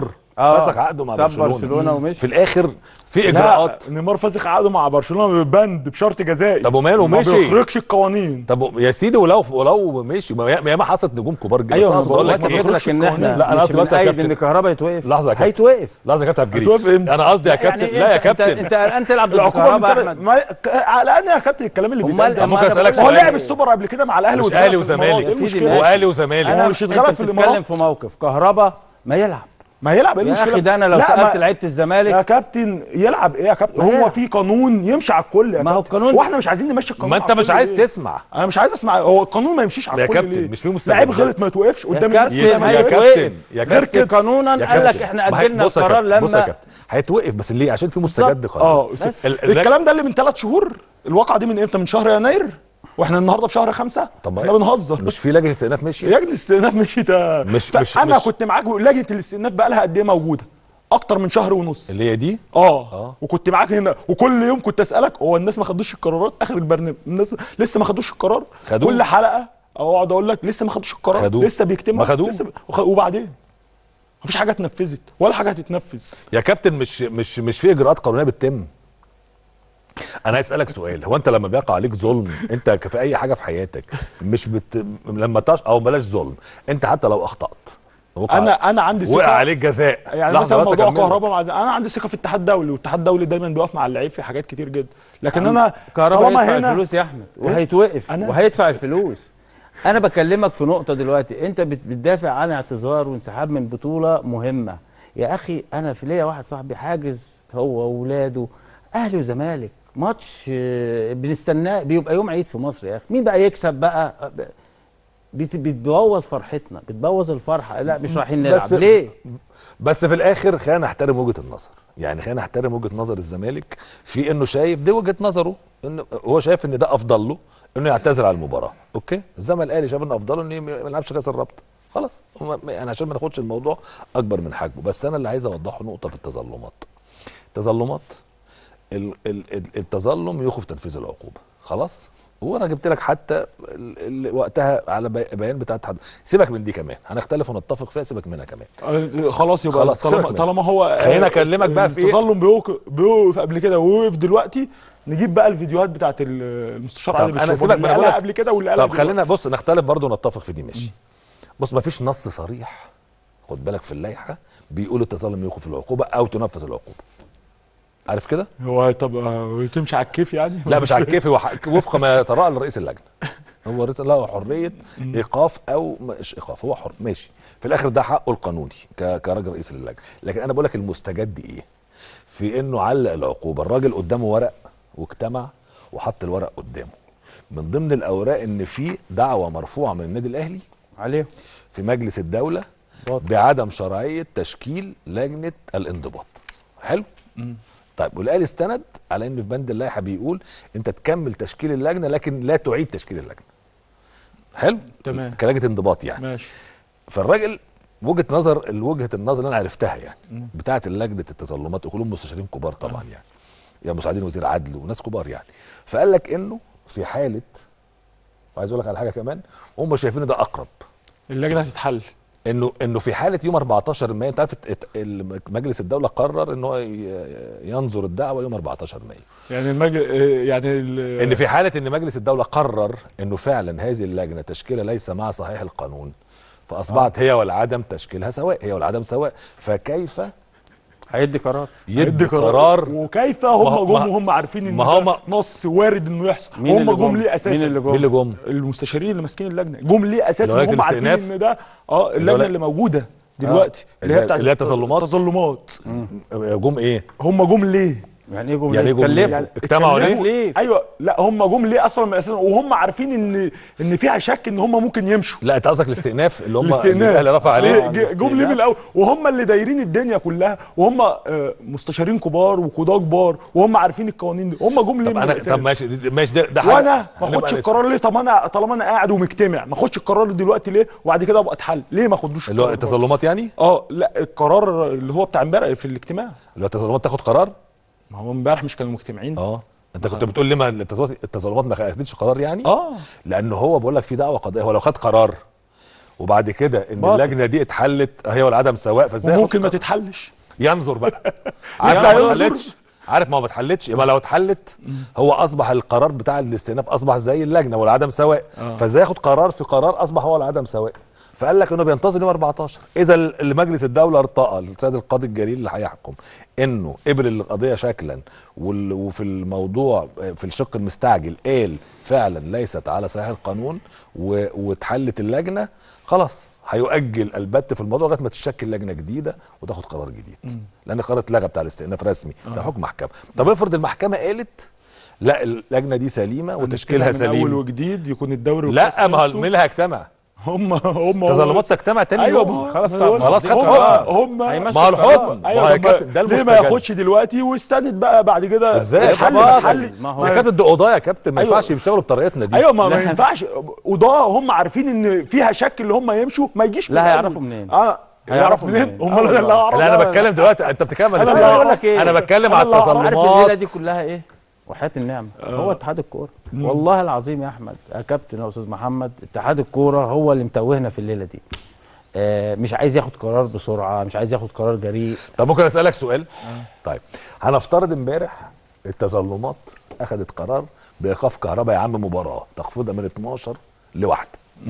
مستمر آه، فسخ عقده مع ساب برشلونه برشلونة ومشي. في الاخر في اجراءات لا نيمار فسخ عقده مع برشلونه ببند بشرط جزائي طب وماله ما مشي بيخرجش القوانين طب يا سيدي ولو ولو مشي ما يا- ما ياما حصلت نجوم كبار جدا أيوة، بس أنا أقصد بقول اقول لك لك ما ايه بقول لك ان احنا لا، أنا مش قصدي بس يا بنأيد كابتن. ان كهربا يتوقف لحظة يا كابتن. هيتوقف لحظه يا كابتن هتوقف عبد امتى؟ انا قصدي يا يعني كابتن إيه؟ لا يا انت كابتن انت انت تلعب ضد العقوبه كهربا من احمد ما... ك- على الاقل يا كابتن الكلام اللي أمال- بيتقال ده. أمال ممكن أنا أسألك بقول هو لك سؤال؟ لعب إيه؟ السوبر قبل كده مع الاهلي مش واتغلب اهلي في الإمارات. وزمالك ايه يا سيدي المشكله ماشي. واهلي وزمالك انا هو مش مش اتغلب في الإمارات؟ بتتكلم في موقف كهربا ما يلعب ما يلعب ايه يا المشكله اخي ده انا لو لا، سالت ما- لعيبه الزمالك يا كابتن يلعب ايه يا كابتن ما هو يلعب. في قانون يمشي على الكل يا ما هو كابتن. القانون- هو احنا مش عايزين نمشي القانون ما انت على مش الكل عايز ليه؟ تسمع انا مش عايز اسمع هو القانون ما يمشيش على يا الكل كابتن، ليه؟ مش في مستجد. لعيب غلط ما يتوقفش قدام الناس كابتن كده ما ما يا يتوقفش. كابتن يا غير كابتن قانونا يا قال لك كابتن. احنا ما هي- اجلنا بص يا القرار كابتن، بص يا لما كابتن هيتوقف بس ليه عشان في مستجد قانون اه بس. ال- ال- الكلام ده اللي من ثلاث شهور الواقعه دي من امتى من شهر يناير واحنا النهارده في شهر خمسة طب احنا بنهزر مش في لجنه استئناف مشي لجنه الاستئناف مشيت مش- مش- انا مش- كنت معاك لجنه الاستئناف بقى لها قد ايه موجوده اكتر من شهر ونص اللي هي دي اه آه. وكنت معاك هنا وكل يوم كنت اسالك هو الناس ما خدوش القرارات اخر البرنامج الناس لسه ما خدوش القرار خدوه. كل حلقه اقعد اقول لك لسه ما خدوش القرار خدوه. لسه بيكتموا ما خدوه. لسه ب... وخ... وبعدين مفيش حاجه اتنفذت ولا حاجه هتتنفذ يا كابتن مش مش مش في اجراءات قانونيه بتتم انا عايز اسالك سؤال هو انت لما بيقع عليك ظلم انت ك- في اي حاجه في حياتك مش بت... لما تش او بلاش ظلم انت حتى لو اخطات وقع- انا انا عندي ثقه وقع عليك جزاء يعني لحظة مثلا بس موضوع أكمل لك. كهرباء مع زي... انا عندي ثقه في الاتحاد الدولي والاتحاد الدولي دايما بيقف مع اللعيب في حاجات كتير جدا لكن انا كهربا طالما يدفع هنا الفلوس يا احمد وهيتوقف أنا- وهيدفع الفلوس انا بكلمك في نقطه دلوقتي انت بت- بتدافع عن اعتذار وانسحاب من بطوله مهمه يا اخي انا في ليا واحد صاحبي حاجز هو واولاده اهلي وزمالك ماتش آه، بنستناه بيبقى يوم عيد في مصر يا اخي مين بقى يكسب بقى آه، ب- بت- بتبوظ فرحتنا بتبوظ الفرحه لا مش رايحين نلعب بس- ليه بس في الاخر خلينا نحترم وجهه النظر يعني خلينا نحترم وجهه نظر الزمالك في انه شايف دي وجهه نظره انه هو شايف ان ده افضل له انه يعتذر على المباراه اوكي الزمالك الاهلي شاف انه افضل له انه ما يلعبش كاس الرابطه خلاص هو ما- يعني عشان ما ناخدش الموضوع اكبر من حجمه بس انا اللي عايز اوضحه نقطه في التظلمات التظلمات ال- ال- ال- التظلم يوقف تنفيذ العقوبه خلاص وانا جبت لك حتى ال- ال- وقتها على بي- بيان بتاع الاتحاد سيبك من دي كمان هنختلف ونتفق فيها سيبك منها كمان آه، خلاص يبقى خلاص، طالما, سيبك منه. طالما هو خلينا آه، أكلمك بقى في إيه؟ التظلم بيوقف بيوقف قبل كده ووقف دلوقتي نجيب بقى الفيديوهات بتاعت ال- المستشار طب عادل انا الشرباني سيبك اللي من قالها أقول قبل كده واللي قالها طب خلينا دلوقتي. بص نختلف برضه ونتفق في دي ماشي بص مفيش نص صريح خد بالك في اللائحه بيقول التظلم يوقف العقوبه او تنفذ العقوبه عارف كده هو طب آه، تمشي على الكيف يعني لا مش على الكيف هو ح- وفق ما يتراءى لرئيس اللجنه هو رئيس له حريه ايقاف او مش ايقاف هو حر ماشي في الاخر ده حقه القانوني ك- كراجل رئيس اللجنه لكن انا بقول لك المستجد ايه في انه علق العقوبه الراجل قدامه ورق واجتمع وحط الورق قدامه من ضمن الاوراق ان في دعوه مرفوعه من النادي الاهلي عليهم في مجلس الدوله باطل. بعدم شرعيه تشكيل لجنه الانضباط حلو طيب والاهلي استند على ان في بند اللائحه بيقول انت تكمل تشكيل اللجنه لكن لا تعيد تشكيل اللجنه حلو تمام. كلجنه انضباط يعني ماشي فالراجل وجهه نظر وجهه النظر اللي انا عرفتها يعني بتاعه لجنه التظلمات وكلهم مستشارين كبار طبعا يعني يا مساعدين وزير عدل وناس كبار يعني فقال لك انه في حاله وعايز اقول لك على حاجه كمان هم شايفين إن ده اقرب اللجنه هتتحل انه انه في حاله يوم 14 مايو انت عارف ات- ات- ال- مجلس الدوله قرر ان هو ي- ينظر الدعوه يوم 14 مايو يعني المج... آه، يعني ال... ان في حاله ان مجلس الدوله قرر انه فعلا هذه اللجنه تشكيلها ليس مع صحيح القانون فاصبحت هي والعدم تشكيلها سواء هي والعدم سواء فكيف هيدي قرار يدي قرار وكيف ما هم هو- جم ما- وهم عارفين ان ما هم- ده نص وارد انه يحصل مين هم اللي جم ليه اساسا مين اللي جم مين اللي جم المستشارين اللي ماسكين اللجنه جم ليه اساسا لجنة هم عارفين الاستئناف؟ ان ده اه اللجنه ولا- اللي موجوده دلوقتي اللي هي- بتاعت اللي هي التظلمات؟ التظلمات جم ايه هم جم ليه يعني ايه جم يعني ايه جم اتكلفوا. ليه؟ اجتمعوا ليه؟ اتكلموا- ليه؟ ايوه لا هم جم ليه اصلا من اساسا وهم عارفين ان ان فيها شك ان هم ممكن يمشوا لا انت قصدك الاستئناف اللي هم اللي الاستئناف الاهلي رفع ليه؟ عليه ج- جم ليه من الاول وهم اللي دايرين الدنيا كلها وهم آه، مستشارين كبار وقضاه كبار وهم عارفين القوانين دي هم جم ليه طب من انا الاساس طب ماشي ماشي ده ده حاجة. وانا ما هنبقى اخدش نسأل. القرار ليه طب انا طالما انا قاعد ومجتمع ما اخدش القرار دلوقتي ليه وبعد كده ابقى اتحل ليه ما اخدوش اللي هو القرار؟ التظلمات يعني اه لا القرار اللي هو بتاع امبارح في الاجتماع اللي هو التظلمات تاخد قرار ما هو امبارح مش كانوا مجتمعين اه انت كنت بتقول ليه ما التظلمات التظلمات ما خدتش قرار يعني اه لان هو بقول لك في دعوه قضائيه هو لو خد قرار وبعد كده ان باطل. اللجنه دي اتحلت هي والعدم سواء فازاي وممكن ما ياخد- تتحلش ينظر بقى لسه عارف ما هينظر. اتحلتش عارف ما هو ما اتحلتش يبقى لو اتحلت هو اصبح القرار بتاع الاستئناف اصبح زي اللجنه والعدم سواء فازاي ياخد قرار في قرار اصبح هو العدم سواء فقال لك انه بينتظر يوم 14 اذا ال- مجلس الدوله ارتقى السيد القاضي الجليل اللي هيحكم انه قبل القضيه شكلا وال- وفي الموضوع في الشق المستعجل قال فعلا ليست على صحيح القانون و- واتحلت اللجنه خلاص هيؤجل البت في الموضوع لغايه ما تشكل لجنه جديده وتاخد قرار جديد لان القرار اتلغى بتاع الاستئناف رسمي ده حكم محكمه طب افرض المحكمه قالت لا اللجنه دي سليمه وتشكيلها من اول سليم وجديد يكون الدوري والكاس لا ما هو نفسه. مين اللي هيجتمع هم هم تظلمات تجتمع تاني ايوه يوم ما هو- خلاص ما طب هو- خلاص خد هم قرار. هم هيمشوا ما هو القرار. الحكم ما هو ايوه يا طب كابتن ده ليه ما المستجد ياخدش دلوقتي ويستند بقى بعد كده ازاي الحل طبعا الحل ما هو ما كانت القضايا يا كابتن ما أيوة. ينفعش يشتغلوا بطريقتنا دي ايوه ما, ما لا. ينفعش وده هم عارفين ان فيها شك اللي هم يمشوا ما يجيش لا من الأول. هيعرفوا منين؟ اه هيعرفوا هيعرفوا منين منين؟ هم آه اللي والله. هيعرفوا لا انا بتكلم دلوقتي انت بتتكلم على أنا الاستئناف. اللي هقول لك إيه؟ انا بتكلم أنا على اللي هقول- عارف التظلمات الليله دي كلها ايه وحياه النعمه هو اتحاد الكوره والله العظيم يا احمد يا كابتن يا استاذ محمد اتحاد الكوره هو اللي متوهنا في الليله دي آه مش عايز ياخد قرار بسرعه مش عايز ياخد قرار جريء طب ممكن اسالك سؤال طيب هنفترض امبارح التظلمات اخذت قرار بايقاف كهرباء يا عم مباراه تخفيضها من 12 لواحده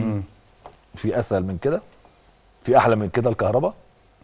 في اسهل من كده في احلى من كده الكهرباء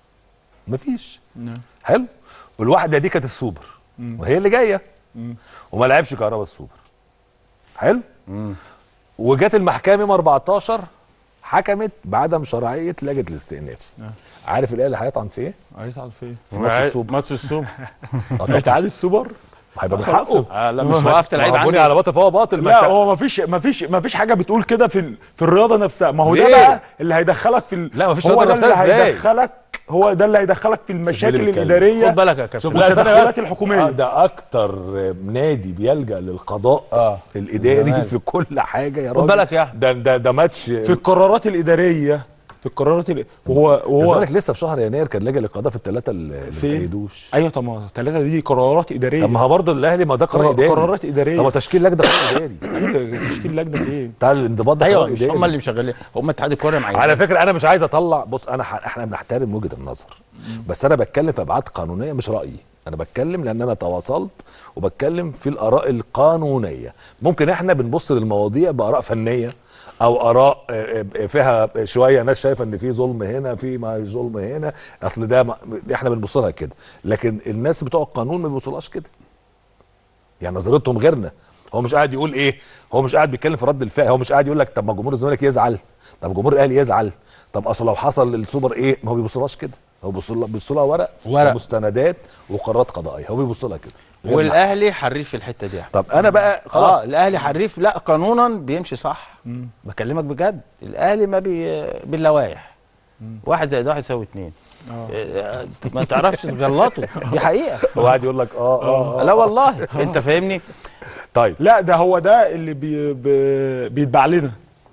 مفيش حلو والواحده دي كانت السوبر وهي اللي جايه وما لعبش كهرباء السوبر حلو وجت المحكمه يوم 14 حكمت بعدم شرعيه لجنه الاستئناف عارف الايه اللي هيطعن في ايه؟ هيتعب في ايه؟ في ماتش السوبر ماتش الصبح آه طبعاً. هيتعاد السوبر هيبقى من خلاص. حقه آه لا مش وقفت ما لعيب هو بني عندي على باطل فهو باطل ما لا انت- هو ما فيش ما فيش ما فيش حاجه بتقول كده في ال- في الرياضه نفسها ما هو ده ليه؟ بقى اللي هيدخلك في ال... لا، مفيش هو رياضة ده اللي نفسها إزاي؟ هيدخلك هو ده اللي هيدخلك في المشاكل بيتكلم. الاداريه خد بالك يا كابتن لا، والتدخلات الحكومية. آه، ده اكتر نادي بيلجا للقضاء آه. الاداري زمان. في كل حاجه يا خد راجل بالك يا أحمد. ده ده ده ماتش في القرارات الاداريه في القرارات ال... وهو وهو الزمالك لسه في شهر يناير كان لجا للقضاء في الثلاثه اللي ما فين؟ تأيدوش ايوه طب ما الثلاثه دي قرارات اداريه طب ما هو برضه الاهلي ما ده قرار قرار- اداري قرارات إدارية. طب ما تشكيل لجنه قرار اداري أيوة، تشكيل لجنه ايه بتاع الانضباط ده ايوه قرار مش اداري هم اللي مشغلين هم اتحاد الكوره معايا على فكره انا مش عايز اطلع بص انا ح... احنا بنحترم وجهه النظر بس انا بتكلم في ابعاد قانونيه مش رايي انا بتكلم لان انا تواصلت وبتكلم في الاراء القانونيه ممكن احنا بنبص للمواضيع باراء فنيه او اراء آه، آه، فيها شويه ناس شايفه ان في ظلم هنا في ما ظلم هنا اصل ده ما... احنا بنبص لها كده لكن الناس بتوع القانون ما بيبصولهاش كده يعني نظرتهم غيرنا هو مش قاعد يقول ايه هو مش قاعد بيتكلم في رد الفعل هو مش قاعد يقول لك طب ما جمهور الزمالك يزعل طب جمهور الاهلي يزعل طب اصل لو حصل السوبر ايه ما هو بيبصلهاش كده هو بيبص لها بيبص لها ورق ورق. ومستندات وقرارات قضائيه هو بيبص لها كده غير محل. والاهلي حريف في الحته دي طب انا بقى خلاص خلاص اه الاهلي حريف لا قانونا بيمشي صح بكلمك بجد الاهلي ما بي باللوائح واحد زائد واحد يساوي اتنين آه، انت ما تعرفش تغلطه دي حقيقه هو قاعد يقول لك اه اه, آه. لا والله انت فاهمني طيب لا ده هو ده اللي بي... بي... بيتباع لنا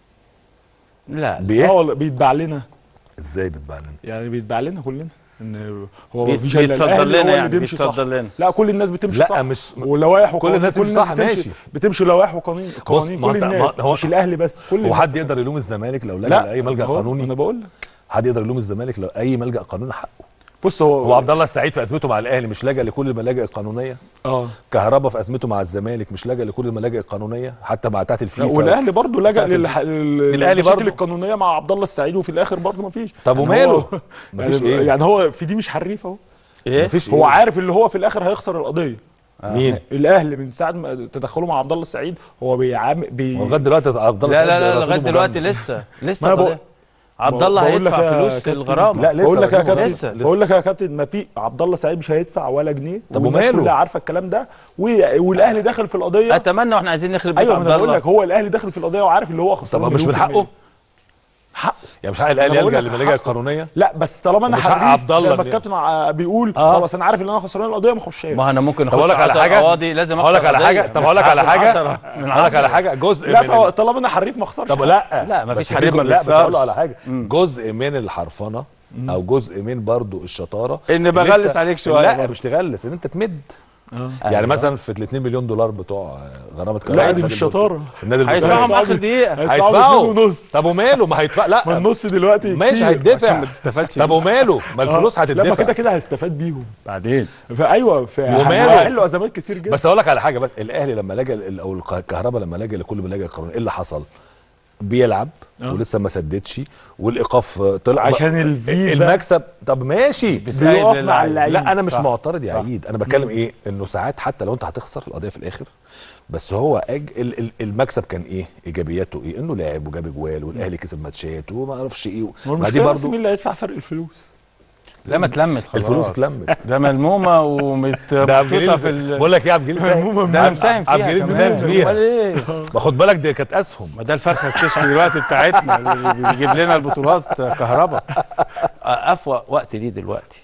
لا بايه اه والله بيتباع لنا ازاي بتبان يعني بيتباع لنا كلنا ان هو بيت- مفيش إلا بيتصدر الأهلي هو لنا اللي يعني، بيمشي صح. بيتصدر لنا. لا كل الناس بتمشي لا، صح مش- ولوائح وقوانين الناس تمشي صح، ماشي. بتمشي لوائح وقوانين قوانين ما كل أنت- الناس ما- هو- مش الاهلي بس كل هو الناس حد يقدر يلوم الزمالك لو لجأ لا لاي ملجا هو- قانوني انا بقول لك حد يقدر يلوم الزمالك لو اي ملجا قانوني حقه بص هو هو عبد الله السعيد في ازمته مع الاهلي مش لجأ لكل الملاجئ القانونيه اه كهربا في ازمته مع الزمالك مش لجأ لكل الملاجئ القانونيه حتى مع بتاعه لا، الفيفا والاهلي برضه لجأ بتاعت للح... لل- الأهلي للمشاكل برضه. القانونيه مع عبد الله السعيد وفي الاخر برضه ما فيش طب يعني وماله؟ هو- مفيش يعني, إيه؟ يعني هو في دي مش حريف اهو ايه مفيش هو إيه؟ عارف اللي هو في الاخر هيخسر القضيه مين الاهلي من ساعه ما تدخله مع عبد الله السعيد هو بيعامل بي... هو لغايه دلوقتي عبد الله لا لا السعيد لا رصيده لغايه دلوقتي مجمد. لسه ما لسه أنا بقول- قضية. عبد الله بقول لك هيدفع يا فلوس كابتن- الغرامه لا، لسه بقول لك يا رصيده كابتن لسه. بقول لك يا كابتن ما في عبد الله السعيد مش هيدفع ولا جنيه طب والناس وماله؟ كلها عارفه الكلام ده و- والاهلي داخل في القضيه اتمنى واحنا عايزين نخرب بيت ايوه ما عبد انا بقول الله لك هو الاهلي داخل في القضيه وعارف اللي هو خسران طب مش من مليون في حقه المية. حقه يعني مش حق الاهلي أنا بقول يلجأ لك للملاجئ حقه. القانونيه لا بس طالما انا ومش حق حريف عبد الله زي ما إن- الكابتن ع- بيقول آه. خلاص انا عارف ان انا خسران القضيه ما اخشهاش ما انا ممكن طب اقول لك على عشر حاجه قواضي لازم هقول لك أخسر على حاجه قضية. طب مش هقول لك على هاخد حاجه عشرة من هقول لك على عشرة. حاجه جزء لا من طب- ال- طالما انا حريف ما اخسرش طب لا لا، مفيش بس في حريف ما جو- لا بس بيخسرش. اقول له على حاجه جزء من الحرفنه او جزء من برضو الشطاره إن اللي بغلس أنت- عليك شوية لا برضو. مش تغلس ان انت تمد آه. يعني أيوة. مثلا في ال 2 مليون دولار بتوع غرامه لا كهرباء دي مش شطاره النادي هيدفعهم المتحد اخر دقيقه هيدفعوا اتنين ونص طب وماله ما هيدفع ما لا النص دلوقتي ماشي كتير. هيدفع عشان ما تستفادش طب وماله ما الفلوس آه. لا ما هتدفع كده كده هيستفاد بيهم بعدين فايوه في وماله؟ هيحلوا ازمات كتير جدا بس اقول لك على حاجه بس الاهلي لما لجا ال- او الق- الكهرباء لما لجا لكل ما لجا القانون ايه اللي حصل؟ بيلعب آه. ولسه ما سددش والايقاف طلع عشان الفيفا المكسب طب ماشي بيقف مع اللعيب لا انا مش صح. معترض يا صح. عيد انا بتكلم ايه انه ساعات حتى لو انت هتخسر القضيه في الاخر بس هو أج... ال... ال- المكسب كان ايه ايجابياته ايه انه لعب وجاب اجوال والاهلي كسب ماتشات وما اعرفش ايه هو ما دي المشكله بس برضو مين اللي هيدفع فرق الفلوس لا ما اتلمت خلاص الفلوس اتلمت ده ملمومه ومت ده عبد محطوطه الجليل في ال... بقول لك ايه عبد الجليل ساهم ده انا مساهم فيها عبد الجليل كمان. مساهم فيها امال ايه ما خد بالك دي كانت اسهم ما ده الفرخه الكشك دلوقتي بتاعتنا اللي بيجيب لنا البطولات كهرباء افوق وقت ليه دلوقتي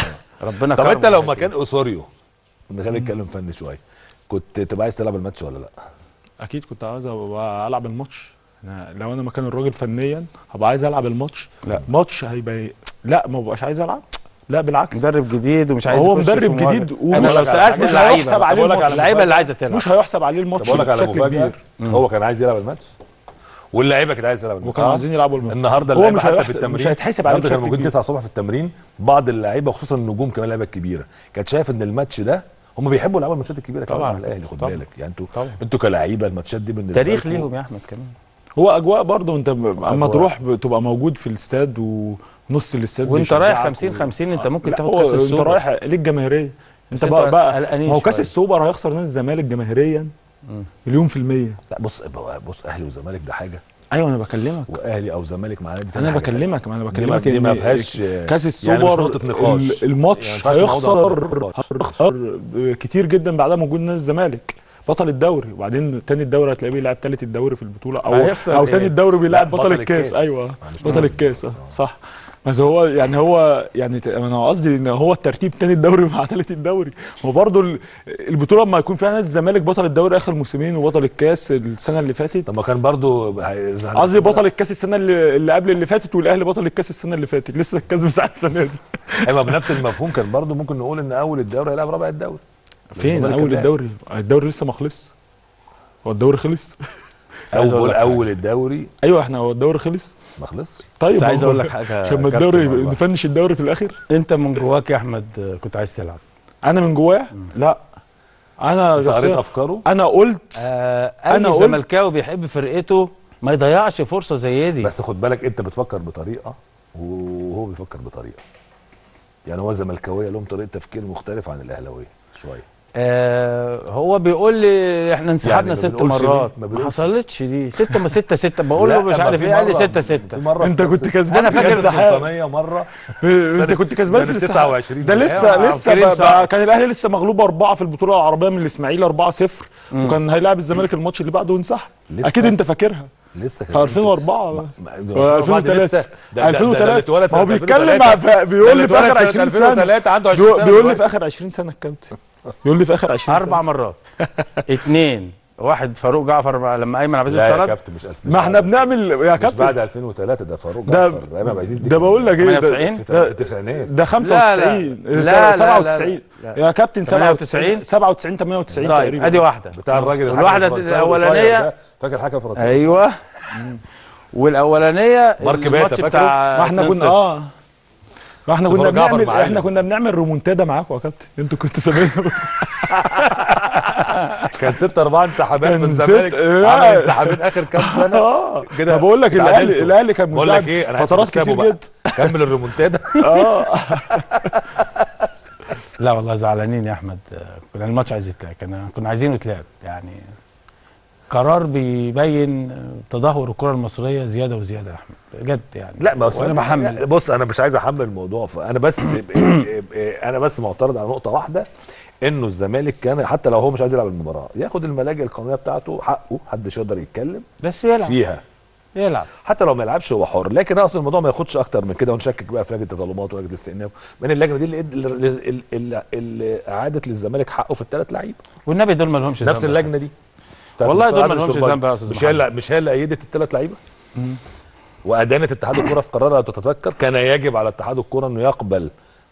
ربنا طب كرم انت لو على كده. مكان اوسوريو نخلينا نتكلم فني شويه كنت تبقى عايز تلعب الماتش ولا لا؟ اكيد كنت عايز ابقى العب الماتش أنا لو انا مكان الراجل فنيا هبقى عايز العب الماتش لا. ماتش هيبقى لا ما ببقاش عايز العب لا بالعكس مدرب جديد ومش عايز هو يخش في مدرب مواجهة. جديد انا ومش- لو سالت مش اللعيبه هيحسب عليه بقول لك على الماتش. اللعيبه اللي عايزه تلعب مش هيحسب عليه طب الماتش اقول لك على بشكل مفاجاه كبير هو كان عايز يلعب الماتش واللعيبه كانت عايز تلعب الماتش وكانوا عايزين يلعبوا الماتش النهارده هو اللعيبه مش حتى في هيحسب- التمرين مش هيتحسب عليه النهارده كانوا بشكل موجودين كبير 9 الصبح في التمرين بعض اللعيبه خصوصا النجوم كمان لعيبه كبيره كانت شايف ان الماتش ده هم بيحبوا يلعبوا الماتشات الكبيره كمان طبعاً. مع الاهلي خد طبعاً. بالك يعني انتوا طبعاً. انتوا كلاعيبه الماتشات دي بالنسبه تاريخ لكم- ليهم يا احمد كمان هو اجواء برضه انت ب- اما أجواء. تروح تبقى موجود في الاستاد ونص الاستاد وانت رايح بيشجعك 50 و- 50 انت ممكن لا، تاخد هو كاس انت السوبر رايح للجماهيريه انت بس بقى, انت بقى قلقانين ما هو كاس شوية. السوبر هيخسر نادي الزمالك جماهيريا مليون في المية لا بص بص اهلي وزمالك ده حاجه ايوه انا بكلمك واهلي او زمالك مع نادي تاني انا حاجة تانية. بكلمك ما انا دي ما- بكلمك دي ما ان فيهاش كاس يعني مش السوبر نقطة نقاش. ال- الماتش يعني ما ينفعش موضوع هيخسر نقاش. هيخسر كتير جدا بعد ما وجود نادي الزمالك بطل الدوري وبعدين تاني الدوري هتلاقيه بيلعب تالت الدوري في البطوله او هيخسر او إيه؟ تاني الدوري بيلعب لا، بطل, بطل الكاس الكاس. ايوه معلش. بطل الكاس آه، صح بس هو يعني هو يعني ت- انا قصدي ان هو الترتيب تاني الدوري مع تالت الدوري هو برضه ال- البطوله لما يكون فيها نادي الزمالك بطل الدوري اخر موسمين وبطل الكاس السنه اللي فاتت طب ما كان برضو هي- قصدي بطل الكاس السنه اللي, اللي قبل اللي فاتت والاهلي بطل الكاس السنه اللي فاتت لسه الكاس بتاع السنه دي ايوه بنفس المفهوم كان برضو ممكن نقول ان اول الدوري هيلعب رابع الدوري فين الزمالك اول كان الدوري الدوري لسه ما خلص هو الدوري خلص بس عايز أقول اول لك حاجة. اول الدوري ايوه احنا هو الدوري خلص ما خلصش طيب بس ما عايز هو- اقول لك حاجه عشان ما كابتن الدوري والله. نفنش الدوري في الاخر انت من جواك يا احمد كنت عايز تلعب انا من جوايا لا انا انت قريت شخصيا افكاره انا قلت آه أنا اي قلت- زملكاوي بيحب فرقته ما يضيعش فرصه زي دي بس خد بالك انت بتفكر بطريقه وهو بيفكر بطريقه يعني هو الزملكاويه لهم طريقه تفكير مختلف عن الاهلاويه شويه آه هو بيقول لي احنا انسحبنا يعني ما ست بنقولش ليه؟ مرات ما ما, بنقولش. حصلتش دي ستة ما ستة ستة بقول له لا، مش ما عارف في ايه قال لي مرة- ستة في ستة مرة انت في كنت كأس- كسبان أنا في فاكر كأس السحاب. السلطانيه مره انت كنت كسبان في سنة السحاب 29 ده لا، لسه مع لسه كريم بقى صقر. بقى كان الاهلي لسه مغلوب اربعه في البطوله العربيه من الاسماعيلي 4-0 وكان هيلاعب الزمالك الماتش اللي بعده وانسحب لسه. اكيد انت فاكرها لسه في 2004 ما- و 2003 2003 ما هو بيتكلم مع ف- بيقول لي في اخر 20 سنه 2003 عنده 20 بيقول سنه بيقول لي في دلوقتي. اخر 20 سنه الكابتن بيقول لي في اخر 20 اربع سنه مرات اتنين واحد فاروق جعفر لما ايمن عبد لا يا العزيز طرد كابتن مش 2000 ما احنا بنعمل يا مش بعد كابتن 2003 ده فاروق ده جعفر ايمن عبد العزيز دي ده بقول لك ايه ده- 98 في ده- التسعينات ده 95 لا، لا، لا، 97 لا. يا كابتن 98 97 98 طيب تقريبا ادي واحده بتاع الراجل الحكم والواحده الفرنساوي القصير الاولانيه ده. فاكر الحكم الفرنساوي ايوه والاولانيه مارك باتا، الماتش فاكره؟ بتاع ما احنا 2-0. كنا اه ما احنا بس كنا فرج جعفر بنعمل معانا. احنا كنا بنعمل رومونتادا معاكم يا كابتن انتوا كنتوا سامعين كان 6 4 انسحابات كان من الزمالك ست- لا. عمل انسحابين اخر كام سنه اه كده بقول لك الاهلي اتعادلتوا. الاهلي كان بقول لك مساعد ايه انا عايز فترات تكسبوا كتير بقى. جدا كمل الريمونتادا اه لا والله زعلانين يا احمد كنا الماتش عايز يتلعب كنا كنا عايزينه يتلعب يعني قرار بيبين تدهور الكره المصريه زياده وزياده يا احمد بجد يعني لا بس وانا بحمل بص انا مش عايز احمل الموضوع انا بس انا بس معترض على نقطه واحده انه الزمالك كان حتى لو هو مش عايز يلعب المباراه ياخد الملاجئ القانونيه بتاعته حقه محدش يقدر يتكلم بس يلعب فيها يلعب حتى لو ما يلعبش هو حر لكن اقصد الموضوع ما ياخدش اكتر من كده ونشكك بقى في لجنه التظلمات ولجنه الاستئناف من اللجنه دي اللي, اللي, اللي, اللي اعادت للزمالك حقه في الثلاث لعيبه والنبي دول ما لهمش نفس ذنب. اللجنه دي بتاعت والله مستر دول ما عادل لهمش الشرباجي. ذنب يا أستاذ مش هي اللي- محمد. مش هي اللي ايدت الثلاث لعيبه وادانت اتحاد الكره في قرارها لو تتذكر كان يجب على اتحاد الكره انه يقبل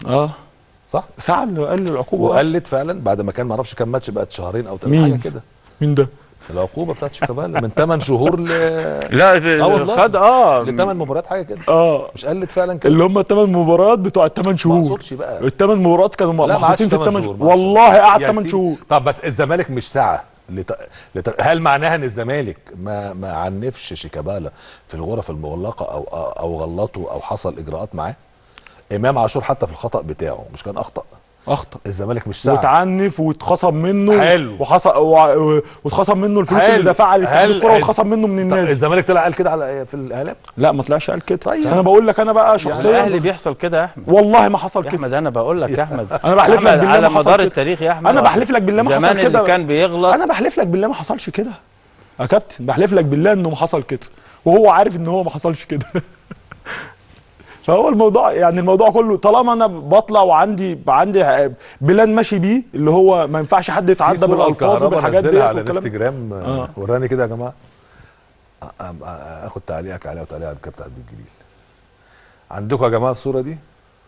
اه صح ساعه اللي قال العقوبه وقلت فعلا بعد ما كان ما اعرفش كام ماتش بقت شهرين او ثلاث مين؟ حاجه كده مين ده؟ العقوبه بتاعت شيكابالا من 8 شهور ل لا اه والله خد اه لثمان مباريات حاجه كده اه مش قلت فعلا كده اللي هم الثمان مباريات بتوع الثمان ما شهور اقصدش بقى الثمان مباريات كانوا لا ما عادش محطوطين في 8 الثمان شهور شهور ما عادش. والله قعد يا 8 سيدي. شهور طب بس الزمالك مش ساعه لت... لت... هل معناها ان الزمالك ما ما عنفش شيكابالا في الغرف المغلقه او او غلطه او حصل اجراءات معاه امام عاشور حتى في الخطا بتاعه مش كان اخطا اخطا الزمالك مش ساعد واتعنف واتخصم منه حلو. وحصل و- واتخصم منه الفلوس حلو. اللي دفعها لاتحاد هل- الكوره واتخصم منه من طب النادي الزمالك طلع قال كده على في الاعلام لا ما طلعش قال كده طيب. بس انا بقول لك انا بقى شخصيا الاهلي بيحصل كده يا احمد والله ما حصل يا كده احمد انا بقول لك يا احمد أنا بحلف لك أحمد بالله على ما حصل مدار كده. التاريخ يا احمد أنا بحلف لك بالله ما حصل زمان كده. اللي كان بيغلط انا بحلف لك بالله ما حصلش كده يا كابتن بحلف لك بالله انه ما حصل كده وهو عارف ان هو ما حصلش كده فهو الموضوع يعني الموضوع كله طالما انا بطلع وعندي عندي بلان ماشي بيه اللي هو ما ينفعش حد يتعدى في صورة بالالفاظ الكهرباء وبالحاجات دي نزلها على والكلام انستجرام آه. آه. وراني كده يا جماعه أ- أ- أ- اخد تعليقك عليها وتعليق على الكابتن عبد الجليل عندكم يا جماعه الصوره دي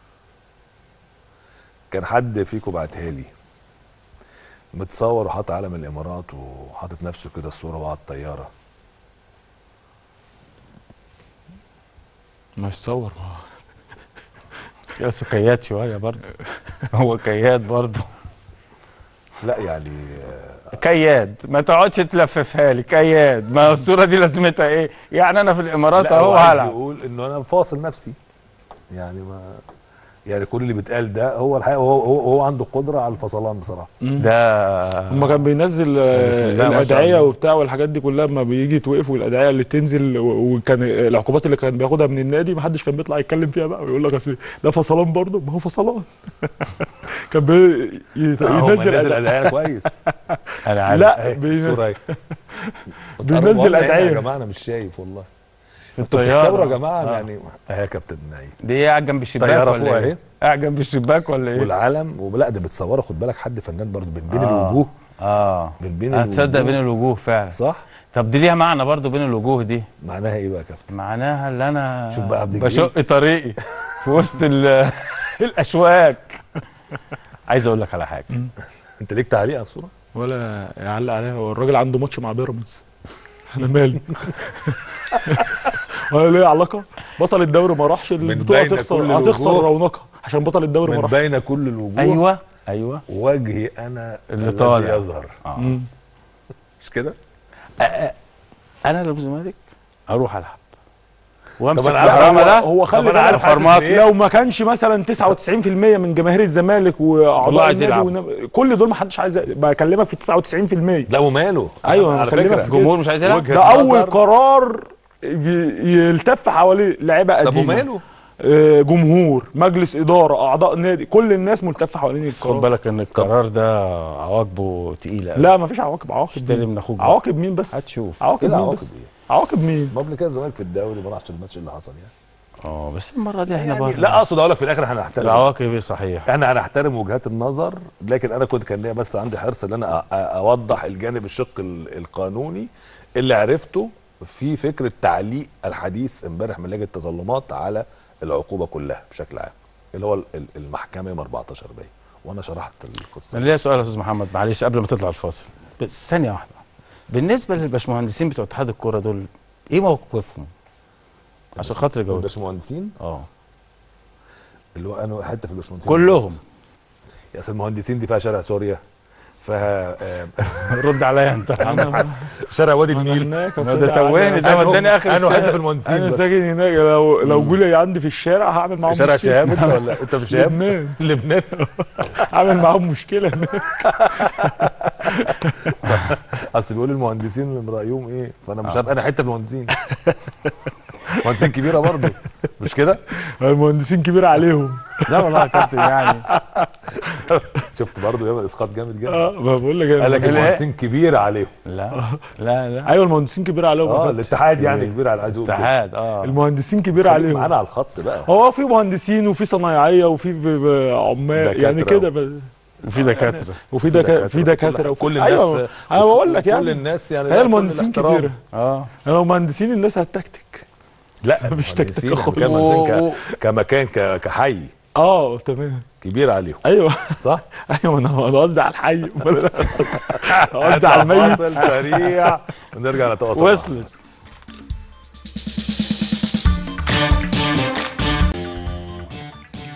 كان حد فيكم بعتها لي متصور وحاطط علم الامارات وحاطط نفسه كده الصوره وهو على الطياره مش صور بس كياد شويه برضه هو كياد برضه لا يعني آه، كياد ما تقعدش تلففها لي كياد ما هو الصوره دي لازمتها ايه يعني انا في الامارات لا هو اهو عايز هلعب يقول انه انا فاصل نفسي يعني ما يعني كل اللي بيتقال ده هو الحقيقه هو هو, هو عنده قدره على الفصلان بصراحه ده هما كان بينزل آه، بسم الله ما شاء الادعيه الله. وبتاع والحاجات دي كلها لما بيجي يتوقف والادعيه اللي تنزل و- وكان العقوبات اللي كان بياخدها من النادي ما حدش كان بيطلع يتكلم فيها بقى ويقول لك اصل ده فصلان برضه ما هو فصلان كان بي- يت- هو ينزل منزل أدعية. ادعيه كويس انا عارف لا اهي بي- الصوره اهي بينزل قربوا لنا هنا أدعية. يا جماعه انا مش شايف والله في انتوا الطيارة. بتختبروا يا جماعه آه. يعني اهي يا كابتن نعيم دي ايه قاعد جنب الشباك طيارة ولا فوق ايه؟ أهي. قاعد جنب الشباك ولا ايه؟ والعلم ولا ده بتصوره خد بالك حد فنان برضه بين بين آه. الوجوه اه بين بين انا تصدق الوجوه. بين الوجوه فعلا صح طب دي ليها معنى برضو بين الوجوه دي معناها ايه بقى يا كابتن معناها اللي انا شوف بقى عبد الجليل. بشق طريقي في وسط ال- الاشواك عايز اقول لك على حاجه انت ليك تعليق على الصوره ولا يعلق عليها هو الراجل عنده ماتش مع بيراميدز انا مالي ولا ليه علاقه بطل الدوري ما راحش البطوله بين كل هتخسر هتخسر الوجوه. رونقها عشان بطل الدوري ما من راحش بين كل الوجوه ايوه ايوه وجهي انا اللي الذي طالع. يظهر آه. مم. مش كده انا لو الزمالك اروح العب وامسك طب أنا عارف الحرامه هو- ده هو طب خلي أنا بالك عارف حاسس فرمات بإيه؟ لو ما كانش مثلا 99% من جماهير الزمالك والله واعضاء عايز النادي يلعب. ونب... كل دول ما حدش عايز بكلمك في 99% لا وماله أيوة، أنا على بكلمك فكره في الجمهور مش عايز يلعب وجهة ده اول نظر. قرار ي- يلتف حواليه لعيبه طب قديمه وماله آه، جمهور مجلس اداره اعضاء نادي كل الناس ملتفه حوالين بس خد القرار بالك ان القرار ده عواقبه تقيله لا مفيش عواقب عواقب اشتري مين؟ من اخوك بقى. عواقب مين بس هتشوف. عواقب ايه مين العواقب بس دي؟ عواقب مين ما قبل كده الزمالك في الدوري ما راحش الماتش اللي حصل يعني اه بس المره دي احنا يعني برضه لا اقصد اقول لك في الاخر احنا هنحترم العواقب ايه صحيح انا هنحترم وجهات النظر لكن انا كنت كان ليا بس عندي حرص ان انا أ- أ- اوضح الجانب الشق ال- القانوني اللي عرفته في فكره تعليق الحديث امبارح من لجنه التظلمات على العقوبه كلها بشكل عام اللي هو ال- ال- المحكمه يوم 14 باين وانا شرحت القصه انا ليا سؤال يا استاذ محمد معلش قبل ما تطلع الفاصل بس ثانيه واحده بالنسبه للباشمهندسين بتوع اتحاد الكوره دول ايه موقفهم عشان خاطر جاوب الباشمهندسين اه اللي هو انا حته في الباشمهندسين كلهم يا اصل المهندسين دي فيها شارع سوريا فيها آه، رد عليا انت شارع وادي انا النيل هناك ما ده توهني ده أنهم- وداني اخر أنهم حته في الشارع المهندسين انا بس. ساكن هناك لو لو جولي عندي في الشارع هعمل معاهم شارع مشكلة. شهاب انت ولا انت في شهاب لبنان لبنان هعمل معاهم مشكله هناك اصل بيقول المهندسين من رايهم ايه فانا مش عارف انا حته في المهندسين مهندسين كبيره برضه مش كده المهندسين كبير عليهم لا والله يا كابتن يعني شفت برضه ياما اسقاط جامد جدا اه ما بقول لك قال لك المهندسين- المهندسين كبيره عليهم لا لا لا ايوه المهندسين كبير عليهم يا اه كابتن. الاتحاد يعني كبير على عايز اقول كده. اتحاد اه المهندسين كبير خليك عليهم معانا على الخط بقى هو في مهندسين وفي صنايعيه وفي ب- ب- عمال يعني دكاترة. كده ب- وفي دكاتره وفي دكاتره في دكاتره وفي- كل الناس أيوة انا بقول لك كل يعني الناس يعني فهي لا، كل المهندسين الاحترام. كبيره اه لو مهندسين الناس هتكتك لا مش مش تكتيك تكتيك خالص. كمكان ك- كمكان ك- كحي اه تمام كبير عليهم ايوه صح؟ ايوه انا أنا قصدي على الحي أمال أنا قصدي على الميت فاصل سريع ونرجع نتواصل معاك. وصلت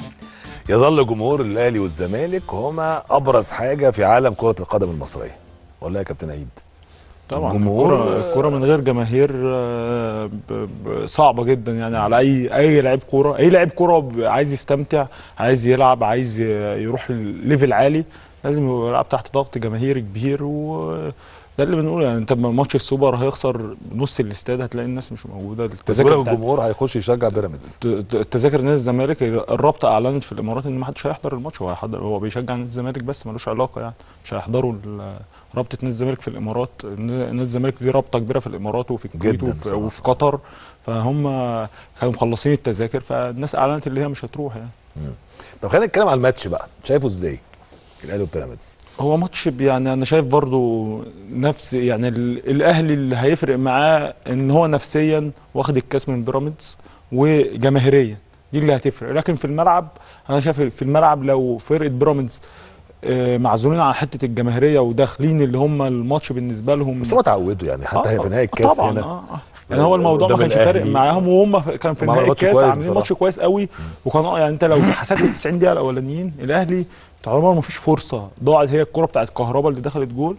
يظل جمهور الاهلي والزمالك هما ابرز حاجه في عالم كره القدم المصريه ولا يا كابتن عيد طبعا الجمهور- الكرة الكرة من غير جماهير آه، ب- ب- صعبة جدا يعني على أي أي لعيب كورة أي لعيب كورة ب- عايز يستمتع عايز يلعب عايز ي- يروح لليفل عالي لازم يبقى يلعب تحت ضغط جماهيري كبير وده اللي بنقوله يعني انت لما ماتش السوبر هيخسر نص الاستاد هتلاقي الناس مش موجوده بس التذاكر بقول لك بتاعت الجمهور هيخش يشجع بيراميدز ت- ت- التذاكر نادي الزمالك الرابطه اعلنت في الامارات ان ما حدش هيحضر الماتش هو هيحضر هو بيشجع نادي الزمالك بس ملوش علاقه يعني مش هيحضروا ال- رابطه نادي الزمالك في الامارات ن- نادي الزمالك دي رابطه كبيره في الامارات وفي الكويت جداً وفي, بصراحة. وفي قطر فهم كانوا مخلصين التذاكر فالناس اعلنت اللي هي مش هتروح يعني طب خلينا نتكلم على الماتش بقى شايفه ازاي الاهلي وبيراميدز هو ماتش ب- يعني انا شايف برضو نفس يعني ال- الاهلي اللي هيفرق معاه ان هو نفسيا واخد الكاس من بيراميدز وجماهيريا دي اللي هتفرق لكن في الملعب انا شايف في الملعب لو فرقه بيراميدز آه، معزولين عن حته الجماهيريه وداخلين اللي هم الماتش بالنسبه لهم بس هم اتعودوا يعني حتى هي في نهايه الكاس طبعا هنا آه آه. يعني هو الموضوع ما قدام كانش فارق الأهلي. معاهم وهم ف- كان في هم عملوا نهائي ماتش الكاس كويس عاملين بصراحة. ماتش كويس قوي وكان يعني انت لو حسبت ال 90 دقيقه الاولانيين الاهلي تعتبر ما فيش فرصه ضاعت هي الكره بتاعت كهربا اللي دخلت جول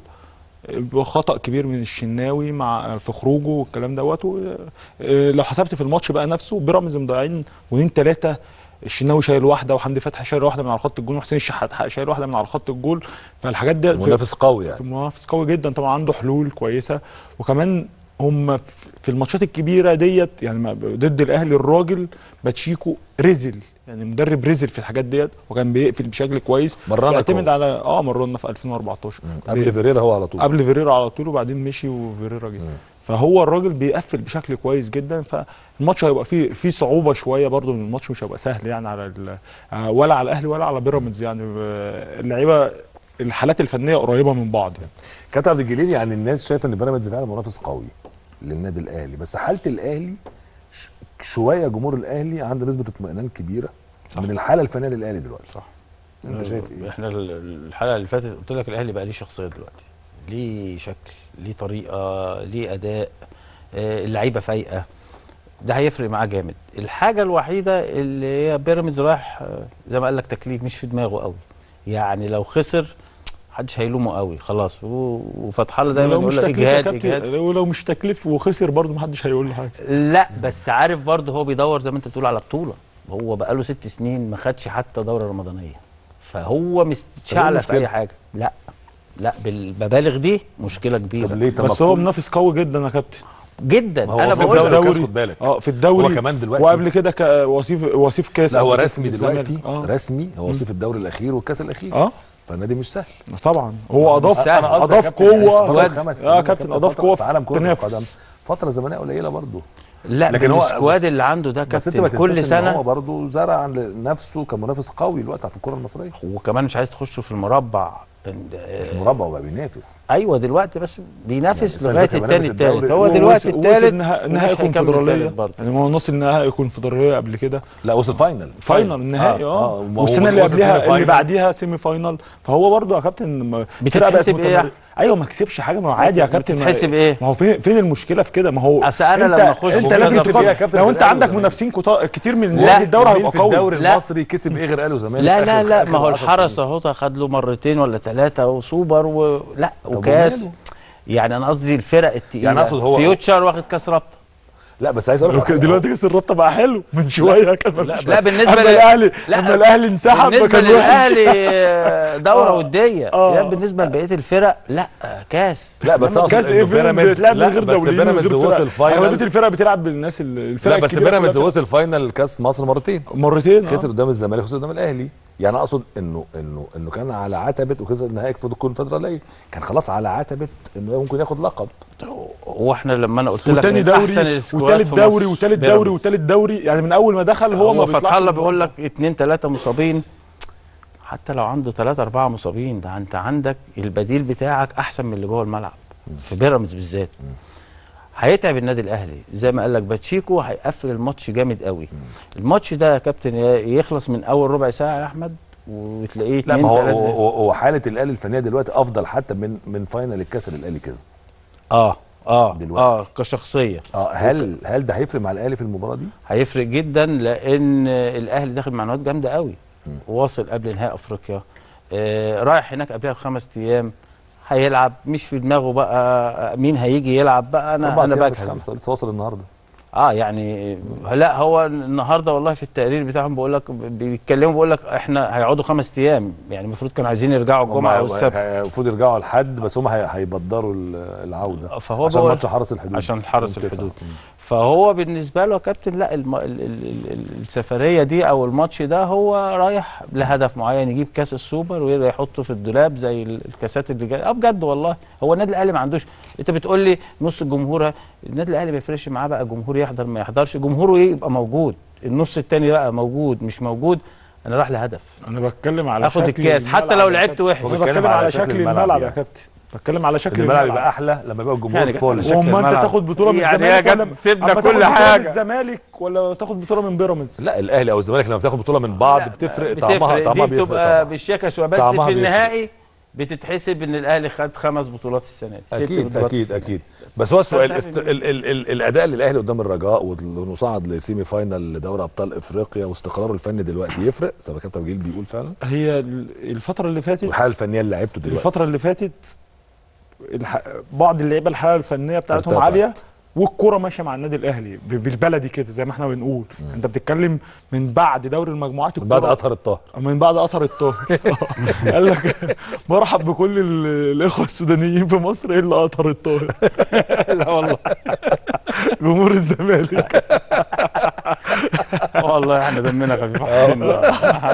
خطا كبير من الشناوي مع في خروجه والكلام دوت و- آه، لو حسبت في الماتش بقى نفسه بيراميدز مضيعين جولين ثلاثه الشناوي شايل واحده وحمدي فتحي شايل واحده من على خط الجول وحسين الشحات شايل واحده من على خط الجول فالحاجات دي منافس قوي يعني منافس قوي جدا طبعا عنده حلول كويسه وكمان هم في- في الماتشات الكبيره ديت يعني ما- ضد الاهلي الراجل باتشيكو رزل يعني مدرب رزل في الحاجات ديت وكان بيقفل بشكل كويس مرنك بيعتمد هو. على اه مرنا في 2014 قبل فيريرا هو على طول قبل فيريرا على طول وبعدين مشي وفيريرا جه فهو الراجل بيقفل بشكل كويس جدا فالماتش هيبقى فيه فيه صعوبه شويه برضو ان الماتش مش هيبقى سهل يعني على ال- آه، ولا على الاهلي ولا على بيراميدز يعني آه، اللعيبه الحالات الفنيه قريبه من بعض يعني كابتن عبد الجليل يعني الناس شايفه ان بيراميدز فعلا منافس قوي للنادي الاهلي بس حاله الاهلي ش- شويه جمهور الاهلي عنده نسبه اطمئنان كبيره صح. من الحاله الفنيه للاهلي دلوقتي صح انت شايف ايه؟ احنا ال- الحلقه اللي فاتت قلت لك الاهلي بقى ليه شخصيه دلوقتي ليه شكل ليه طريقه ليه اداء آه، اللعيبه فايقه ده هيفرق معاه جامد الحاجه الوحيده اللي هي بيراميدز رايح آه، زي ما قال لك تكليف مش في دماغه قوي يعني لو خسر محدش هيلومه قوي خلاص و- وفتح الله دايما ولو مش يقول لك تكليف يا اجهاد كابتن اجهاد ولو مش تكليف وخسر برضه محدش هيقول له حاجه لا بس عارف برضه هو بيدور زي ما انت بتقول على بطوله هو بقاله ست سنين ما خدش حتى دوره رمضانيه فهو مستشعلة في مشكلة. اي حاجه لا لا بالمبالغ دي مشكله طب كبيره ليه طب بس ما هو كل- منافس قوي جدا يا كابتن جدا ما هو انا وصيف بقول دوري لك الكاس خد بالك اه في الدوري هو كمان دلوقتي- وقبل كده ك- وصيف وصيف كاس لا هو قبل كده رسمي في الزمالك. دلوقتي اه رسمي هو وصيف الدوري الاخير والكاس الاخير اه فالنادي مش سهل طبعا هو اضاف سهل. أنا قصدي اضاف يا كابتن قوه بقاله خمس سنين اه يا كابتن اضاف فترة قوه في عالم في كره القدم التنافس فتره زمنيه قليله برضه لا لكن لكن هو- السكواد بس- اللي عنده ده بس انت ما كابتن كل تنساش ان هو سنه برضه زرع نفسه كمنافس قوي دلوقتي في الكره المصريه وكمان مش عايز تخش في المربع إن- مش مربع وبقى بينافس ايوه دلوقتي بس يعني بينافس السنة لغايه اللي فاتت التاني بينافس التالت الدوري. هو دلوقتي وصل- التالت وصل نهائي نهائي ومش هيكمل كونفدراليه تالت برضه. يعني هو نص النهائي كونفدراليه قبل كده لا وصل فاينل فاينل النهائي آه، اه, آه، ما هو والسنه اللي وصل قبلها سيمي اللي فاينل. بعديها سيمي فاينل فهو برضه يا كابتن ما- فرقة بقت بتتحسب إيه متمر- ايوه ما كسبش حاجه ما هو عادي يا كابتن ما- بتتحسب إيه؟ ما هو فين فين المشكله في كده ما هو أصل أنا انت لما أخش انت في لازم كذا تقارن يا كابتن لو في انت الأهلي عندك وزمالك. منافسين كتا- كتير من لا، نادي الدوري مين هيبقى في قوي الدوري لا. المصري كسب ايه غير اهلي وزمالك لا آخر- لا لا آخر ما هو 10 الحرس سنين؟ اهو خد له مرتين ولا ثلاثه وسوبر و... لا وكاس وماله؟ يعني انا قصدي الفرق التقيله يعني أقصد هو- فيوتشر واخد كاس رابطه لا بس عايز اقول لك على حاجة. دلوقتي كاس الرابطه بقى حلو من شويه كان لا، مفيش. لا بالنسبه اما لل- الاهلي لا، اما الاهلي انسحب بالنسبه فكان وحش. للاهلي آه، دوره آه. وديه آه. يا بالنسبه لبقيه الفرق لا آه، كاس لا بس اقصد كاس إنه ايه فين بيراميدز بتلعب من لا غير بس دوليين بيراميدز وغير فرق. وصل فاينل اغلبيه الفرق بتلعب بالناس ال- الفرق لا بس الكبيرة بيراميدز كلها وصل فاينل كاس مصر مرتين بتلعب مرتين آه. خسر قدام الزمالك خسر قدام الاهلي يعني اقصد انه انه انه كان على عتبه وخسر النهائي في الكونفدراليه كان خلاص على عتبه انه ممكن ياخد لقب هو احنا لما انا قلت لك وتاني من احسن دوري السكواد وتالت في دوري مصر وتالت بيراميدز. دوري وتالت دوري يعني من اول ما دخل هو, هو ما فتح بيطلعش الله من بيقول الموضوع. لك اتنين تلاته مصابين حتى لو عنده تلاته اربعه مصابين ده انت عندك البديل بتاعك احسن من اللي جوه الملعب في بيراميدز بالذات هيتعب النادي الاهلي زي ما قال لك باتشيكو هيقفل الماتش جامد قوي الماتش ده يا كابتن يخلص من اول ربع ساعه يا احمد وتلاقيه لا اتنين ما هو تلاته هو, هو حاله الاهلي الفنيه دلوقتي افضل حتى من من فاينل الكاس اللي الاهلي كسب اه اه دلوقتي. اه كشخصيه اه هل هل ده هيفرق مع الاهلي في المباراه دي؟ هيفرق جدا لان الاهلي داخل معنويات جامده قوي واصل قبل نهائي افريقيا آه رايح هناك قبلها بخمس ايام هيلعب مش في دماغه بقى مين هيجي يلعب بقى انا أربع انا أيام مش بجهز خمسه لسه واصل النهارده اه يعني لا هو النهارده والله في التقرير بتاعهم بقول لك بيتكلموا بيقول لك احنا هيقعدوا خمس ايام يعني المفروض كانوا عايزين يرجعوا الجمعه هم والسبت المفروض يرجعوا على الحد بس هم هي- هيبدروا ال- العوده فهو عشان بقول- ماتش حرس الحدود عشان حرس يوم تسعة. الحدود فهو بالنسبه له يا كابتن لا الم... ال... ال... ال... ال- السفريه دي او الماتش ده هو رايح لهدف معين يجيب كاس السوبر ويرجع يحطه في الدولاب زي ال- الكاسات اللي جايه اه بجد والله هو النادي الاهلي ما عندوش انت بتقول لي نص الجمهور النادي الاهلي ما يفرقش معاه بقى جمهور يحضر ما يحضرش جمهوره يبقى موجود النص التاني بقى موجود مش موجود انا رايح لهدف انا بتكلم على اخد شكل الكاس حتى الملعب لو يا لعبت كابتن. وحش هو انا بيتكلم بتكلم على على شكل شكل الملعب الملعب يا يعني. كابتن بتكلم على شكل الملعب الملعب يبقى احلى لما يبقى الجمهور يعني فول شكل وما انت الملعب. تاخد بطوله من يعني يا الزمالك جد ولا سيبنا أما كل تاخد بطولة حاجة. من الزمالك ولا تاخد بطوله من بيراميدز لا الاهلي او الزمالك لما بتاخد بطوله من بعض لا، بتفرق طعمها بتفرق طعمها دي بيفرق بتبقى طبعا بالشياكه شويه بس طعمها في بيفرق. النهائي بتتحسب ان الاهلي خد خمس بطولات السنه دي ست اكيد بطولات اكيد السنة اكيد دي. بس هو السؤال فده است... من- ال... ال... ال... الاداء للاهلي قدام الرجاء ونصعد لسيمي فاينال لدوري ابطال افريقيا واستقراره الفني دلوقتي يفرق زي ما كابتن جيل بيقول فعلا هي ال- الفتره اللي فاتت والحاله الفنيه اللي لعبته دلوقتي الفتره اللي فاتت الح... بعض اللعيبه الحاله الفنيه بتاعتهم ارتفعت. عاليه والكرة ماشيه مع النادي الاهلي ب- بالبلدي كده زي ما احنا بنقول انت بتتكلم من بعد دوري المجموعات من بعد الكرة- اطهر الطاهر من بعد قطر الطاهر قال لك مرحب بكل ال- الاخوه السودانيين في مصر الا قطر الطاهر لا والله جمهور الزمالك والله احنا دمنا خفيف علينا.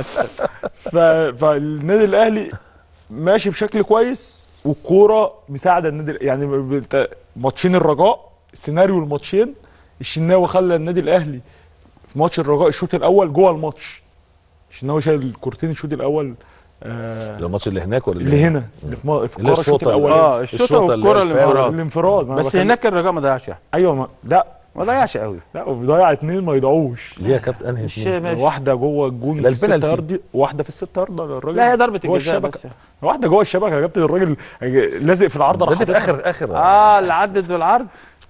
ف... فالنادي الاهلي ماشي بشكل كويس والكوره مساعده النادي يعني ب- ب- ماتشين الرجاء سيناريو الماتشين الشناوي خلى النادي الاهلي في ماتش الرجاء الشوط الاول جوه الماتش الشناوي شايل الكورتين الشوط الاول آه ده الماتش اللي هناك ولا اللي هنا اللي في, م... في اللي الكوره الشوط الشوطة اللي- الاول اه الشوطه الشوطة اللي هي والكره الفاول. الانفراد الانفراد ما أنا بس بكلم- هناك الرجاء ما ضيعش يعني ايوه ما... لا ما ضيعش قوي لا وبيضيع اتنين ما يضيعوش ليه يا كابتن انهي مش اتنين؟ ماشي. واحده جوه الجون لا، في الست البنالتي. يارد واحده في الست يارد الراجل لا هي ضربه جوه الجزاء الشبكه بس واحده جوه الشبكه يا كابتن الراجل لازق في العارضه ده راح دي في حاططها. اخر اخر اه اللي عدت بالعرض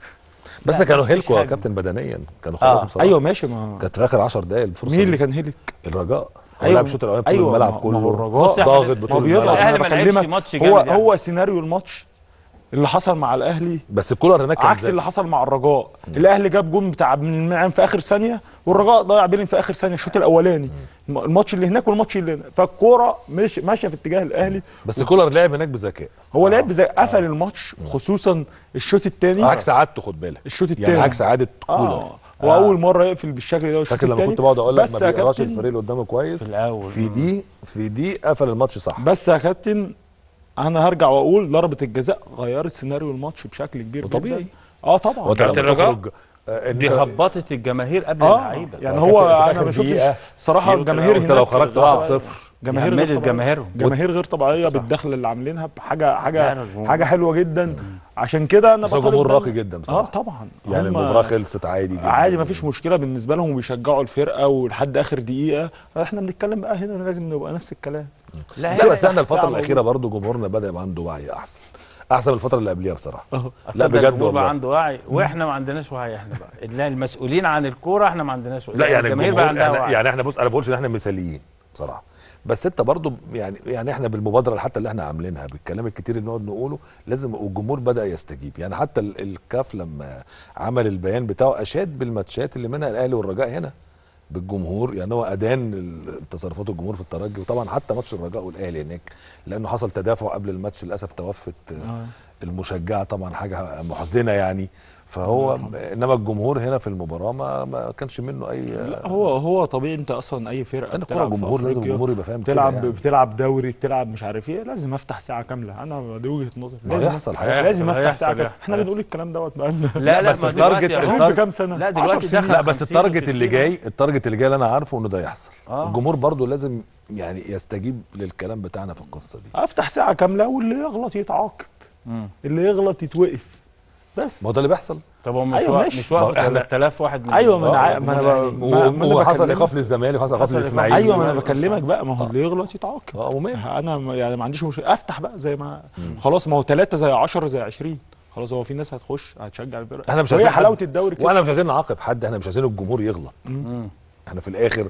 بس لا، كانوا مفيش هيلكوا يا حاجة. كابتن بدنيا كانوا خلاص آه. بصراحه ايوه ماشي ما كانت في اخر 10 دقائق الفرصه مين دي. اللي كان هيلك الرجاء هو أيوة. لعب الشوط الاولاني طول أيوة، الملعب ما- كله ما هو الرجاء بص يا ضاغط أحمد، ما بطول بيضغط الملعب الأهلي انا ما لعبش بكلمك ماتش هو جامد يعني. هو سيناريو الماتش اللي حصل مع الاهلي بس الكولر هناك كان عكس ذكي. اللي حصل مع الرجاء الاهلي جاب جون بتاع بن المنعم في اخر ثانيه والرجاء ضيع بيلين في اخر ثانيه الشوط الاولاني الماتش اللي هناك والماتش اللي هنا فالكوره مش ماشيه في اتجاه الاهلي بس كولر لعب هناك بذكاء هو لعب زي قفل الماتش خصوصا الشوط الثاني عكس عادته خد بالك الشوط يعني التاني. عكس عاده كولر اه واول مره يقفل بالشكل ده الشوط فاكر لما التاني. كنت بقعد اقول لك بس ما يا بيقراش كابتن الفريق اللي قدامه كويس في الأول. في دي في دي قفل الماتش صح بس يا كابتن انا هرجع واقول ضربه الجزاء غيرت سيناريو الماتش بشكل كبير وطبيعي. جدا اه طبعا هو انت لما كابتن الرجاء؟ تخرج آه، إن دي أنت- هبطت الجماهير قبل اه اللعيبه يعني وكابتن هو أنت في انا آخر ما شفتش دقيقة صراحه انت الجماهير لو هناك خرجت آه، 1-0 جماهير غير جمدت طبيعية. جماهيرهم جماهير غير طبيعيه صح. بالدخل اللي عاملينها بحاجه لا، حاجه الجمهور- حاجه حلوه جدا عشان كده انا بس هو بطالب جمهور دايماً- راقي جدا اه بصراحه طبعا يعني هم المباراه خلصت عادي جدا عادي ما فيش مشكله بالنسبه لهم وبيشجعوا الفرقه ولحد اخر دقيقه احنا بنتكلم بقى هنا لازم نبقى نفس الكلام لا لا بس احنا ساعة الفتره موجودة. الاخيره برضو جمهورنا بدا يبقى عنده وعي احسن احسن من الفتره اللي قبليها بصراحه لا لا بجد بجد بقى والله عنده وعي واحنا ما عندناش وعي احنا بقى لا المسؤولين عن الكوره احنا ما عندناش وعي لا يعني الجماهير بقى الجمهور عندها احنا وعي يعني احنا بص انا بقولش ان احنا مثاليين بصراحه بس انت برضو يعني يعني احنا بالمبادره حتى اللي احنا عاملينها بالكلام الكتير اللي نقعد نقوله لازم والجمهور بدا يستجيب يعني حتى ال- الكاف لما عمل البيان بتاعه اشاد بالماتشات اللي منها الاهلي والرجاء هنا بالجمهور يعني هو ادان ال- تصرفات الجمهور في الترجي وطبعا حتى ماتش الرجاء والاهلي هناك لانه حصل تدافع قبل الماتش للاسف توفت آه. المشجعه طبعا حاجه محزنه يعني فهو انما الجمهور هنا في المباراه ما, ما كانش منه اي لا هو هو طبيعي انت اصلا اي فرقه انا كوره بتلعب في جمهور لازم أفريقيا، الجمهور يبقى فاهم كده بتلعب يعني. بتلعب دوري بتلعب مش عارف ايه لازم افتح ساعه كامله انا دي وجهه نظري ما لازم هيحصل أفتح- هيحصل لازم افتح هيحصل ساعه كامله يعني. احنا بنقول الكلام دوت بقالنا لا لا بس ما التارجت- دلوقتي يا التارجت- أخويا- في كام سنه لا 10 دلوقتي سنين. دخل لا بس 50 التارجت اللي و60. جاي التارجت اللي جاي اللي انا عارفه انه ده يحصل آه. الجمهور برضو لازم يعني يستجيب للكلام بتاعنا في القصه دي افتح ساعه كامله واللي يغلط يتعاقب مم. اللي يغلط يتوقف بس ما هو ده اللي بيحصل طب هو مش أيوة أيوة ماشي. مش ما هو واقف إحنا- 3000 واحد من ايوه ما انا آه، عا- ما انا جمهور ب- الأهلي. ما- ما أنا وحصل بكلمك. ايقاف للزمالك وحصل ايقاف حصل إيقاف. للاسماعيلي ايوه ما انا أيوة. بكلمك بقى ما هو اللي يغلط يتعاقب اه وماله انا ما- يعني ما عنديش مشكله افتح بقى زي ما خلاص ما هو 3 زي 10 زي 20 خلاص هو في ناس هتخش هتشجع الفرقه احنا مش وهي عايزين حلاوه حد- الدوري كده وانا مش عايزين نعاقب حد احنا مش عايزين الجمهور يغلط مم. احنا في الاخر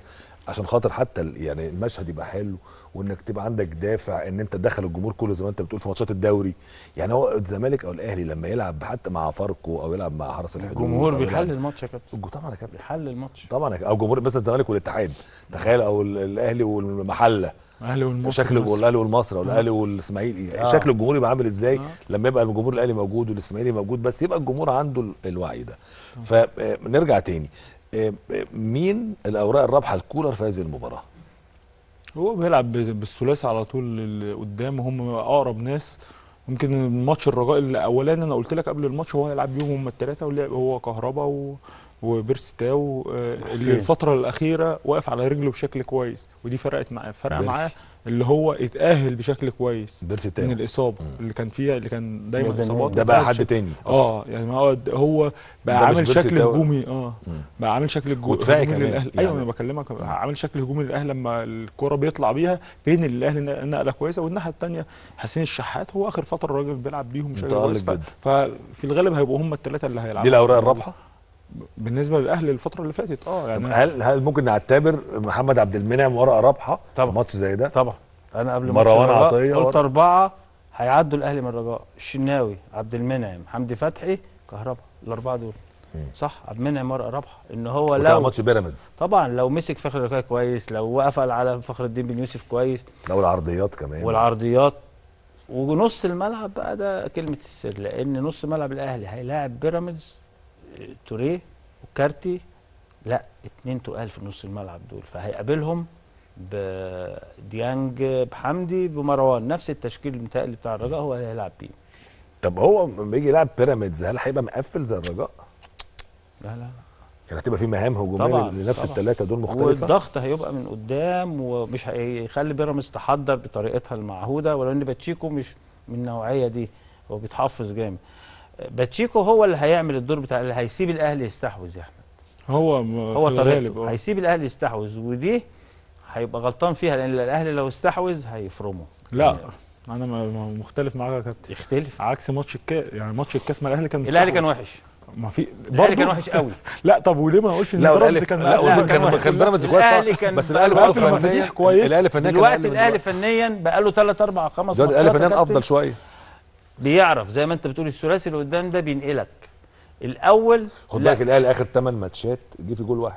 عشان خاطر حتى ال- يعني المشهد يبقى حلو وانك تبقى عندك دافع ان انت تدخل الجمهور كله زي ما انت بتقول في ماتشات الدوري يعني هو الزمالك او الاهلي لما يلعب حتى مع فاركو او يلعب مع حرس الحدود الجمهور أو يلعب- بيحل الماتش يا كابتن الجو- طبعا يا كابتن بيحل الماتش طبعا يا كابتن. او جمهور بس الزمالك والاتحاد تخيل او ال- الاهلي والمحله الاهلي والمصري شكل مثلا. الاهلي والمصري او الاهلي والاسماعيلي آه. شكل الجمهور يبقى عامل ازاي لما يبقى الجمهور الاهلي موجود والاسماعيلي موجود بس يبقى الجمهور عنده ال- الوعي ده فنرجع تاني آه، آه، مين الاوراق الرابحه الكولر في هذه المباراه هو بيلعب ب- بالثلاثي على طول اللي قدام هم اقرب ناس ممكن الماتش الرجاء الاولاني انا قلت لك قبل الماتش هو هيلعب بيهم هم الثلاثه ولعب هو كهربا و وبيرسي تاو آه، اللي حسين. الفتره الاخيره واقف على رجله بشكل كويس ودي فرقت معاه فرق بيرسي. معاه اللي هو اتاهل بشكل كويس بيرسي من تاني الاصابه اللي كان فيها اللي كان دايما بدنيا. اصابات ده بقى وكانش- حد تاني اصلا اه يعني ما هو هو ده بقى مش عامل بيرسي شكل تاو. هجومي اه مم. بقى عامل شكل جو- ودفاعي هجومي كمان، للاهلي يعني. ايوه انا بكلمك عامل شكل هجومي للاهلي لما الكره بيطلع بيها بين الاهلي ن- نقله كويسه والناحيه الثانيه حسين الشحات هو اخر فتره الراجل بيلعب بيهم بشكل متألق كويس ف- جدا. ففي الغالب هيبقوا هم الثلاثه اللي هيلعبوا دي الاوراق الرابحه بالنسبه للاهلي الفتره اللي فاتت اه طب يعني هل هل ممكن نعتبر محمد عبد المنعم ورقه رابحه في طبعا. ماتش زي ده طبعا انا قبل مروان ماتش الرجاء عطية قلت ورا. اربعه هيعدوا الاهلي من الرجاء الشناوي عبد المنعم حمدي فتحي كهربا الاربعه دول صح عبد المنعم ورقه رابحه ان هو وكان لو ماتش بيراميدز طبعا لو مسك فخر الركاية كويس لو وقف على فخر الدين بن يوسف كويس او العرضيات كمان والعرضيات ونص الملعب بقى ده كلمه السر لان نص ملعب الاهلي هيلاعب بيراميدز آه، توريه وكارتي لا اتنين تقال في نص الملعب دول فهيقابلهم بديانج بحمدي بمروان نفس التشكيل المتهيألي بتاع الرجاء هو اللي هيلعب بيه طب هو لما يجي يلعب بيراميدز هل هيبقى مقفل زي الرجاء؟ لا لا يعني هتبقى في مهام هجوميه طبعا، لنفس طبعا. الثلاثه دول مختلفه والضغط هيبقى من قدام ومش هيخلي بيراميدز تحضر بطريقتها المعهوده ولو ان باتشيكو مش من النوعيه دي هو بيتحفظ جامد باتشيكو هو اللي هيعمل الدور بتاع اللي هيسيب الاهلي يستحوذ يا احمد هو م- هو في الغالب طريقته اه هيسيب الاهلي يستحوذ ودي هيبقى غلطان فيها لان الاهلي لو استحوذ هيفرمه لا انا ما- ما- مختلف معاك يا كابتن يختلف عكس ماتش الكاس يعني ماتش الكاس ما الاهلي كان الاهلي كان مستحوذ. وحش ما في الاهلي كان برضه- وحش قوي لا طب وليه ما نقولش ان لا بيراميدز والاهلي كان لا أحسن؟ والله كان كان كان بيراميدز كويس الأهلي طبعاً، كان بس بقى الاهلي له في فتره المفاتيح كويس. الاهلي فنيا كان دلوقتي أقل من الاهلي دلوقتي. فنيا بقى له 3 4 5 دلوقتي الاهلي فنيا افضل شويه بيعرف زي ما انت بتقول الثلاثي اللي قدام ده بينقلك الاول خد لا، بالك الاهلي اخر 8 ماتشات جه في جول واحد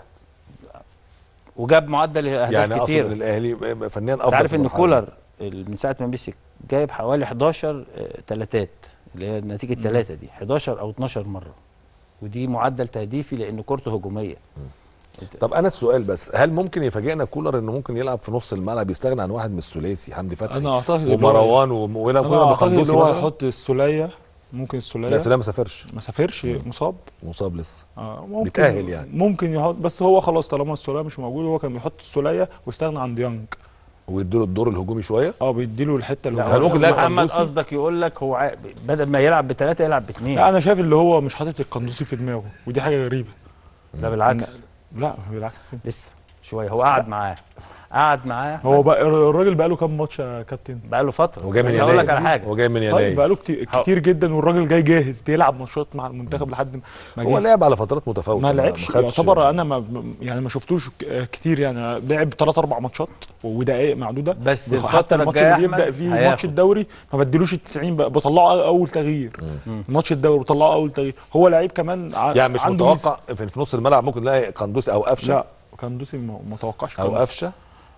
وجاب معدل اهداف يعني اقصد كتير ان الاهلي فنيا افضل انت عارف في ان المرحلة كولر ال- من ساعه ما مسك جايب حوالي 11 آه، تلاتات اللي هي نتيجه الثلاثه دي 11 او 12 مره ودي معدل تهديفي لان كورته هجوميه دي. طب انا السؤال بس هل ممكن يفاجئنا كولر انه ممكن يلعب في نص الملعب يستغنى عن واحد من الثلاثي حمدي فتحي انا اعتقد اللي هو- ومروان وم- ويلعب انا ويلعب اعتقد بقندوسي اللي هو مثلا هيحط السوليه ممكن السوليه لا سلام ما سافرش ما سافرش مصاب مصاب لسه آه ممكن بيتأهل يعني. ممكن يحط بس هو خلاص طالما السوليه مش موجود هو كان بيحط السوليه واستغنى عن ديانج ويديله الدور الهجومي شويه اه بيديله الحته اللي لا، هل هو- ممكن لاعب محمد قندوسي؟ قصدك يقول لك هو عا- بدل ما يلعب بثلاثه يلعب باثنين لا انا شايف اللي هو مش حاطط القندوسي في دماغه ودي حاجه غريبه لا بالعكس لا بالعكس فين لسه شويه هو قعد معاه قعد معاه هو بقى الراجل بقى له كام ماتش يا كابتن بقى له فتره هو جاي من بس هقول لك يناير. على حاجه هو جاي من طيب بقى يناير له كتير, كتير جدا والراجل جاي جاهز بيلعب ماتشات مع المنتخب لحد ما- ما هو جه. لعب على فترات متفاوته ما لعبش خدش- يعتبر انا ما يعني ما شفتوش ك- كتير يعني لعب ثلاث اربع ماتشات ودقائق معدوده بس حتى الفترة الماتش الجاية اللي بيبدا أحمد فيه هياخد. ماتش الدوري ما بديلوش ال 90 بقى بطلعه اول تغيير ماتش الدوري بطلعه اول تغيير هو لعيب كمان ع- يعني مش عنده ميزة. متوقع في في نص الملعب ممكن نلاقي قندوسي او قفشه لا كان دوسي ما ما توقعش او كده. قفشه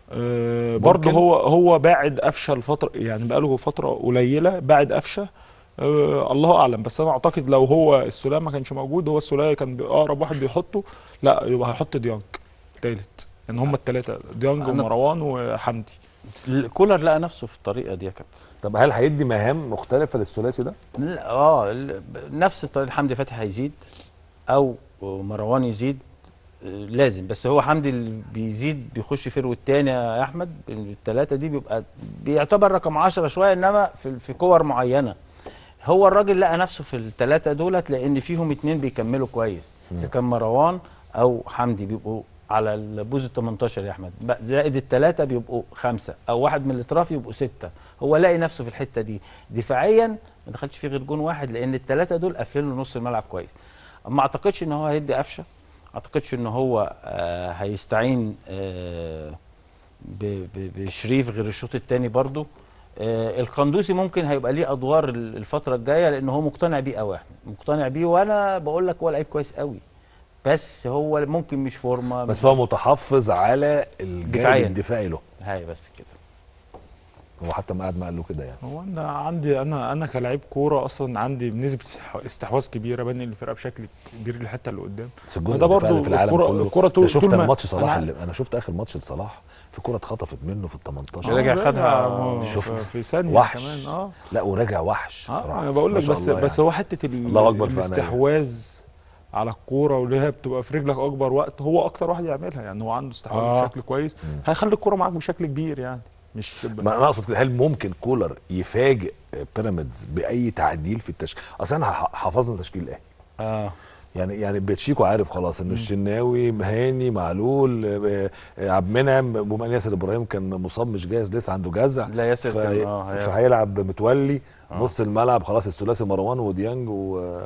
آه برضه ممكن. هو هو باعد قفشه الفتره يعني بقاله فتره قليله باعد قفشه آه الله اعلم بس انا اعتقد لو هو السوليه ما كانش موجود هو السوليه كان بي- اقرب واحد بيحطه لا يبقى هيحط ديانج تالت يعني هم الثلاثه ديانج أنا- ومروان وحمدي كولر لقى نفسه في الطريقه دي يا كابتن طب هل هيدي مهام مختلفه للثلاثي ده؟ لا، اه ال- نفس الطريقه حمدي فتحي هيزيد او مروان يزيد آه، لازم بس هو حمدي اللي بيزيد بيخش فيرو التاني يا احمد الثلاثه دي بيبقى بيعتبر رقم 10 شويه انما في في كور معينه هو الراجل لقى نفسه في الثلاثه دولت لان فيهم اتنين بيكملوا كويس اذا كان مروان او حمدي بيبقوا على البوز ال 18 يا احمد بقى زائد الثلاثه بيبقوا خمسه او واحد من الاطراف يبقوا سته هو لاقي نفسه في الحته دي دفاعيا ما دخلش فيه غير جون واحد لان الثلاثه دول قافلين له نص الملعب كويس ما اعتقدش ان هو هيدي قفشه اعتقدش ان هو آه هيستعين آه ب- ب- بشريف غير الشوط الثاني برضو آه القندوسي ممكن هيبقى ليه ادوار ال- الفتره الجايه لان هو مقتنع بيه قوي احمد مقتنع بيه وانا بقول لك هو لعيب كويس قوي بس هو ممكن مش فورمه بس هو متحفظ على الجانب دفاعياً. الدفاعي له هاي بس كده هو حتى ما قعد ما قال له كده يعني هو انا عندي انا انا كلاعب كوره اصلا عندي بنسبه استح- استحواذ كبيره بنقل الفرقه بشكل كبير للحته اللي قدام بس الجزء ده الدفاعي برضو في العالم الكرة- كله الكرة ده طول- شفت طول انا ما- ماتش صلاح أنا- اللي انا شفت اخر ماتش لصلاح في كرة اتخطفت منه في ال 18 رجع آه، خدها ما- شفت. في- في ثانيه وحش. كمان اه لا وراجع وحش اه بصراحه انا بقول ما لك شاء بس الله بس يعني. هو حته ال- الله أكبر في عينيا. الاستحواذ على الكوره واللي هي بتبقى في رجلك اكبر وقت هو اكتر واحد يعملها يعني هو عنده استحواذ آه. بشكل كويس هيخلي الكوره معاك بشكل كبير يعني مش ما انا اقصد كده هل ممكن كولر يفاجئ بيراميدز باي تعديل في التشكيل اصل احنا ح- حفظنا تشكيل الاهلي اه يعني يعني باتشيكو عارف خلاص ان الشناوي مهاني معلول آه، آه، عبد المنعم بما ان ياسر ابراهيم كان مصاب مش جاهز لسه عنده جزع لا، ياسر فهي- كان- آه، هيلعب. فهيلعب متولي نص الملعب خلاص الثلاثي مروان وديانج و-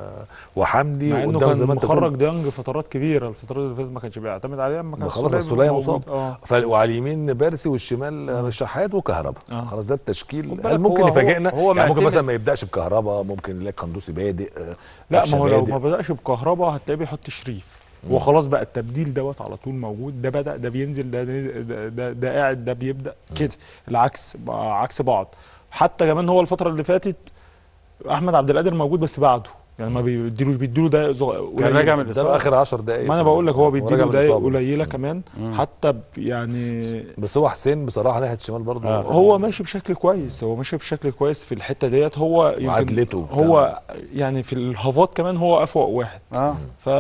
وحمدي مع انه وقدام كان زي ما انت مخرج قلت. ديانج فترات كبيره الفترات اللي فاتت ما كانش بيعتمد عليها اما كان خلاص بس السوليه موجود. مصاب اه ف... وعلى اليمين بيرسي والشمال آه. شحات وكهربا آه. خلاص ده التشكيل خد هل بالك ممكن هو- يفاجئنا هو- هو يعني ممكن معتمد- مثلا ما يبداش بكهربا ممكن يلاقي قندوسي بادئ آه، لا قفشة ما هو لو بادئ. ما بداش بكهربا هتلاقيه بيحط شريف هو خلاص بقى التبديل دوت على طول موجود ده بدا ده بينزل ده ده, ده, ده قاعد ده بيبدا كده العكس بقى عكس بعض حتى كمان هو الفتره اللي فاتت احمد عبد القادر موجود بس بعده يعني ما بيديلوش بيديله دقايق صغ- كان قليلة. راجع من ده الإصابة. اخر 10 دقائق ما انا بقول لك هو راجع بيديله من دقايق الإصابة بس. قليله كمان حتى ب- يعني بس هو حسين بصراحه ناحيه الشمال برضه آه. هو ماشي بشكل كويس هو ماشي بشكل كويس في الحته ديت هو يمكن وعدلته وبتاع. هو يعني في الهافات كمان هو افوق واحد اه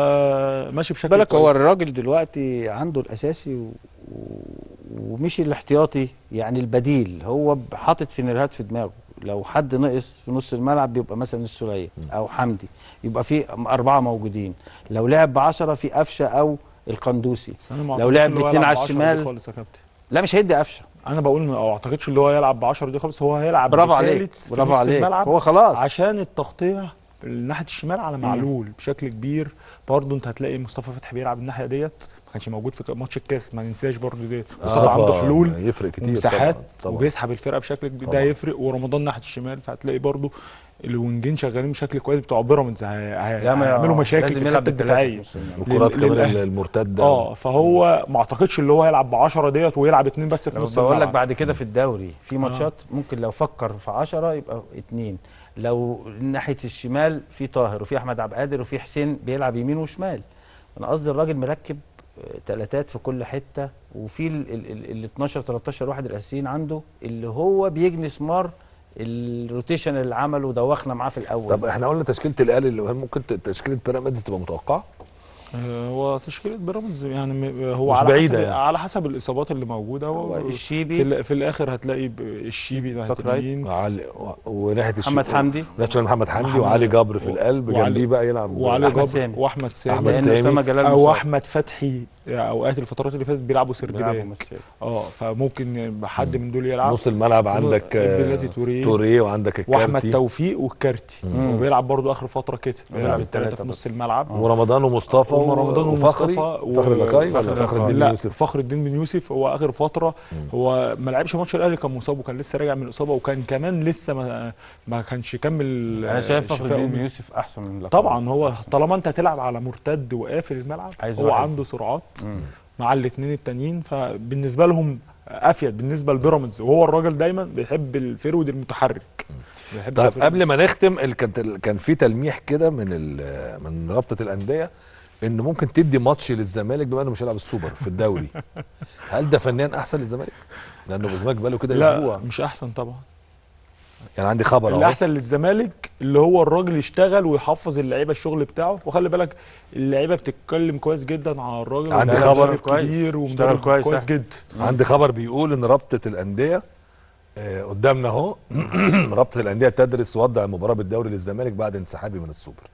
فماشي بشكل بالك هو كويس. الراجل دلوقتي عنده الاساسي و... و... ومش الاحتياطي يعني البديل هو ب- حاطط سيناريوهات في دماغه لو حد نقص في نص الملعب بيبقى مثلا السوليه او حمدي يبقى في اربعه موجودين لو لعب بعشرة في قفشه او القندوسي بس أنا ما لو أعتقدش لعب اللي هو باتنين يلعب على بعشرة دي الشمال خالص يا كابتن لا مش هيدي قفشه انا بقول ما اعتقدش اللي هو يلعب ب 10 دي خالص هو هيلعب برافو بالتالت عليك في برافو نص عليك الملعب هو خلاص عشان التغطيه ناحيه الشمال على معلول بشكل كبير برضه انت هتلاقي مصطفى فتحي بيلعب الناحيه ديت ما كانش موجود في ماتش الكاس ما ننساش برضه ديت مصطفى عنده حلول يفرق كتير ومساحات طبعا, طبعا. وبيسحب الفرقه بشكل كبير ده طبعا. يفرق ورمضان ناحيه الشمال فهتلاقي برضه الوينجين شغالين بشكل كويس بتوع بيراميدز هي- هي- لا، ما- هيعملوا مشاكل لازم في يلعب الحته بالتلاتة الدفاعيه في نص الملعب. والكرات لل- كمان للأهلي. المرتده اه فهو ما اعتقدش اللي هو هيلعب ب 10 ديت ويلعب اتنين بس في لو نص بقول لك الملعب بعد كده في الدوري في ماتشات ممكن لو فكر في 10 يبقى اتنين لو ناحيه الشمال في طاهر وفي احمد عبد القادر وفي حسين بيلعب يمين وشمال انا قصدي الراجل مركب آه، تلاتات في كل حته وفي ال ال- ال ال 12 13 واحد الاساسيين عنده اللي هو بيجني ثمار الروتيشن اللي عمله دوخنا معاه في الاول طب احنا قلنا تشكيله الاهلي اللي هل ممكن ت- تشكيله بيراميدز تبقى متوقعه آه، هو تشكيله بيراميدز يعني م- هو مش على بعيدة حسب يعني. على حسب الاصابات اللي موجوده هو هو الشيبي في, ال- في الاخر هتلاقي ب- الشيبي ناحيه باك رايت. اليمين وعلي و- وناحيه الش- محمد حمدي وناحيه الشمال محمد حمدي محمد- وعلي جبر في و- القلب وعلي- جنبيه بقى يلعب وعلي أحمد جبر سامي. واحمد سامي أحمد لان سامي. اسامه جلال او مصاب. احمد فتحي اوقات الفترات اللي فاتت بيلعبوا سرد بيلعبوا باك مساك. اه فممكن يبقى حد من دول يلعب نص الملعب عندك آه، بلاتي توريه توريه وعندك واحمد الكارتي توفيق والكارتي مم. وبيلعب برضو اخر فتره كده بيلعب التلاتة الثلاثه في بس. نص الملعب ورمضان ومصطفى هم رمضان وفخري ومصطفى فخري لقاي فخري ولا فخر لقاي. الدين لا يوسف فخر الدين بن يوسف هو اخر فتره هو ما لعبش ماتش الاهلي كان مصاب وكان لسه راجع من الاصابه وكان كمان لسه ما ما كانش كمل انا شايف فخر شفائه الدين من- يوسف احسن من لقاء. طبعا هو طالما انت هتلعب على مرتد وقافل الملعب عايز هو واحد. عنده سرعات مم. مع الاثنين التانيين فبالنسبه لهم افيد بالنسبه لبيراميدز وهو الراجل دايما بيحب الفرود المتحرك ما بيحبش طيب الفرود قبل ما نختم ال- كانت ال- كان في تلميح كده من ال- من رابطه الانديه ان ممكن تدي ماتش للزمالك بما انه مش هيلعب السوبر في الدوري هل ده فنيا احسن للزمالك؟ لانه الزمالك بقاله كده لا اسبوع مش احسن طبعا يعني عندي خبر اللي اهو احسن للزمالك اللي هو الراجل يشتغل ويحفظ اللعيبه الشغل بتاعه وخلي بالك اللعيبه بتتكلم كويس جدا على الراجل عندي ومدرب خبر كبير كويس. اشتغل ومدرب كويس، كويس ها. جدا عندي خبر بيقول ان رابطه الانديه آه، قدامنا اهو رابطه الانديه تدرس وضع مباراه بالدوري للزمالك بعد انسحابه من السوبر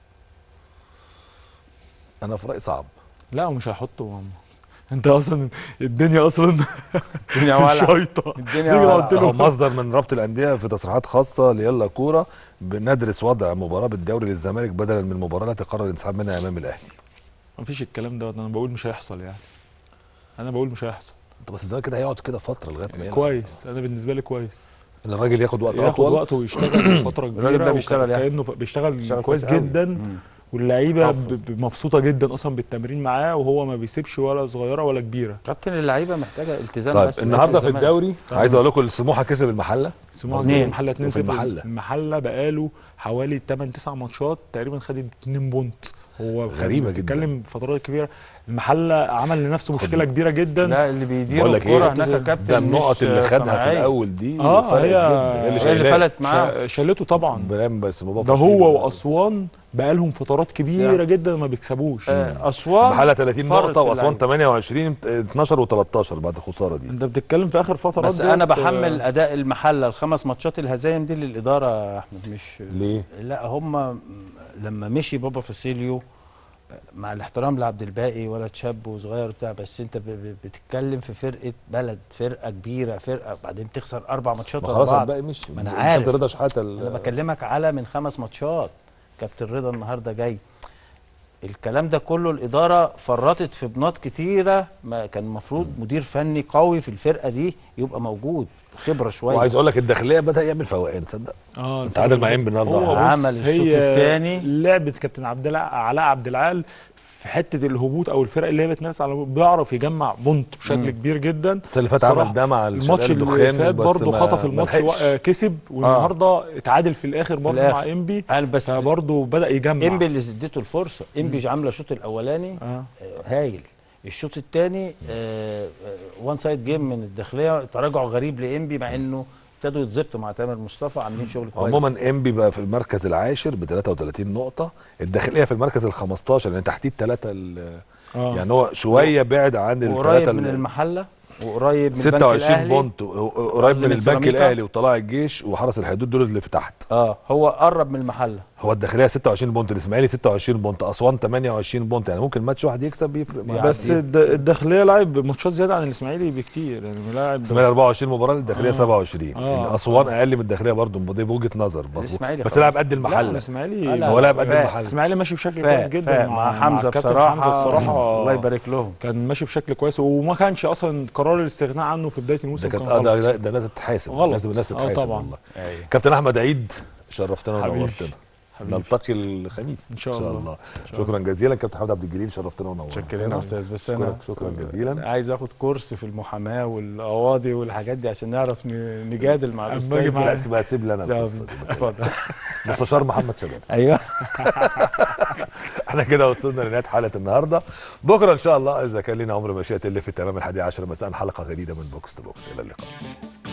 انا في رايي صعب لا ومش هيحطوا هم. انت اصلا الدنيا اصلا الدنيا ولع شايطه الدنيا تيجي ولع. قلت هو له مصدر من رابطه الانديه في تصريحات خاصه ليلا كوره بندرس وضع مباراه بالدوري للزمالك بدلا من المباراه التي قرر الانسحاب منها امام الاهلي مفيش الكلام ده انا بقول مش هيحصل يعني انا بقول مش هيحصل طب بس الزمالك كده هيقعد كده فتره لغايه ما يلعب. كويس انا بالنسبه لي كويس ان الراجل ياخد وقت ياخد اطول وقته ويشتغل فتره كبيره الراجل ده بيشتغل يعني. كانه ف- بيشتغل, بيشتغل كويس كويس أوي. جدا واللعيبه ب- ب- مبسوطه جدا اصلا بالتمرين معاه وهو ما بيسيبش ولا صغيره ولا كبيره كابتن اللعيبه محتاجه التزام طيب بس النهارده في الزمالك. الدوري عايز اقول لكم سموحه كسب المحله سموحه اتنين. كسب المحله 2 وفي المحلة. المحله بقاله حوالي 8 9 ماتشات تقريبا خد 2 بونت هو غريبة جدا. بتتكلم فترات كبيره المحله عمل لنفسه مشكله كبيره جدا لا اللي بقول بيديروا لك الكوره ايه هناك يا كابتن ده النقط مش اللي خدها في صناعية. الاول دي اه فرقت هي جدا. هي اللي شايلاه. فلت معاه شا- شالته طبعا برام بس مبابا ده فصيل. هو واسوان بقالهم فترات كبيره صح. جدا ما بيكسبوش آه، اسوان محله 30 فرق نقطه في واسوان اللعيبة. 28 12 و13 بعد الخساره دي انت بتتكلم في اخر فترات بس انا ديت، بحمل آه، اداء المحله الخمس ماتشات الهزايم دي للاداره يا احمد مش ليه؟ لا هم لما مشي بابا فاسيليو مع الاحترام لعبد الباقي ولد شاب وصغير بتاع بس انت ب- ب- بتتكلم في فرقه بلد فرقه كبيره فرقه بعدين تخسر اربع ماتشات ما ورا خلاص بعض. الباقي مشي ما انا كابتن عارف رضا شحاته انا ال- بكلمك على من خمس ماتشات كابتن رضا النهارده جاي الكلام ده كله الاداره فرطت في بنات كتيره ما كان المفروض مدير فني قوي في الفرقه دي يبقى موجود خبره شويه وعايز اقول لك الداخليه بدا يعمل فوقان تصدق اه انت عادل معين بالنهارده هو عمل بص الشوط هي التاني. لعبه كابتن عبد الع- علاء عبد العال في حته الهبوط او الفرق اللي هي بتنافس على بيعرف يجمع بونت بشكل كبير جدا السنه اللي فاتت صراحة عمل ده مع الماتش الشباب اللي الدخان فات بس برضه ما- خطف ما الماتش لحقش. و- كسب والنهارده اتعادل في الاخر برضه الآخر. مع انبي انا بس فبرضه بدا يجمع انبي اللي اديته الفرصه انبي عامله الشوط الاولاني آه. آه، هايل الشوط الثاني وان سايد جيم من الداخليه تراجع غريب لانبي مع انه ابتدوا يتظبطوا مع تامر مصطفى عاملين شغل كويس عموما انبي بقى في المركز العاشر ب 33 نقطه الداخليه في المركز ال 15 لان تحتيه الثلاثه آه. يعني هو شويه بعد عن وقريب الثلاثه من المحله وقريب من البنك 26 الاهلي بونت قريب قصدي من من البنك سيراميكا. الاهلي وطلائع الجيش وحرس الحدود دول اللي في تحت اه هو قرب من المحله هو الداخليه 26 بونت الاسماعيلي 26 بونت اسوان 28 بونت يعني ممكن ماتش واحد يكسب يفرق معاه بس الد- الداخليه لعب ماتشات زياده عن الاسماعيلي بكتير يعني لاعب الاسماعيلي 24 مباراه الداخليه 27 آه. اسوان اقل من الداخليه برضه دي بوجهه نظر بس الإسماعيلي بس خلاص. لعب قد لا المحله الاسماعيلي لا، هو لاعب قد فاهم. المحله الاسماعيلي ماشي بشكل فاق- كويس جدا فاق مع حمزه الكابتن بصراحه حمزه الصراحه الله يبارك لهم كان ماشي بشكل كويس وما كانش اصلا قرار الاستغناء عنه في بدايه الموسم ده كانت كان اه ده, غلط. ده, ده لازم تتحاسب غلط. لازم الناس آه تتحاسب طبعاً. والله كابتن احمد عيد شرفتنا حبيبي. ونورتنا حبيبي. نلتقي الخميس إن شاء الله. شكرا جزيلا كابتن حمد عبد الجليل شرفتنا ونورتنا شكرا يا استاذ بس انا شكرا شكرا جزيلا عايز اخد كورس في المحاماه والقواضي والحاجات دي عشان نعرف ن- نجادل مع أما الاستاذ أجي ده. معاك. لا سيبها سيب لنا لا، القصه دي اتفضل مستشار محمد شباب ايوه احنا كده وصلنا لنهايه حلقه النهارده بكره ان شاء الله اذا كان لنا عمر مشيئه اللي في التمام الحادي عشر مساء حلقه جديده من بوكس تو بوكس الى اللقاء